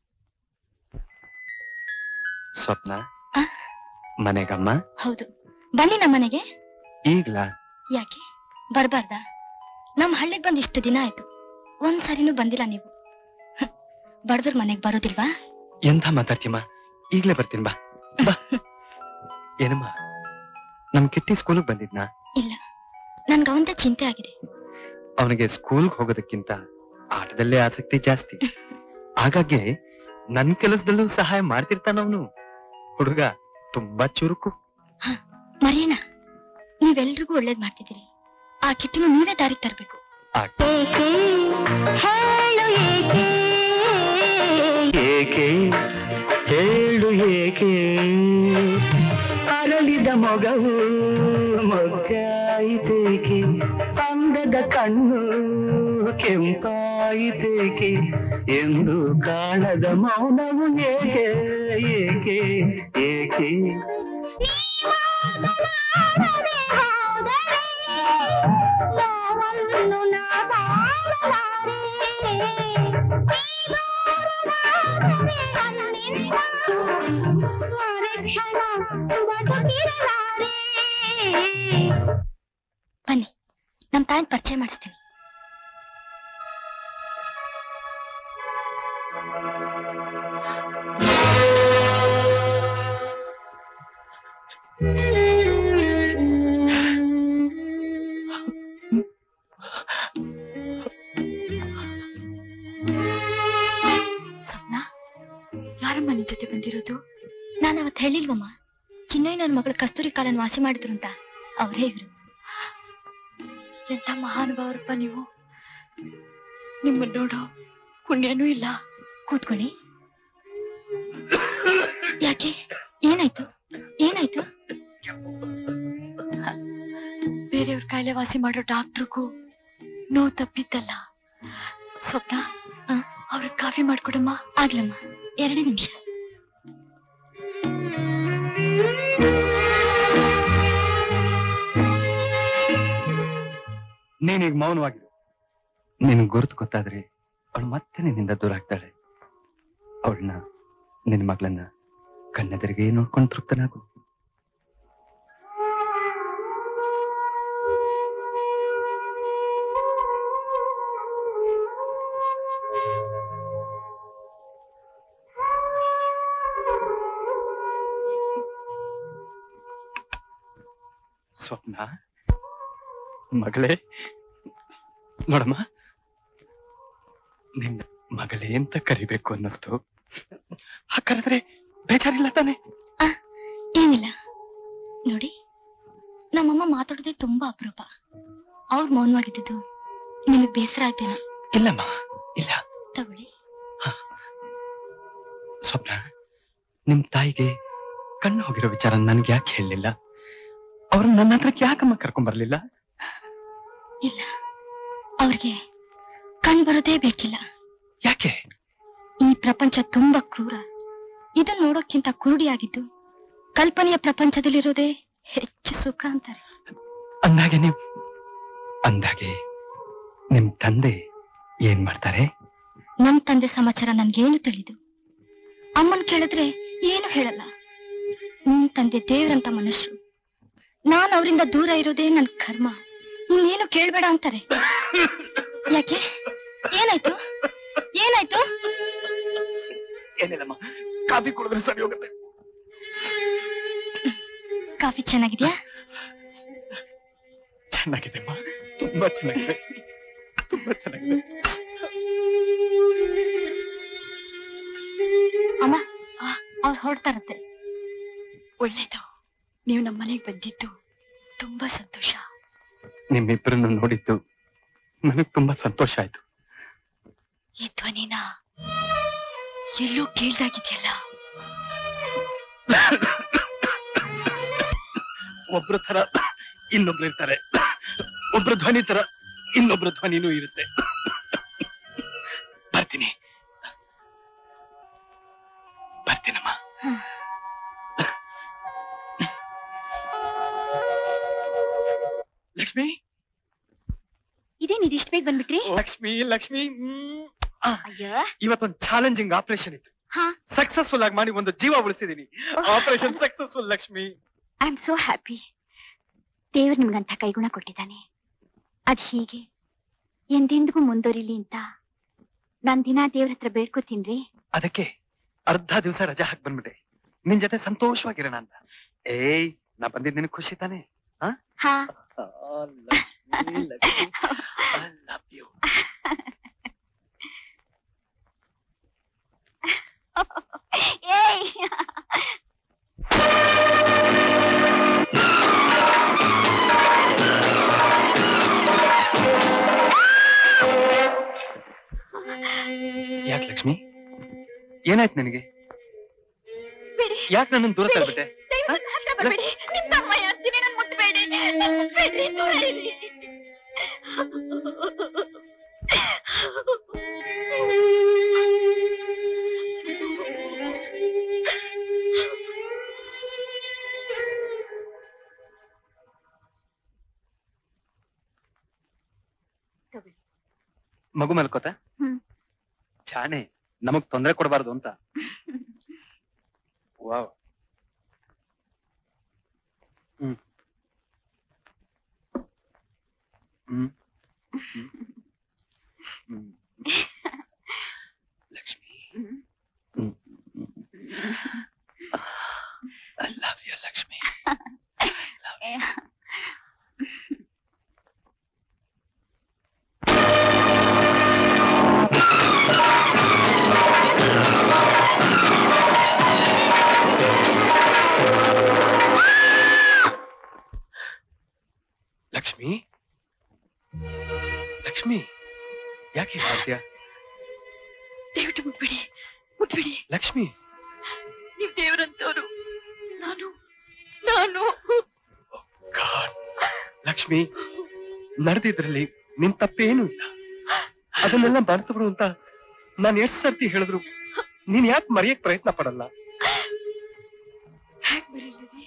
ಸ್ವಪ್ನ ಮನೆಗಮ್ಮ ಹೌದು ಬನ್ನಿ ನಮ್ಮನೆಗೆ ಈಗ್ಲ ಯಾಕೆ ಬರ್ಬಾರ್ದಾ ನಮ್ ಹಳ್ಳಿಗ್ ಬಂದ್ ಇಷ್ಟು ದಿನ ಆಯ್ತು ಒಂದ್ ಸರಿನೂ ಬಂದಿಲ್ಲ ನೀವು ಹ್ಮ್. ಬಡವ್ರ ಮನೆಗ್ ಬರೋದಿಲ್ವಾ ಎಂಥ ಮಾತಾಡ್ತೀಯಮ್ಮ ಈಗ್ಲೇ ಬರ್ತೀನಿ ಬಾ ಬಾ ಏನಮ್ಮ ನಮ್ ಕಿಟ್ಟಿ ಸ್ಕೂಲಿಗೆ ಬಂದಿದ್ನಾ ಇಲ್ಲ ನನ್ಗ ಅವಂತ ಚಿಂತೆ ಆಗಿದೆ ಅವನಿಗೆ ಸ್ಕೂಲ್ಗೆ ಹೋಗೋದಕ್ಕಿಂತ ಆಟದಲ್ಲೇ ಆಸಕ್ತಿ ಜಾಸ್ತಿ ಹಾಗಾಗಿ ನನ್ ಕೆಲಸದಲ್ಲೂ ಸಹಾಯ ಮಾಡ್ತಿರ್ತಾನ ಅವನು ಹುಡುಗ ತುಂಬಾ ಚುರುಕು ಮರಿಯಣ್ಣ ನೀವೆಲ್ರಿಗೂ ಒಳ್ಳೇದ್ ಮಾಡ್ತಿದ್ದೀರಿ ಆ ಕಿಟ್ಟಿನ ನೀವೇ ದಾರಿ ತರ್ಬೇಕು ಏಕೆ ಹೇಳು ಏಕೆ ಅರಳಿದ ಮೊಗವು ಮೊಗ್ಗಾಯಿತೇಕೆ ಅಂದದ ಕಣ್ಣು ಕೆಂಪಾಯಿತೇಕೆ ಎಂದು ಕಾಣದ ಮೌನವು ಏಕೆ ಏಕೆ ಏಕೆ ಬನ್ನಿ ನಮ್ ತಾಯಿನ ಪರಿಚಯ ಮಾಡಿಸ್ತೀನಿ ಸ್ವಪ್ನ ಯಾರಮ್ಮ ನಿನ್ ಜೊತೆ ಬಂದಿರೋದು ನಾನು ಅವತ್ತು ಹೇಳಿಲ್ವಮ್ಮ ಚಿನ್ನಯ್ಯ ನನ್ನ ಮಗಳ ಕಸ್ತೂರಿ ಕಾಲನ್ ವಾಸಿ ಮಾಡಿದ್ರು ಅಂತ ಅವರೇ ಇದ್ರು ಎಂತ ಮಹಾನುಭಾವರಪ್ಪ ನೀವು ನಿಮ್ಮ ನೋಡೋ ಪುಣ್ಯನೂ ಇಲ್ಲ ಕೂತ್ಕೊಳ್ಳಿ ಯಾಕೆ ಏನಾಯ್ತು ಏನಾಯ್ತು ಬೇರೆಯವ್ರ ಕಾಯಿಲೆ ವಾಸಿ ಮಾಡೋ ಡಾಕ್ಟ್ರಿಗೂ ನೋವು ತಪ್ಪಿದ್ದಲ್ಲ ಸ್ವಪ್ನ ಅವ್ರಿಗೆ ಕಾಫಿ ಮಾಡ್ಕೊಡಮ್ಮ ಆಗ್ಲಮ್ಮ ಎರಡೇ ನಿಮಿಷ ನೀನೀಗ ಮೌನವಾಗಿರು ನಿನ್ ಗುರುತು ಗೊತ್ತಾದ್ರೆ ಅವಳು ಮತ್ತೆ ನಿನ್ನಿಂದ ದೂರ ಆಗ್ತಾಳೆ ಅವಳನ್ನ ನಿನ್ ಮಗಳನ್ನ ಕಣ್ಣೆದರಿಗೆ ನೋಡ್ಕೊಂಡು ತೃಪ್ತನಾಗು ಸ್ವಪ್ನ ಮಗಳೇ ನೋಡಮ್ಮ ನಿನ್ನ ಮಗಳೇ ಅಂತ ಕರಿಬೇಕು ಅನ್ನಿಸ್ತು ಆ ಕರೆದ್ರೆ ಬೇಜಾರಿಲ್ಲ ತಾನೆ ಏನಿಲ್ಲ ನೋಡಿ ನಮ್ಮಮ್ಮ ಮಾತಾಡೋದೇ ತುಂಬಾ ಅಪರೂಪ ಅವ್ರು ಮೌನವಾಗಿದ್ದು ನಿಮಗೆ ಬೇಸರ ಆಯ್ತೇನೋ ಇಲ್ಲಮ್ಮ ಇಲ್ಲ ತಗೊಳ್ಳಿ ಸ್ವಪ್ನ ನಿಮ್ ತಾಯಿಗೆ ಕಣ್ಣು ಹೋಗಿರೋ ವಿಚಾರ ನನ್ಗೆ ಯಾಕೆ ಹೇಳಲಿಲ್ಲ ಅವ್ರು ನನ್ನ ಹತ್ರಕ್ಕೆ ಯಾಕಮ್ಮ ಕರ್ಕೊಂಡ್ ಬರ್ಲಿಲ್ಲ ಇಲ್ಲ ಅವ್ರಿಗೆ ಕಣ್ ಬರೋದೇ ಬೇಕಿಲ್ಲ ಯಾಕೆ ಈ ಪ್ರಪಂಚ ತುಂಬಾ ಕ್ರೂರ ಇದನ್ನ ನೋಡೋಕ್ಕಿಂತ ಕುರುಡಿಯಾಗಿದ್ದು ಕಲ್ಪನೆಯ ಪ್ರಪಂಚದಲ್ಲಿರೋದೇ ಹೆಚ್ಚು ಸುಖ ಅಂತಾರೆ ಅಂದಾಗೆ ನಿಮ್ ಅಂದಾಗೆ ನಿಮ್ ತಂದೆ ಏನ್ ಮಾಡ್ತಾರೆ ನನ್ ತಂದೆ ಸಮಾಚಾರ ನನ್ಗೇನು ತಿಳಿದು ಅಮ್ಮನ್ ಕೇಳಿದ್ರೆ ಏನು ಹೇಳಲ್ಲ ನಿನ್ ತಂದೆ ದೇವ್ರಂತ ಮನುಷ್ಯರು ನಾನ್ ಅವರಿಂದ ದೂರ ಇರೋದೇ ನನ್ ಕರ್ಮ ಇನ್ನೇನು ಕೇಳ್ಬೇಡ ಅಂತಾರೆ ಯಾಕೆ ಏನಾಯ್ತು ಏನಾಯ್ತು ಏನಿಲ್ಲಮ್ಮ ಕಾಫಿ ಕುಡಿದ್ರೆ ಸರಿ ಹೋಗುತ್ತೆ ಕಾಫಿ ಚೆನ್ನಾಗಿದ್ಯಾ ಚೆನ್ನಾಗಿದೆ ಅಮ್ಮ ತುಂಬಾ ಚೆನ್ನಾಗಿದೆ ತುಂಬಾ ಚೆನ್ನಾಗಿದೆ ಅಮ್ಮ ಅವ್ರು ಹೊರಡ್ತಾರಂತೆ ಒಳ್ಳೇದು ನೀವು ನಮ್ಮ ಮನೆಗೆ ಬಂದಿದ್ದು ತುಂಬಾ ಸಂತೋಷ ನಿಮ್ಮಿಬ್ಬರನ್ನು ನೋಡಿದ್ದು ನನಗ್ ತುಂಬಾ ಸಂತೋಷ ಆಯ್ತು ಈ ಧ್ವನಿನ ಎಲ್ಲೋ ಕೇಳ್ದಾಗಿದ್ಯಲ್ಲ ಒಬ್ರ ತರ ಇನ್ನೊಬ್ರು ಇರ್ತಾರೆ ಒಬ್ರ ಧ್ವನಿ ತರ ಇನ್ನೊಬ್ರ ಧ್ವನಿನೂ ಇರುತ್ತೆ ಬರ್ತೀನಿ ಬರ್ತೀನಮ್ಮ ಲಕ್ಷ್ಮಿ ಇದೇನ್ ಇದಿಷ್ಟು ಬೇಗ ಬಂದ್ಬಿಟ್ರಿ ಲಕ್ಷ್ಮಿ ಲಕ್ಷ್ಮಿ ಹ್ಮ್. ಆ, ಅಯ್ಯೋ ಇವತ್ತೊಂದು ಚಾಲೆಂಜಿಂಗ್ ಆಪರೇಷನ್ ಇತ್ತು ಹಾ ಸಕ್ಸಸ್ಫುಲ್ ಆಗಿ ಮಾಡಿ ಒಂದು ಜೀವ ಉಳಿಸಿದೀನಿ operation successful Lakshmi I am so happy ದೇವ್ರು ನಿಮ್ಗಂತ ಕೈಗುಣ ಕೊಟ್ಟಿದ್ದಾನೆ ಅದ್ ಹೀಗೆ ಎಂದೆಂದಿಗೂ ಮುಂದುವರಿಲಿ ಅಂತ ನಾನ್ ದಿನ ದೇವ್ರ ಹತ್ರ ಬೇಡ್ಕೋತೀನ್ರಿ ಅದಕ್ಕೆ ಅರ್ಧ ದಿವಸ ರಜಾ ಹಾಕಿ ಬಂದ್ಬಿಟ್ಟೆ ನಿನ್ ಜೊತೆ ಸಂತೋಷವಾಗಿರೋಣ ಅಂತ ಏಯ್ ನಾ ಬಂದಿದ್ ನಿನಗ್ ಖುಷಿ ತಾನೆ ಹಾ ಲಕ್ಷ್ಮಿ ಲಕ್ಷ್ಮಿ ಲಕ್ಷ್ಮಿ ಏನಾಯ್ತು ನಿನಗೆ ಬಿಡಿ ಯಾಕೆ ನನ್ನನ್ನು ದೂರ ತಳ್ಬಿಟ್ಟೆ ದಯವಿಟ್ಟು ಹತ್ರ ಬರ್ಬೇಡಿ ನಿಮ್ ತಮ್ಮಯ್ಯ ಅಂತೀನಿ ನನ್ ಮುಟ್ಬೇಡಿ ನನ್ ಮುಟ್ಬೇಡಿ ದೂರ ಇರಿ. ಮಗು ಮಲ್ಕೋತ ಹ್ಮ್. ಜಾಣೆ ನಮಗ್ ತೊಂದರೆ ಕೊಡಬಾರ್ದು ಅಂತ ವಾವ್ ಹ್ಮ್ ಹ್ಮ್ ಹ್ಮ್. ಹ್ಮ್. Lakshmi I love you Lakshmi Lakshmi Lakshmi ಯಾಕೆ ಹಾಸ್ಯ ದಯವಿಟ್ಟು ಮುಟ್ಬಿಡಿ ಮುಟ್ಬಿಡಿ ಲಕ್ಷ್ಮಿ ನೀವ್ ದೇವರಂತವ್ರು ನಾನು ನಾನು God. ಲಕ್ಷ್ಮಿ ನಡೆದಿದ್ರಲ್ಲಿ ನಿನ್ ತಪ್ಪೇನೂ ಇಲ್ಲ ಅದನ್ನೆಲ್ಲ ಮರ್ತು ಬಿಡು ಅಂತ ನಾನು ಎಷ್ಟ್ ಸರ್ತಿ ಹೇಳಿದ್ರು ನೀನ್ ಯಾಕೆ ಮರೆಯಕ್ ಪ್ರಯತ್ನ ಪಡಲ್ಲ ಹೇಗ್ ಮರೀಲಿ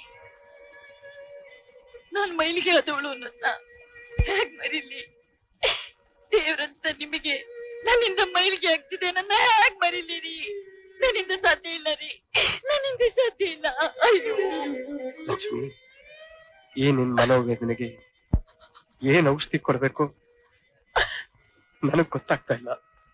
ನಾನ್ ಮೈಲಿಗೆ ಆದವಳು ನನ್ನ ಹೇಗ್ ಮರೀಲಿ ದೇವ್ರಂತ ನಿಮಗೆ ನನ್ನಿಂದ ಮೈಲಿಗೆ ಆಗ್ತಿದೆ ನನ್ನ ಹೇಗ್ ಮರೀಲಿ ರೀ ನನ್ನಿಂದ ಸಾಧ್ಯ ಇಲ್ಲ ರೀ ನನ್ನಿಂದ ಸಾಧ್ಯ ಇಲ್ಲ ಅಯ್ಯೋ ಲಕ್ಷ್ಮಿ ಏನ್ ನಿನ್ ಮನೋವೇದನೆಗೆ ಏನ್ ಔಷಧಿ ಕೊಡ್ಬೇಕು ನನಗ್ ಗೊತ್ತಾಗ್ತಾ ಇಲ್ಲ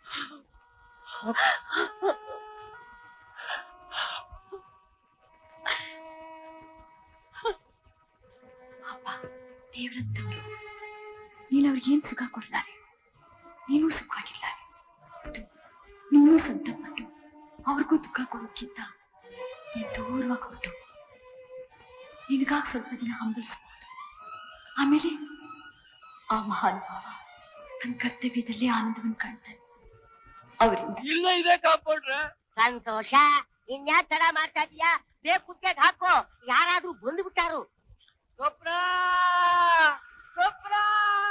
ಅಪ್ಪ ದೇವ್ರಂತವ್ರು ನೀನ್ ಅವ್ರಿಗೇನ್ ಸುಖ ಕೊಡ್ಲಾರೆ ನೀನು ಸುಖವಾಗಿಲ್ಲ ನೀನು ಸಂತಪಟ್ಟು ಅವ್ರಿಗೂ ದುಃಖ ಕೊಡೋಕ್ಕಿಂತ ನೀನ್ ದೂರವಾಗಿ ಹೊರಟು ನಿನಗಾಗ ಸ್ವಲ್ಪ ದಿನ ಹಂಬಲಿಸ್ಬೋದು ಆಮೇಲೆ ಆ ಮಹಾನುಭಾವ ತನ್ನ ಕರ್ತವ್ಯದಲ್ಲಿ ಆನಂದವನ್ನು ಕಾಣ್ತಾನೆ ಅವರಿಂದ ಇಲ್ಲ ಇದೆ ಕಾಂಪೌಂಡ್ರ ಸಂತೋಷ ಇನ್ಯಾ ತಡ ಮಾಡ್ತಾ ಇದೀಯಾ ಬೇಗ ಕುತ್ತಿಗೆ ಹಾಕೋ ಯಾರಾದ್ರೂ ಬಂದು ಬಿಟ್ಟಾರು ಸ್ವಪ್ನ ಸ್ವಪ್ನ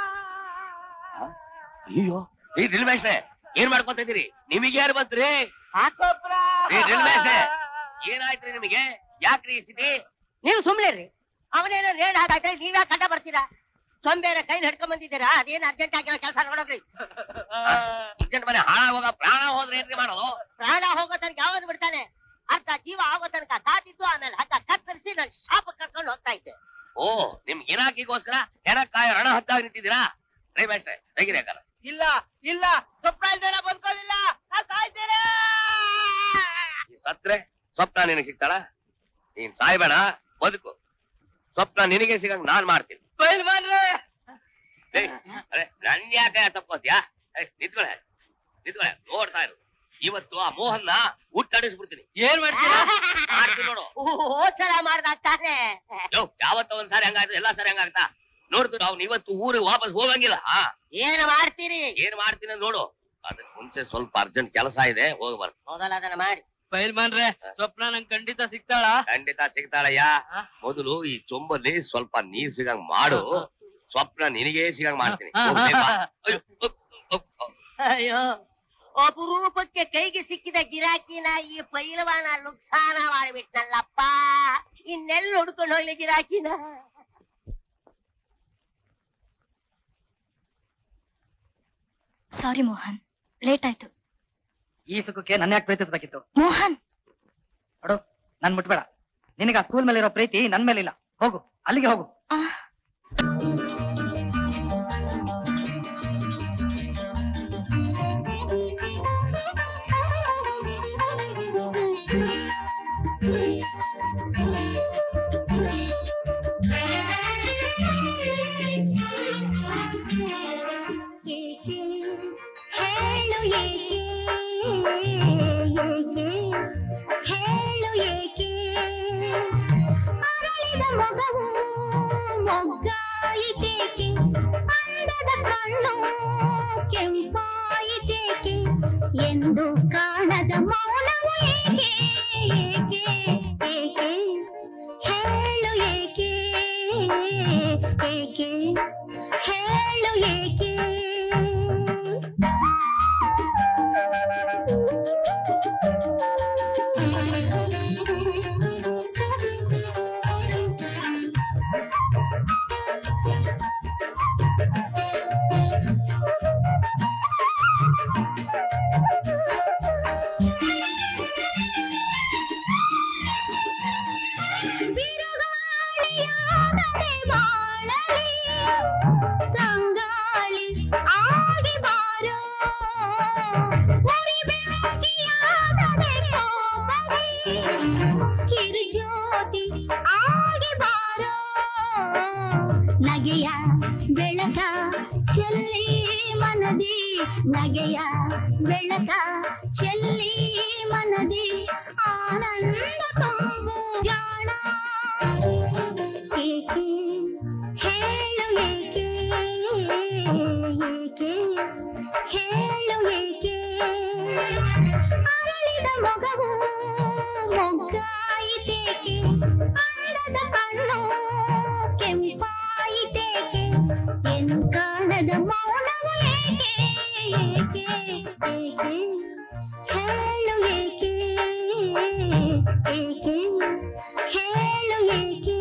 ಅಯ್ಯೋ ಏ ನಿಲ್ಮೇಶ್ರೆ ಏನ್ ಮಾಡ್ಕೊತ ಇದೀರಿ ನಿಮಗೆ ಯಾರು ಬಂತ್ರಿ ಸ್ವಪ್ನ ಏ ನಿಲ್ಮೇಶ್ರೆ ಏನಾಯ್ತ್ರಿ ನಿಮಗೆ ಯಾಕ್ರಿ ಈ ಸ್ಥಿತಿ ನೀವು ಸುಮ್ನೆ ರೀ ಅವನೇನೋ ರೇಡ್ ಹಾಕಾಯ್ತಾರೆ ನೀವ್ ಯಾಕೆ ಕಟ್ಟ ಬರ್ತೀರಾ ಸೊಂಬೇರ ಕೈಲಿ ಹಿಡ್ಕೊಂಡ್ ಬಂದಿದ್ದೀರಾ ಅದೇನ್ ಅರ್ಜೆಂಟ್ ಆಗಿರೋ ಕೆಲಸ ನೋಡೋದ್ರಿ ಇಜ್ಜನ್ ಮನೆ ಹಾಳಾಗೋಗ ಪ್ರಾಣ ಹೋದ್ರೆ ಏನ್ರಿ ಮಾಡೋದು ಪ್ರಾಣ ಹೋಗೋ ತನಕ ಯಾವಾಗ ಬಿಡ್ತಾನೆ ಅರ್ಧ ಜೀವ ಆಗೋ ತನಕ ಕಾದಿದ್ದು ಆಮೇಲೆ ಹಗ್ಗ ಕತ್ತರಿಸಿ ನನ್ ಶಾಪ ಕರ್ಕೊಂಡು ಹೋಗ್ತಾ ಇದ್ದೆ ಓ ನಿಮ್ ಇಲಾಖೆಗೋಸ್ಕರ ಹೆಣಕ್ಕಾಯ ರಣ ಹತ್ತಾಗಿ ನಿಂತಿದ್ದೀರಾ ರೈ ಮೇಷ್ಟ್ರೆ ತೆಗಿರಿ ಹಾಗಾರ ಇಲ್ಲ ಇಲ್ಲ ಸ್ವಪ್ನ ಇಲ್ದೇನ ಬದುಕೋದಿಲ್ಲ ನಾನ್ ಸಾಯ್ತೇನೆ ಈ ಸತ್ರೆ ಸ್ವಪ್ನ ನಿನಗೆ ಸಿಗ್ತಾಳ ನೀನ್ ಸಾಯ್ಬೇಡ ಬದುಕು ಸ್ವಪ್ನ ನಿನಗೆ ಸಿಗಂಗ್ ನಾನ್ ಮಾಡ್ತೀನಿ ಬೈಲ್ ಮಾಡ್ರೆ ಏಯ್, ಅರೆ ನನ್ ಯಾಕೆ ತಪ್ಕೋತ್ಯಾ ನಿಂತ್ಕೊಳೆ ನಿಂತ್ಕೊಳೆ ನೋಡ್ತಾ ಇರು ಇವತ್ತು ಆ ಮೋಹನ್ನ ಹುಟ್ಟಾಡಿಸ್ಬಿಡ್ತೀನಿ ಏನ್ ಮಾಡ್ತೀರಾ ಮಾಡ್ತೀನಿ ನೋಡು ಹೋಸಲ ಮಾಡ್ದಾಗ ತಾನೆ ಯೋ ಯಾವತ್ತ ಒಂದ್ ಸಾರಿ ಹಂಗಾಯ್ತು ಎಲ್ಲಾ ಸಾರಿ ಹಂಗಾಗ್ತಾ ನೋಡ್ತು ಅವ್ನು ಇವತ್ತು ಊರಿಗೆ ವಾಪಸ್ ಹೋಗಂಗಿಲ್ಲ ಆ, ಏನ್ ಮಾಡ್ತೀರಿ ಏನ್ ಮಾಡ್ತೀನಿ ಅಂತ ನೋಡು ಅದಕ್ ಮುಂಚೆ ಸ್ವಲ್ಪ ಅರ್ಜೆಂಟ್ ಕೆಲಸ ಇದೆ ಹೋಗಿ ಬರ್ ಮೊದಲ ಅದನ್ನ ಮಾಡಿ ಬೈಲ್ ಮಾಡ್ರೆ ಸ್ವಪ್ನ ನಂಗೆ ಖಂಡಿತ ಸಿಗ್ತಾಳ ಖಂಡಿತ ಸಿಗ್ತಾಳಯ್ಯ ಮೊದಲು ಈ ಚೊಂಬಲ್ಲಿ ಸ್ವಲ್ಪ ನೀರ್ ಸಿಗಂಗ್ ಮಾಡು ಸ್ವಪ್ನ ನಿನಗೆ ಸಿಗಂಗ್ ಮಾಡ್ತೀನಿ ಹೋಗ್ಲಿ ಬಾ. ಅಯ್ಯೋ, ಉಪ್, ಉಪ್, ಉಪ್. ಅಯ್ಯೋ ಅಪರೂಪಕ್ಕೆ ಕೈಗೆ ಸಿಕ್ಕಿದ ಗಿರಾಕಿನ ಈ ಪೈಲವಾನ ಲುಕ್ಸಾನ ಮಾಡಿಬಿಟ್ನಲ್ಲಪ್ಪ ಇನ್ನೆಲ್ಲ ಹುಡ್ಕೊಂಡು ಹೋಗ್ಲಿ ಗಿರಾಕಿನ ಸಾರಿ ಮೋಹನ್ ಲೇಟ್ ಆಯ್ತು ಈ ಸುಖಕ್ಕೆ ನನ್ನ ಯಾಕೆ ಪ್ರೀತಿಸ್ಬೇಕಿತ್ತು ಮೋಹನ್ ನೋಡು ನನ್ ಮುಟ್ಬೇಡ ನಿನಗೆ ಆ ಸ್ಕೂಲ್ ಮೇಲೆ ಇರೋ ಪ್ರೀತಿ ನನ್ ಮೇಲಿಲ್ಲ ಹೋಗು ಅಲ್ಲಿಗೆ ಹೋಗು ಆ, ಏಕೆ ಹೇಳು ಏಕೆ ಏಕೆ ಹೇಳು ಏಕೆ ಅರಳಿದ ಮಗವು ಮೊಗ್ಗಾಯಿತೇಕೆ ಅಂದದ ಕಣ್ಣು ಕೆಂಪಾಯಿತೇಕೆ ಎಂದು ಕಾಣ ಮನದಿ ನಗೆಯ ಬೆಳಕ ಚೆಲ್ಲಿ ಮನದಿ ಆನಂದ ತುಂಬು ಜಾಣ ಏಕೆ ಹೇಳು ಏಕೆ ಏಕೆ ಹೇಳು ಏಕೆ ಅರಳಿದ ಮೊಗವು ಮೊಗ್ಗಾಯಿತೇಕೆ ಅಂದದ ಕಣ್ಣು ಕೆಂಪಾಯಿತೇಕೆ ಎನ್ ಕಾಣದ ಮೌನವು ಏಕೆ ಏಕೆ ಏಕೆ ಹೇಳು ಏಕೆ ಏಕೆ ಹೇಳು ಏಕೆ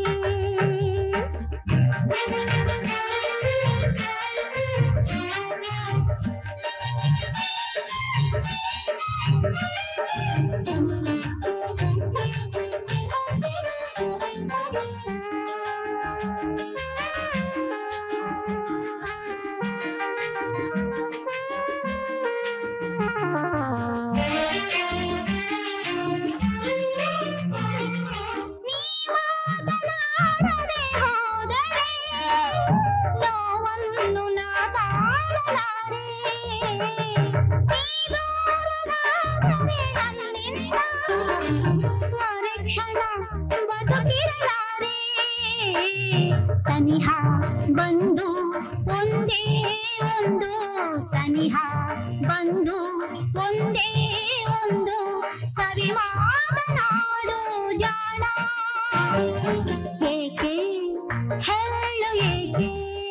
ನೀವಾಗಲಾರದೆ ಹೋದರೆ ನೋವನ್ನು ನಾ ತಾಳಲಾರೆ. ನೀ ದೂರವಾದರೆ ನನ್ನಿಂದ ಮರುಕ್ಷಣ ಬದುಕಿರಲಾರೆ. ಸನಿಹ ಬಂದು ಒಂದೇ ಒಂದು ಸನಿಹ ಬಂದು ಒಂದೇ ಒಂದು ಸವಿ ಮಾತನಾಡು ಜಾಣ ಏಕೆ ಹೇಳು ಏಕೆ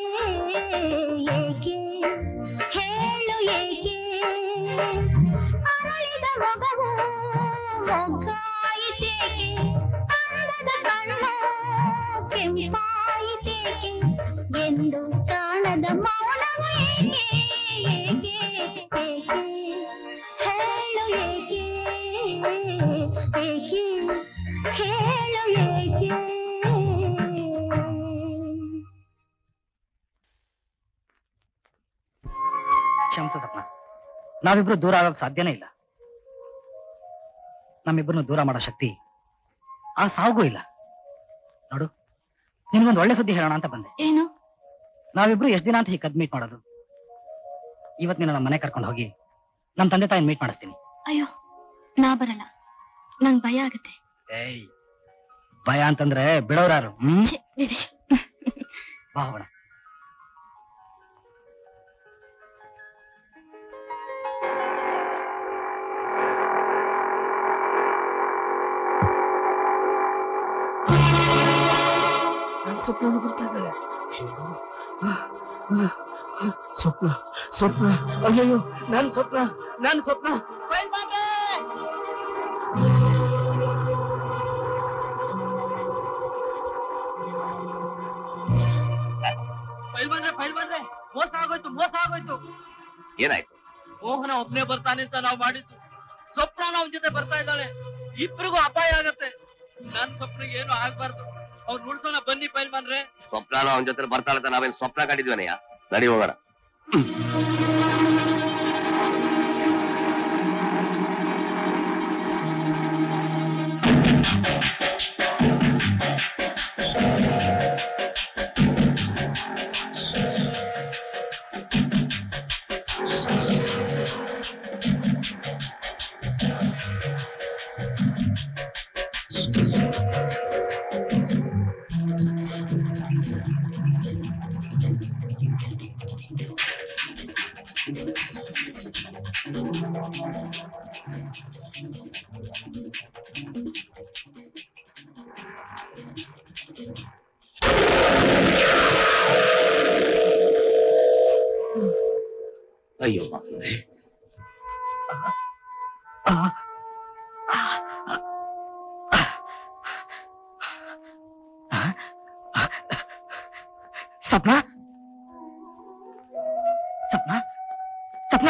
ಏಕೆ ಹೇಳು ಏಕೆ ಅರಳಿದ ಮೊಗವು ಮೊಗ್ಗಾಯಿತೇಕೆ ಅಂದದ ಕಣ್ಣು ಕೆಂಪಾಯಿತೇಕೆ ಎಂದು ಕಾಣದ ಮೌನವು ಏಕೆ ಏಕೆ ಏಕೆ ಹೇಳು ಏಕೆ ಏಕೆ ಹೇಳು ಏಕೆ ಕ್ಷಮಿಸು ಸಪ್ನ ನಾವಿಬ್ರು ದೂರ ಆಗೋಕ್ ಸಾಧ್ಯನೇ ಇಲ್ಲ ನಮ್ಮಿಬ್ಬರನ್ನು ದೂರ ಮಾಡೋ ಶಕ್ತಿ ಆ ಸಾವುಗೂ ಇಲ್ಲ ನೋಡು ನಿನ್ಗೊಂದು ಒಳ್ಳೆ ಸುದ್ದಿ ಹೇಳೋಣ ಅಂತ ಬಂದೆ ಏನು ನಾವಿಬ್ರು ಎಷ್ಟ್ ದಿನ ಅಂತ ಹೀಗೆ ಕದ್ ಮೀಟ್ ಮಾಡೋದು ಇವತ್ ನಿನ್ನ ನಮ್ಮ ಮನೆ ಕರ್ಕೊಂಡು ಹೋಗಿ ನಮ್ ತಂದೆ ತಾಯಿನ ಮೀಟ್ ಮಾಡಿಸ್ತೀನಿ ಅಯ್ಯೋ ನಾ ಬರಲ್ಲ ನಂಗ್ ಭಯ ಆಗತ್ತೆ ಏಯ್ ಭಯ ಅಂತಂದ್ರೆ ಬಿಡೋರಾರು ಹ್ಮ್ ಛೆ, ಬಿಡಿ ಬಾ ಹೋಗೋಣ ನನ್ ಸ್ವಪ್ನ ಬರ್ತಾ ಇದ್ದಾಳೆ ಸ್ವಪ್ನ ಸ್ವಪ್ನ ಅಯ್ಯಯ್ಯೋ ನನ್ ಸ್ವಪ್ನ ನನ್ ಸ್ವಪ್ನ ಫೈಲ್ ಬಂದ್ರೆ ಫೈಲ್ ಬಂದ್ರೆ ಮೋಸ ಆಗೋಯ್ತು ಮೋಸ ಆಗೋಯ್ತು ಏನಾಯ್ತು ಮೋಹನ ಒಬ್ನೇ ಬರ್ತಾನೆ ಅಂತ ನಾವ್ ಮಾಡಿದ್ದು ಸ್ವಪ್ನ ನಾವ್ ಜೊತೆ ಬರ್ತಾ ಇದ್ದಾಳೆ ಇಬ್ರಿಗೂ ಅಪಾಯ ಆಗತ್ತೆ ನನ್ ಸ್ವಪ್ನಿಗೆ ಏನು ಆಗ್ಬಾರ್ದು ಅವ್ರು ಉಳ್ಸೋಣ ಬನ್ನಿ ಫೈಲ್ ಬಂದ್ರೆ ಸ್ವಪ್ನ ಅವನ ಜೊತೆ ಬರ್ತಾಳೆ ಅಂತ ನಾವೇನ್ ಸ್ವಪ್ನ ಕಂಡಿದ್ವನಯ್ಯ ನಡಿ ಹೋಗೋಣ ಅಯ್ಯೋ ಮಕ್ಕಳೇ ಸಪ್ನ ಸಪ್ನ ಸಪ್ನ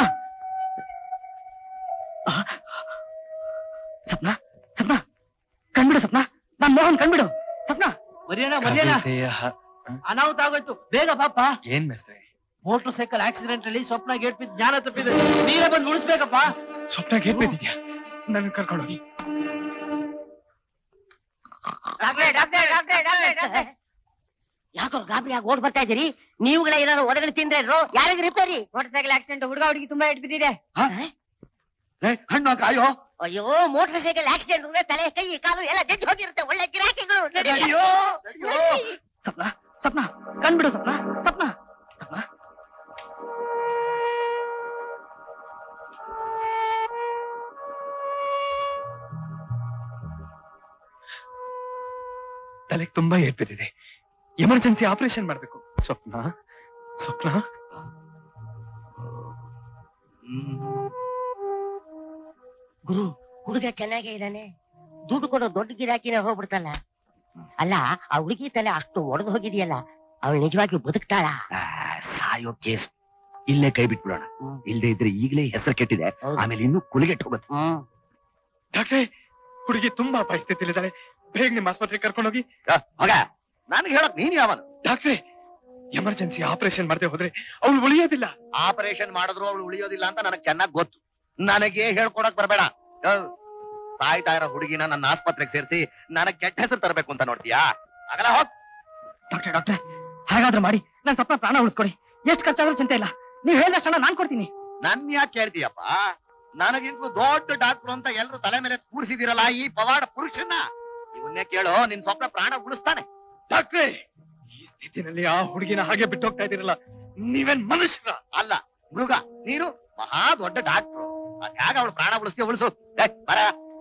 ಆ, ಸಪ್ನ ಸಪ್ನ ಕಣ್ಬಿಡು ಸಪ್ನ ನಾನ್ ಮೋಹನ್ ಕಣ್ಬಿಡು ಸಪ್ನ ಮರಿಯಣ ಮರಿಯಣ ಅನಾಹುತ ಆಗೋಯ್ತು ಬೇಗ ಪಾಪ ಏನ್ ಮೆಸ್ರೆ ಮೋಟರ್ ಸೈಕಲ್ ಆಕ್ಸಿಡೆಂಟ್ ಅಲ್ಲಿ ಸ್ವಪ್ನ ಗೇಟ್ ಬಿದ್ದು ಜ್ಞಾನ ತಪ್ಪಿದೆ ನೀರೇ ಬಂದು ಉಳಿಸ್ಬೇಕಪ್ಪ ಸ್ವಪ್ನ ಗೇಟ್ ಬಿದ್ದಿದ್ಯಾ ನನ್ನ ಕರ್ಕೊಂಡು ಹೋಗಿ ಡಾಕ್ಟ್ರೇ ಡಾಕ್ಟ್ರೇ ಡಾಕ್ಟ್ರೇ ಡಾಕ್ಟ್ರೇ ಡಾಕ್ಟ್ರೇ ಯಾಕೋ ಗಾಬರಿ ಆಗಿ ಓಡ್ ಬರ್ತಾ ಇದೀರಿ ನೀವುಗಳ ಏನಾದ್ರು ಒದಗಲಿ ತಿಂದ್ರೆ ಯಾರಿಗೆ ರಿಪೇರಿ ಮೋಟರ್ ಸೈಕಲ್ ಆಕ್ಸಿಡೆಂಟ್ ಹುಡುಗ ಹುಡುಗಿ ತುಂಬಾ ಇಟ್ ಬಿದ್ದಿದೆ ಹಣ್ಣು ಕಾಯೋ ಅಯ್ಯೋ ಮೋಟರ್ ಸೈಕಲ್ ಆಕ್ಸಿಡೆಂಟ್ ಅಂದ್ರೆ ತಲೆ ಕೈ ಕಾಲು ಎಲ್ಲ ಜಜ್ಜಿ ಹೋಗಿರುತ್ತೆ ಒಳ್ಳೆ ಗಿರಾಕಿಗಳು ನಡೀರಿ. ಅಯ್ಯೋ ಸಪ್ನ ಸಪ್ನ ಕಣ್ಬಿಡು ಸಪ್ನ ಸಪ್ನ ಸಪ್ನ ತಲೆಗೆ ತುಂಬಾ ಏಟ್ ಬಿದ್ದಿದೆ ಎಮರ್ಜೆನ್ಸಿ ಆಪರೇಷನ್ ಮಾಡ್ಬೇಕು ಸ್ವಪ್ನ ಸ್ವಪ್ನ ಗುರು ಹುಡುಗ ಚೆನ್ನಾಗೇ ಇದ್ದಾನೆ ದುಡ್ಡು ಕೊಡೋ ದೊಡ್ಡ ಗಿರಾಕಿನ ಹೋಗ್ಬಿಡ್ತಲ್ಲ ಅಲ್ಲ ಆ ಹುಡುಗಿ ತಲೆ ಅಷ್ಟು ಒಡೆದು ಹೋಗಿದೆಯಲ್ಲ ಅವಳು ನಿಜವಾಗಿ ಬದುಕ್ತಾಳ ಆ, ಸಾಯೋ ಕೇಸ್ ಇಲ್ಲೇ ಕೈ ಬಿಟ್ಬಿಡೋಣ ಇಲ್ಲದೆ ಇದ್ರೆ ಈಗಲೇ ಹೆಸರು ಕೆಟ್ಟಿದೆ ಹೌದು. ಆಮೇಲೆ ಇನ್ನೂ ಕುಲಿಗೆಟ್ಟು ಹೋಗುತ್ತೆ ಡಾಕ್ಟ್ರೇ ಹುಡುಗಿ ತುಂಬಾ ಪರಿಸ್ಥಿತಿಲಿದ್ದಾಳೆ ಬೇಗ ನಿಮ್ಮ ಆಸ್ಪತ್ರೆಗೆ ಕರ್ಕೊಂಡೋಗಿ ಮಗ ನನಗೆ ಹೇಳಕ್ ನೀನ್ ಯಾವನು ಡಾಕ್ಟ್ರೇ ಎಮರ್ಜೆನ್ಸಿ ಆಪರೇಷನ್ ಮಾಡದೆ ಹೋದ್ರೆ ಅವಳು ಉಳಿಯೋದಿಲ್ಲ ಆಪರೇಷನ್ ಮಾಡಿದ್ರು ಅವಳು ಉಳಿಯೋದಿಲ್ಲ ಅಂತ ನನಗೆ ಚೆನ್ನಾಗಿ ಗೊತ್ತು ನನಗೆ ಹೇಳ್ಕೊಡಕ್ ಬರಬೇಡ ಸಾಯ್ತಾ ಇರೋ ಹುಡುಗಿನ ನನ್ನ ಆಸ್ಪತ್ರೆಗೆ ಸೇರಿಸಿ ನನಗ್ ಕೆಟ್ಟ ಹೆಸರು ತರಬೇಕು ಅಂತ ನೋಡ್ತೀಯಾ ಆಗಲ್ಲ ಹೋಗ್ ಡಾಕ್ಟರ್ ಡಾಕ್ಟರ್ ಹಾಗಾದ್ರೆ ಮಾಡಿ ನನ್ ಸಪ್ನ ಪ್ರಾಣ ಉಳಿಸ್ಕೊಡಿ ಎಷ್ಟು ಖರ್ಚಾದ್ರೂ ಚಿಂತೆ ಇಲ್ಲ ನೀವ್ ಹೇಳಿದಷ್ಟು ಹಣ ನಾನ್ ಕೊಡ್ತೀನಿ ನನ್ ಯಾಕೆ ಕೇಳ್ತೀಯಪ್ಪ ನನಗಿಂತಲೂ ದೊಡ್ಡ ಡಾಕ್ಟ್ರು ಅಂತ ಎಲ್ರು ತಲೆ ಮೇಲೆ ಕೂರಿಸಿದಿರಲ್ಲ ಈ ಪವಾಡ ಪುರುಷನ್ನ ಇವನ್ನೇ ಕೇಳು ನಿನ್ ಸ್ವಪ್ನ ಪ್ರಾಣ ಉಳಿಸ್ತಾನೆ ಡಾಕ್ಟ್ರೇ ಈ ಸ್ಥಿತಿನಲ್ಲಿ ಆ ಹುಡುಗಿನ ಹಾಗೆ ಬಿಟ್ಟು ಹೋಗ್ತಾ ಇದೀರಲ್ಲ ನೀವೇನ್ ಮನುಷ್ಯರ ಅಲ್ಲ ಮೃಗ ನೀನು ಮಹಾ ದೊಡ್ಡ ಡಾಕ್ಟ್ರು ಅದ್ ಹೇಗ ಅವಳು ಪ್ರಾಣ ಉಳಿಸ್ತೀಯ ಉಳಿಸು ಏ, ಬರ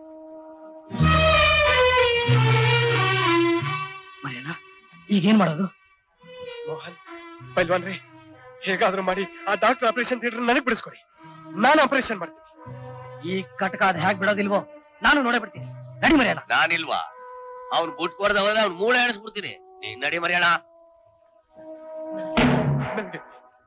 ಮರಿಯಣ್ಣ ಈಗೇನ್ ಮಾಡೋದು ಮೋಹನ್ ಪೈಲ್ವಾನ್ರಿ ಹೇಗಾದ್ರೂ ಮಾಡಿ ಆ ಡಾಕ್ಟರ್ ಆಪರೇಷನ್ ಥಿಯೇಟರ್ ನನಗ್ ಬಿಡಿಸ್ಕೊಡಿ ನಾನು ಆಪರೇಷನ್ ಮಾಡ್ತೀನಿ ಈ ಕಟಕ ಅದ್ ಹೇಗ್ ಬಿಡೋದಿಲ್ವೋ ನಾನು ನೋಡೇ ಬಿಡ್ತೀನಿ ನಡಿ ಮರಿಯಣ್ಣ ನಾನಿಲ್ವಾ ಅವ್ನು ಬುಟ್ ಕೊಡ್ದವಲ್ಲ ಅವ್ನು ಮೂಳೆ ಎಣಿಸ್ಬಿಡ್ತೀನಿ ನೀನ್ ನಡಿ ಮರಿಯೋಣ ನನಗೆ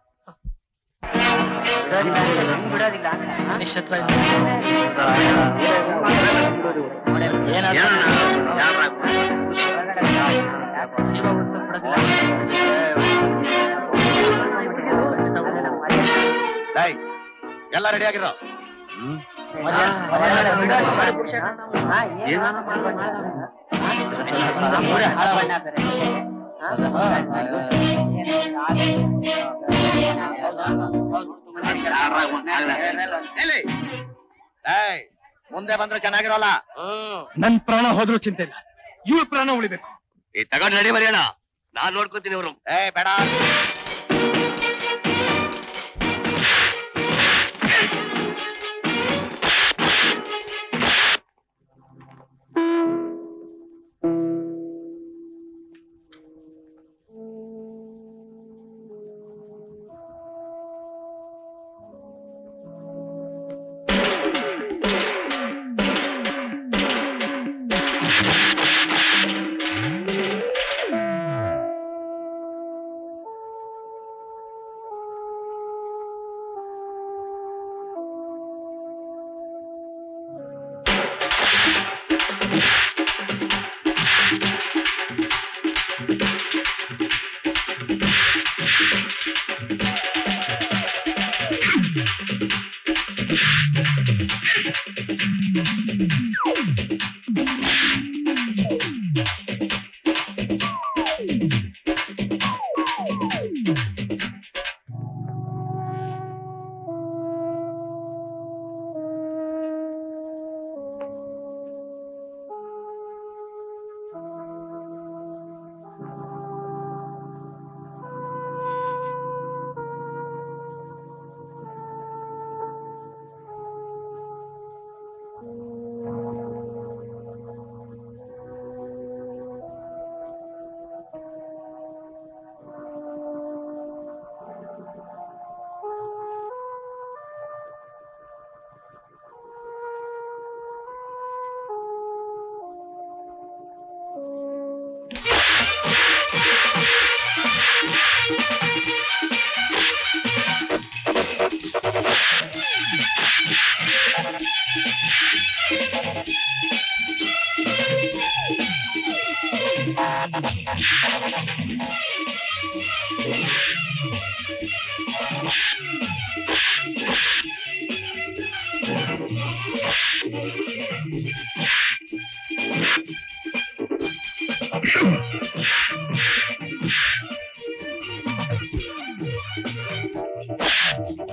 ಏಯ್, ಎಲ್ಲ ರೆಡಿ ಆಗಿರೋ ಎಲ್ಲಿ? ಏಯ್, ಮುಂದೆ ಬಂದ್ರೆ ಚೆನ್ನಾಗಿರೋಲ್ಲ ಹ್ಮ್ ನನ್ ಪ್ರಾಣ ಹೋದ್ರೂ ಚಿಂತೆ ಇಲ್ಲ ಇವ್ರ ಪ್ರಾಣ ಉಳಿಬೇಕು ಈ ತಗೊಂಡ್ ನಡಿ ಮರಿಯೋಣ ನಾನ್ ನೋಡ್ಕೊತೀನಿ ಅವ್ರು ಏ ಬೇಡ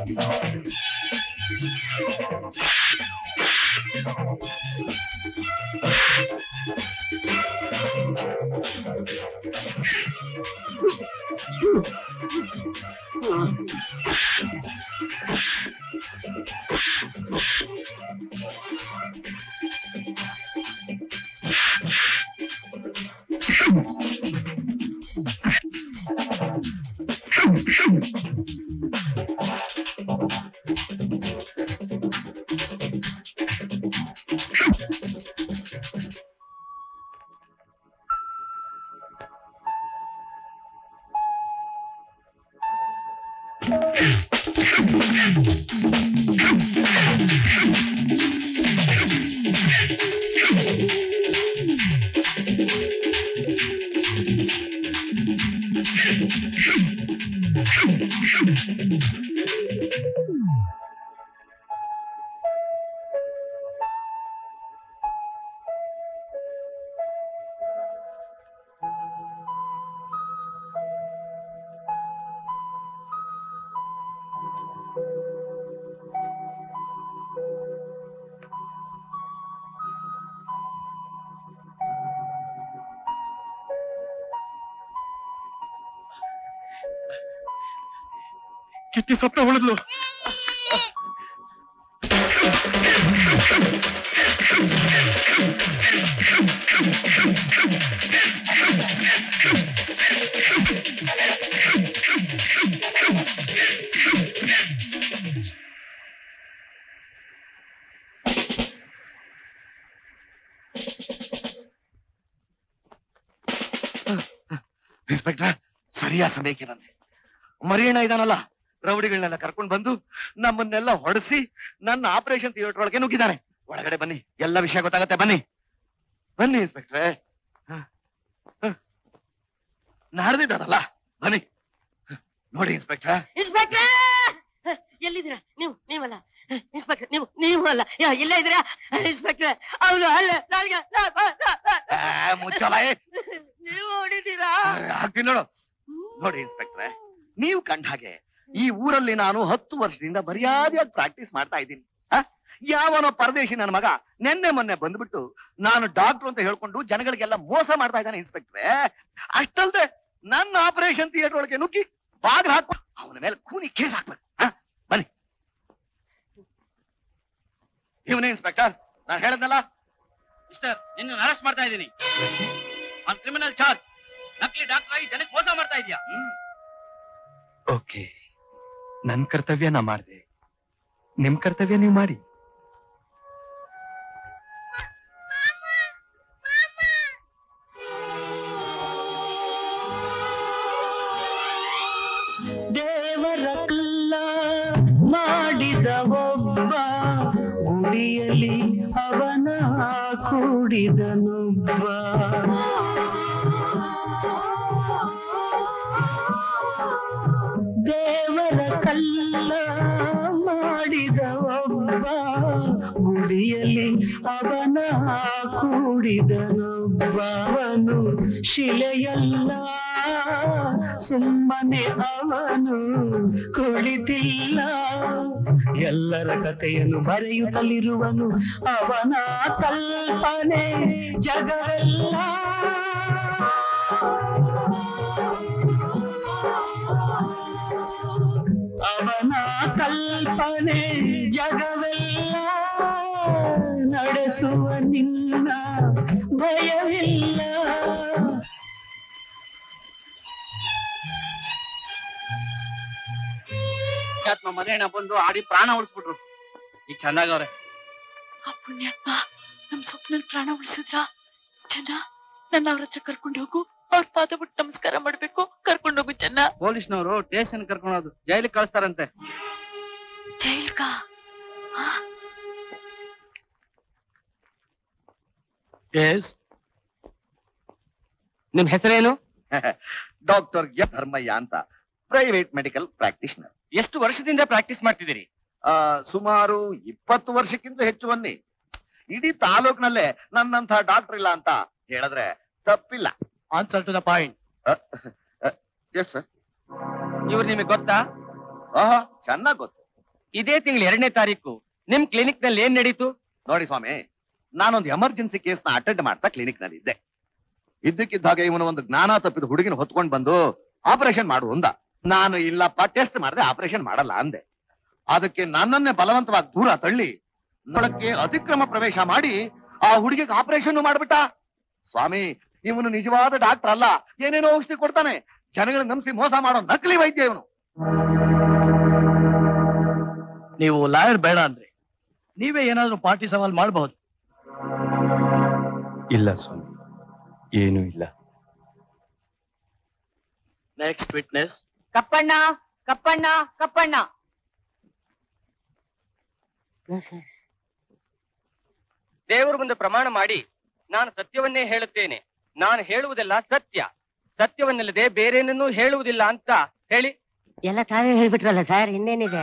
ಕಿತ್ತಿ ಸ್ವಪ್ನ ಉಳಿದ್ಲು ಇನ್ಸ್ಪೆಕ್ಟರ್ ಸರಿಯಾದ ಸಮಯಕ್ಕೆ ಬಂದೆ ಮರಿಯಣ್ಣ ಇದಾನಲ್ಲ ರೌಡಿಗಳನ್ನೆಲ್ಲ ಕರ್ಕೊಂಡು ಬಂದು ನಮ್ಮನ್ನೆಲ್ಲ ಹೊಡೆಸಿ ನನ್ನ ಆಪರೇಷನ್ ಥಿಯೇಟರ್ ಒಳಗೆ ನುಗ್ಗಿದ್ದಾನೆ ಒಳಗಡೆ ಬನ್ನಿ ಎಲ್ಲ ವಿಷಯ ಗೊತ್ತಾಗತ್ತೆ ಬನ್ನಿ ಬನ್ನಿ ಇನ್ಸ್ಪೆಕ್ಟ್ರೆ ನಾಡ್ದಿದ್ದಾನಲ್ಲ ಬನ್ನಿ ನೋಡಿ ಇನ್ಸ್ಪೆಕ್ಟರ್ ಇನ್ಸ್ಪೆಕ್ಟರ್ ಎಲ್ಲಿದ್ದೀರಾ ನೀವು ನೀವಲ್ಲ ಇನ್ಸ್ಪೆಕ್ಟರ್ ನೀವು ನೀವು ಅಲ್ಲ ಯಾ- ಇಲ್ಲೇ ಇದ್ದೀರಾ ಇನ್ಸ್ಪೆಕ್ಟರ್ ಅವನು ಅಲ್ಲ ನನಗೆ ನಾ- ನಾ- ನಾ- ನಾ- ಮುಚ್ಚಬಾಯಿ ನೀವು ಹೊಡಿತೀರಾ ಹಾಕ್ತೀನಿ ನೋಡು ನೋಡಿ ಇನ್ಸ್ಪೆಕ್ಟ್ರೆ ನೀವು ಕಂಡ ಹಾಗೆ ಈ ಊರಲ್ಲಿ ನಾನು ಹತ್ತು ವರ್ಷದಿಂದ ಮರ್ಯಾದೆಯಾಗಿ ಪ್ರಾಕ್ಟೀಸ್ ಮಾಡ್ತಾ ಇದ್ದೀನಿ ಆ? ಯಾವನೋ ಪರದೇಶಿ ನನ್ನ ಮಗ ನೆನ್ನೆ ಮೊನ್ನೆ ಬಂದ್ಬಿಟ್ಟು ನಾನು ಡಾಕ್ಟರ್ ಅಂತ ಹೇಳ್ಕೊಂಡು ಜನಗಳಿಗೆಲ್ಲ ಮೋಸ ಮಾಡ್ತಾ ಇದ್ದಾನೆ ಇನ್ಸ್ಪೆಕ್ಟ್ರೆ ಅಷ್ಟಲ್ದೆ ನನ್ನ ಆಪರೇಷನ್ ಥಿಯೇಟರ್ ಒಳಗೆ ನುಗ್ಗಿ ಬಾಗಿಲು ಹಾಕಿ ಅವನ ಮೇಲೆ ಕೂನಿ ಕೇಸ್ ಹಾಕ್ಬೇಕು ಆ? ಬನ್ನಿ ಇವನೇ ಇನ್ಸ್ಪೆಕ್ಟರ್ ನಾನು ಹೇಳದ್ನಲ್ಲ ಮಿಸ್ಟರ್ ನಿನ್ನ ಅರೆಸ್ಟ್ ಮಾಡ್ತಾ ಇದ್ದೀನಿ ಆನ್ ಕ್ರಿಮಿನಲ್ ಚಾರ್ಜ್ ನಕಲಿ ಡಾಕ್ಟರ್ ಆಗಿ ಜನಕ್ಕೆ ಮೋಸ ಮಾಡ್ತಾ ಇದೀಯಾ ಓಕೆ ನನ್ ಕರ್ತವ್ಯ ನಾ ಮಾಡ್ದೆ ನಿಮ್ ಕರ್ತವ್ಯ ನೀವು ಮಾಡಿ ದೇವರ ಕಲ್ಲ ಮಾಡಿದ ಒಬ್ಬ ಗುಡಿಯಲ್ಲಿ ಅವನ ಕೂಡಿದನೊಬ್ಬ ದೇವರ ಕಲ್ಲ ಮಾಡಿದ ಒಬ್ಬ ಗುಡಿಯಲ್ಲಿ ಅವನ ಕೂಡಿದನೊಬ್ಬವನು ಶಿಲೆಯಲ್ಲ ಸುಮ್ಮನೆ ಅವನು ಕುಳಿತಿಲ್ಲ ಎಲ್ಲರ ಕಥೆಯನ್ನು ಬರೆಯುತ್ತಲಿರುವನು ಅವನ ಕಲ್ಪನೆ ಜಗವೆಲ್ಲ ಅವನ ಕಲ್ಪನೆ ಜಗವೆಲ್ಲ ನಡೆಸುವ ನಿನ್ನ ಭಯವಿಲ್ಲ ಆತ್ಮ ಮನೆಯಣ್ಣ ಬಂದು ಆಡಿ ಪ್ರಾಣ ಉಳಿಸ್ಬಿಟ್ರು ಈಗ ಚೆನ್ನಾಗವ್ರೆ ಆ ಪುಣ್ಯಾತ್ಮ ನಮ್ ಸ್ವಪ್ನಲ್ಲಿ ಪ್ರಾಣ ಉಳಿಸಿದ್ರ ಚೆನ್ನ ನನ್ನ ಅವ್ರ ಹತ್ರ ಕರ್ಕೊಂಡು ಹೋಗು ಅವ್ರ ಪಾದ ಬಿಟ್ಟು ನಮಸ್ಕಾರ ಮಾಡ್ಬೇಕು ಕರ್ಕೊಂಡು ಹೋಗು ಚೆನ್ನ ಪೊಲೀಸ್ನವರು ಸ್ಟೇಷನ್ ಕರ್ಕೊಂಡೋದು ಜೈಲಿಗೆ ಕಳಿಸ್ತಾರಂತೆ ಜೈಲ್ಗ ಎಸ್ ನಿಮ್ ಹೆಸರೇನು ಡಾಕ್ಟರ್ ಎಫ್ ಧರ್ಮಯ್ಯ ಅಂತ ಪ್ರೈವೇಟ್ ಮೆಡಿಕಲ್ ಪ್ರಾಕ್ಟೀಷನರ್ ಎಷ್ಟು ವರ್ಷದಿಂದ ಪ್ರಾಕ್ಟೀಸ್ ಮಾಡ್ತಿದ್ದೀರಿ ಆ, ಸುಮಾರು ಇಪ್ಪತ್ತು ವರ್ಷಕ್ಕಿಂತ ಹೆಚ್ಚು ಬನ್ನಿ ಇಡೀ ತಾಲೂಕ್ನಲ್ಲೇ ನನ್ನಂತ ಡಾಕ್ಟರ್ ಇಲ್ಲ ಅಂತ ಹೇಳಿದ್ರೆ ತಪ್ಪಿಲ್ಲ answer to the point yes sir ಇವ್ರು ನಿಮಗೆ ಗೊತ್ತಾ ಆಹಾ ಚೆನ್ನಾಗ್ ಗೊತ್ತು ಇದೇ ತಿಂಗಳ ಎರಡನೇ ತಾರೀಕು ನಿಮ್ ಕ್ಲಿನಿಕ್ ನಲ್ಲಿ ಏನ್ ನಡೀತು ನೋಡಿ ಸ್ವಾಮಿ ನಾನೊಂದು ಎಮರ್ಜೆನ್ಸಿ ಕೇಸ್ ನ ಅಟೆಂಡ್ ಮಾಡ್ತಾ ಕ್ಲಿನಿಕ್ ನಲ್ಲಿ ಇದ್ದೆ ಇದ್ದಕ್ಕಿದ್ದಾಗ ಇವನು ಒಂದು ಜ್ಞಾನ ತಪ್ಪಿದ ಹುಡುಗಿನ ಹೊತ್ಕೊಂಡ್ ಬಂದು ಆಪರೇಷನ್ ಮಾಡು ಅಂದ ನಾನು ಇಲ್ಲಪ್ಪ ಟೆಸ್ಟ್ ಮಾಡದೆ ಆಪರೇಷನ್ ಮಾಡಲ್ಲ ಅಂದೆ ಅದಕ್ಕೆ ನನ್ನನ್ನೇ ಬಲವಂತವಾಗಿ ದೂರ ತಳ್ಳಿ ನೊಳಕ್ಕೆ ಅತಿಕ್ರಮ ಪ್ರವೇಶ ಮಾಡಿ ಆ ಹುಡುಗಿಗೆ ಆಪರೇಷನ್ ಮಾಡ್ಬಿಟ್ಟ ಸ್ವಾಮಿ ಇವನು ನಿಜವಾದ ಡಾಕ್ಟರ್ ಅಲ್ಲ ಏನೇನೋ ಔಷಧಿ ಕೊಡ್ತಾನೆ ಜನಗಳ ನಂಬಿಸಿ ಮೋಸ ಮಾಡೋ ನಕಲಿ ವೈದ್ಯ ಇವನು ನೀವು ಲಾಯರ್ ಬೇಡ ಅಂದ್ರೆ ನೀವೇ ಏನಾದ್ರೂ ಪಾರ್ಟಿ ಸವಾಲ್ ಮಾಡಬಹುದು ಇಲ್ಲ ಸ್ವಾಮಿ ಏನೂ ಇಲ್ಲ ನೆಕ್ಸ್ಟ್ ವಿಟ್ನೆಸ್ ಕಪ್ಪಣ್ಣ ಕಪ್ಪಣ್ಣ ಕಪ್ಪಣ್ಣ ದೇವರ ಮುಂದೆ ಪ್ರಮಾಣ ಮಾಡಿ ನಾನು ಸತ್ಯವನ್ನೇ ಹೇಳುತ್ತೇನೆ ನಾನು ಹೇಳುವುದೆಲ್ಲ ಸತ್ಯ ಸತ್ಯವನ್ನಲ್ಲದೆ ಬೇರೇನನ್ನೂ ಹೇಳುವುದಿಲ್ಲ ಅಂತ ಹೇಳಿ ಎಲ್ಲ ತಾವೇ ಹೇಳ್ಬಿಟ್ರಲ್ಲ ಸರ್ ಇನ್ನೇನಿದೆ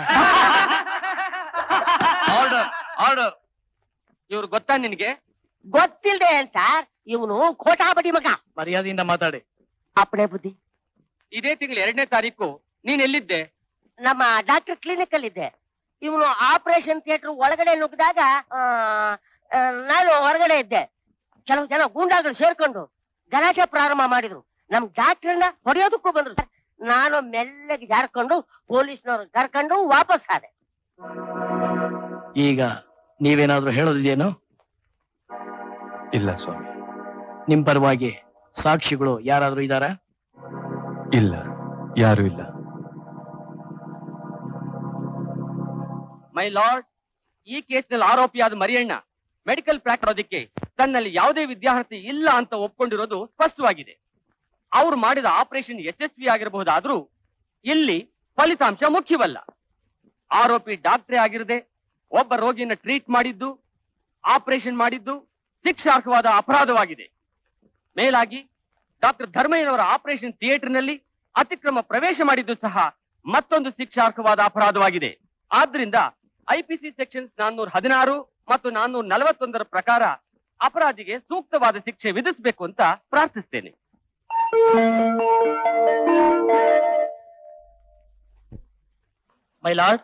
ಆರ್ಡರ್ ಆರ್ಡರ್ ಇವ್ರು ಗೊತ್ತಾ ನಿನಗೆ ಗೊತ್ತಿಲ್ದೆ ಸರ್ ಇವನು ಕೋಟಾಬಡಿ ಮಗ ಮರ್ಯಾದೆಯಿಂದ ಮಾತಾಡಿ ಅಪ್ಪಣೆ ಬುದ್ಧಿ ಇದೇ ತಿಂಗಳ ಎರಡನೇ ತಾರೀಕು ನೀನ್ ಎಲ್ಲಿದ್ದೆ ನಮ್ಮ ಡಾಕ್ಟರ್ ಕ್ಲಿನಿಕ್ ಅಲ್ಲಿ ಇದ್ದೆ ಇವನು ಆಪರೇಷನ್ ಥಿಯೇಟರ್ ಒಳಗಡೆ ನುಗ್ಗಿದಾಗ ಆ, ಆ, ನಾನು ಹೊರಗಡೆ ಇದ್ದೆ ಕೆಲವು ಜನ ಗೂಂಡಾಗಳು ಸೇರ್ಕೊಂಡು ಗಲಾಟೆ ಪ್ರಾರಂಭ ಮಾಡಿದ್ರು ನಮ್ ಡಾಕ್ಟರ್ನ ಹೊಡೆಯೋದಕ್ಕೂ ಬಂದ್ರು ಸರ್. ನಾನು ಮೆಲ್ಲಗೆ ಜಾರ್ಕೊಂಡು ಪೊಲೀಸ್ನವ್ರು ಕರ್ಕೊಂಡು ವಾಪಸ್ ಆದೆ ಈಗ ನೀವೇನಾದ್ರೂ ಹೇಳೋದಿದೇನು ಇಲ್ಲ ಸ್ವಾಮಿ ನಿಮ್ ಪರವಾಗಿ ಸಾಕ್ಷಿಗಳು ಯಾರಾದ್ರೂ ಇದಾರಾ ಇಲ್ಲ ಯಾರು ಇಲ್ಲ ಮೈ ಲಾರ್ಡ್ ಈ ಕೇಸ್ನಲ್ಲಿ ಆರೋಪಿಯಾದ ಮರಿಯಣ್ಣ ಮೆಡಿಕಲ್ ಪ್ರಾಕ್ಟ್ ಮಾಡೋದಕ್ಕೆ ತನ್ನಲ್ಲಿ ಯಾವುದೇ ವಿದ್ಯಾರ್ಥಿ ಇಲ್ಲ ಅಂತ ಒಪ್ಕೊಂಡಿರೋದು ಸ್ಪಷ್ಟವಾಗಿದೆ ಅವ್ರು ಮಾಡಿದ ಆಪರೇಷನ್ ಯಶಸ್ವಿ ಆಗಿರಬಹುದಾದ್ರೂ ಇಲ್ಲಿ ಫಲಿತಾಂಶ ಮುಖ್ಯವಲ್ಲ ಆರೋಪಿ ಡಾಕ್ಟ್ರೇ ಆಗಿರದೆ ಒಬ್ಬ ರೋಗಿಯನ್ನ ಟ್ರೀಟ್ ಮಾಡಿದ್ದು ಆಪರೇಷನ್ ಮಾಡಿದ್ದು ಶಿಕ್ಷಾರ್ಹವಾದ ಅಪರಾಧವಾಗಿದೆ ಮೇಲಾಗಿ ಡಾಕ್ಟರ್ ಧರ್ಮಯ್ಯನವರ ಆಪರೇಷನ್ ಥಿಯೇಟರ್ನಲ್ಲಿ ಅತಿಕ್ರಮ ಪ್ರವೇಶ ಮಾಡಿದ್ದು ಸಹ ಮತ್ತೊಂದು ಶಿಕ್ಷಾರ್ಹವಾದ ಅಪರಾಧವಾಗಿದೆ ಆದ್ರಿಂದ ಐಪಿಸಿ ಸೆಕ್ಷನ್ಸ್ ನಾನ್ನೂರ ಹದಿನಾರು ಮತ್ತು ನಾನ್ನೂರ ನಲವತ್ತೊಂದರ ಪ್ರಕಾರ ಅಪರಾಧಿಗೆ ಸೂಕ್ತವಾದ ಶಿಕ್ಷೆ ವಿಧಿಸಬೇಕು ಅಂತ ಪ್ರಾರ್ಥಿಸ್ತೇನೆ ಮೈ ಲಾರ್ಡ್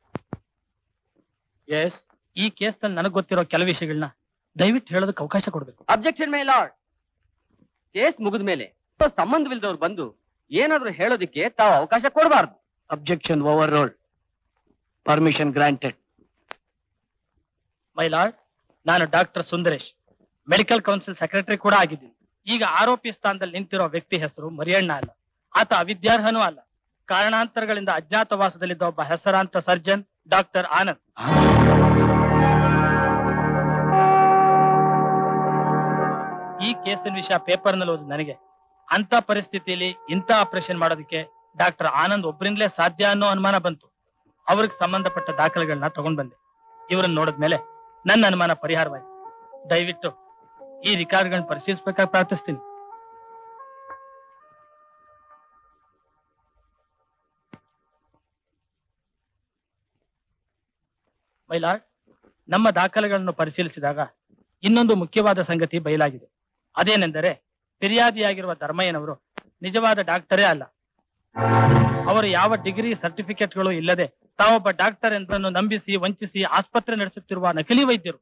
ಎಸ್ ಈ ಕೇಸ್ ನಲ್ಲಿ ನನಗೆ ಗೊತ್ತಿರೋ ಕೆಲವು ವಿಷಯಗಳನ್ನ ದಯವಿಟ್ಟು ಹೇಳೋದಕ್ಕೆ ಅವಕಾಶ ಕೊಡ್ಬೇಕು ಅಬ್ಜೆಕ್ಷನ್ ಮೈ ಲಾರ್ಡ್ ಕೇಸ್ ಮುಗಿದ ಮೇಲೆ ಸಂಬಂಧವಿಲ್ಲದವ್ರು ಬಂದು ಏನಾದ್ರೂ ಹೇಳೋದಿಕ್ಕೆ ತಾವು ಅವಕಾಶ ಕೊಡಬಾರ್ದು objection overrule permission granted my lord ನಾನು doctor Sundaresh medical council secretary ಕೂಡ ಆಗಿದ್ದೀನಿ ಈಗ ಆರೋಪಿ ಸ್ಥಾನದಲ್ಲಿ ನಿಂತಿರೋ ವ್ಯಕ್ತಿ ಹೆಸರು ಮರಿಯಣ್ಣ ಅಲ್ಲ ಆತ ಅವಿದ್ಯಾರ್ಹನೂ ಅಲ್ಲ ಕಾರಣಾಂತರಗಳಿಂದ ಅಜ್ಞಾತವಾಸದಲ್ಲಿದ್ದ ಒಬ್ಬ ಹೆಸರಾಂತ ಸರ್ಜನ್ ಡಾಕ್ಟರ್ ಆನಂದ್ ಈ ಕೇಸಿನ ವಿಷಯ ಪೇಪರ್ ನಲ್ಲಿ ಓದಿ ನನಗೆ ಅಂತ ಪರಿಸ್ಥಿತಿಯಲ್ಲಿ ಇಂಥ ಆಪರೇಷನ್ ಮಾಡೋದಕ್ಕೆ ಡಾಕ್ಟರ್ ಆನಂದ್ ಒಬ್ಬರಿಂದಲೇ ಸಾಧ್ಯ ಅನ್ನೋ ಅನುಮಾನ ಬಂತು ಅವ್ರಿಗೆ ಸಂಬಂಧಪಟ್ಟ ದಾಖಲೆಗಳನ್ನ ತಗೊಂಡ್ ಬಂದೆ ಇವರನ್ನ ನೋಡಿದ್ಮೇಲೆ ನನ್ನ ಅನುಮಾನ ಪರಿಹಾರವಾಯ್ತು ದಯವಿಟ್ಟು ಈ ರಿಕಾರ್ಡ್ಗಳನ್ನ ಪರಿಶೀಲಿಸಬೇಕಾಗಿ ಪ್ರಾರ್ಥಿಸ್ತೀನಿ ಮೈಲಾರ್ಡ್ ನಮ್ಮ ದಾಖಲೆಗಳನ್ನು ಪರಿಶೀಲಿಸಿದಾಗ ಇನ್ನೊಂದು ಮುಖ್ಯವಾದ ಸಂಗತಿ ಬಯಲಾಗಿದೆ ಅದೇನೆಂದರೆ ಫಿರ್ಯಾದಿಯಾಗಿರುವ ಧರ್ಮಯ್ಯನವರು ನಿಜವಾದ ಡಾಕ್ಟರೇ ಅಲ್ಲ ಅವರು ಯಾವ ಡಿಗ್ರಿ ಸರ್ಟಿಫಿಕೇಟ್ಗಳು ಇಲ್ಲದೆ ತಾವೊಬ್ಬ ಡಾಕ್ಟರ್ ಎಂಬನ್ನು ನಂಬಿಸಿ ವಂಚಿಸಿ ಆಸ್ಪತ್ರೆ ನಡೆಸುತ್ತಿರುವ ನಕಲಿ ವೈದ್ಯರು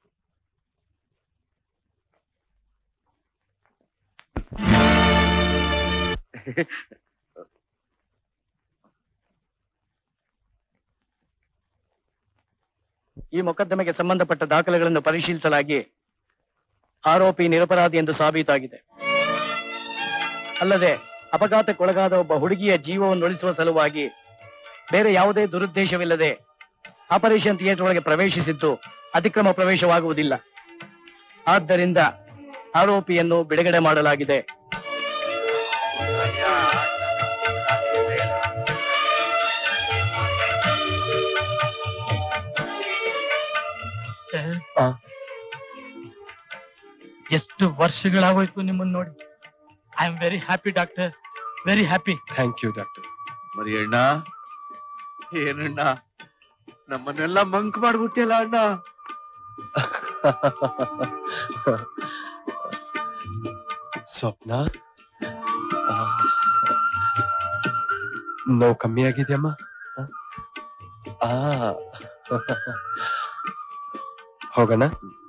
ಈ ಮೊಕದ್ದಮೆಗೆ ಸಂಬಂಧಪಟ್ಟ ದಾಖಲೆಗಳನ್ನು ಪರಿಶೀಲಿಸಲಾಗಿ ಆರೋಪಿ ನಿರಪರಾಧಿ ಎಂದು ಸಾಬೀತಾಗಿದೆ ಅಲ್ಲದೆ ಅಪಘಾತಕ್ಕೊಳಗಾದ ಒಬ್ಬ ಹುಡುಗಿಯ ಜೀವವನ್ನು ಉಳಿಸುವ ಸಲುವಾಗಿ ಬೇರೆ ಯಾವುದೇ ದುರುದ್ದೇಶವಿಲ್ಲದೆ ಆಪರೇಷನ್ ಥಿಯೇಟರ್ ಒಳಗೆ ಪ್ರವೇಶಿಸಿದ್ದು ಅತಿಕ್ರಮ ಪ್ರವೇಶವಾಗುವುದಿಲ್ಲ ಆದ್ದರಿಂದ ಆರೋಪಿಯನ್ನು ಬಿಡುಗಡೆ ಮಾಡಲಾಗಿದೆ ಎಷ್ಟು ವರ್ಷಗಳಾಗೋಯ್ತು ನಿಮ್ಮನ್ನು ನೋಡಿ I am very happy doctor very happy thank you doctor Mariyanna ಏನಣ್ಣ ನಮ್ಮನ್ನೆಲ್ಲ ಮಂಕ್ ಮಾಡ್ಬಿಟ್ಟಿಲ್ಲ ಅಣ್ಣ ಸ್ವಪ್ನ ಆ, ನೋವು ಕಮ್ಮಿ ಆಗಿದೆಯಮ್ಮ ಆ ಹೋಗೋಣ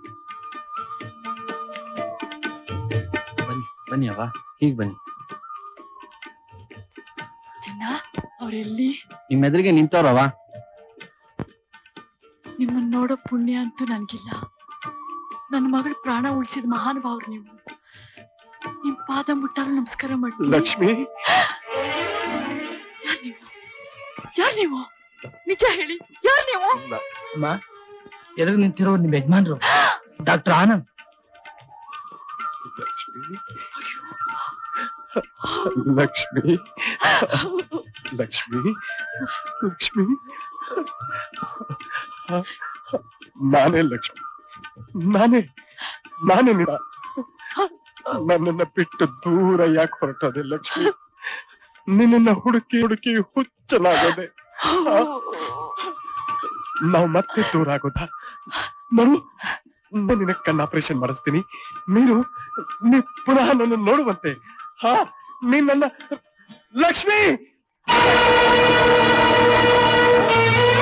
ಬನ್ನಿ ಬನ್ನಿ ಅವ್ವ ಹೀಗ್ ಬನ್ನಿ ಚಿನ್ನ ಅವರೆಲ್ಲಿ ನಿಮ್ ಎದುರಿಗೆ ನಿಂತವ್ರವ ನಿಮ್ಮನ್ನ ನೋಡೋ ಪುಣ್ಯ ಅಂತೂ ನನ್ಗಿಲ್ಲ ನನ್ನ ಮಗಳ ಪ್ರಾಣ ಉಳಿಸಿದ ಮಹಾನುಭಾವ್ರು ನೀವು ನಿಮ್ ಪಾದ ಮುಟ್ಟಾಲು ನಮಸ್ಕಾರ ಮಾಡ್ತೀನಿ ಲಕ್ಷ್ಮಿ ಯಾರ್ ನೀವು ಯಾರ್ ನೀವು ನಿಜ ಹೇಳಿ ಯಾರ್ ನೀವು ಅಮ್ಮ ಎದುರು ನಿಂತಿರೋ ನಿಮ್ ಯಜಮಾನ್ರು ಡಾಕ್ಟರ್ ಆನಂದ್ ಲಕ್ಷ್ಮಿ ಲಕ್ಷ್ಮಿ ಲಕ್ಷ್ಮಿ ನಾನೇ ಲಕ್ಷ್ಮಿ ನಾನೇ ನಾನೇ ನಿನ್ನ ನನ್ನನ್ನ ಬಿಟ್ಟು ದೂರ ಯಾಕೆ ಹೊರಟೋದೆ ಲಕ್ಷ್ಮಿ ನಿನ್ನನ್ನ ಹುಡುಕಿ ಹುಡುಕಿ ಹುಚ್ಚನಾಗೋದೆ ನಾವು ಮತ್ತೆ ದೂರ ಆಗೋದಾ ನೋಡು ನಾನು ನಿನ್ನ ಕಣ್ಣು ಆಪರೇಷನ್ ಮಾಡಿಸ್ತೀನಿ ನೀನು ನೀ ಪುನಃ ನನ್ನ ನೋಡುವಂತೆ ಹಾ ನೀನ್ ನನ್ನ ಲಕ್ಷ್ಮಿ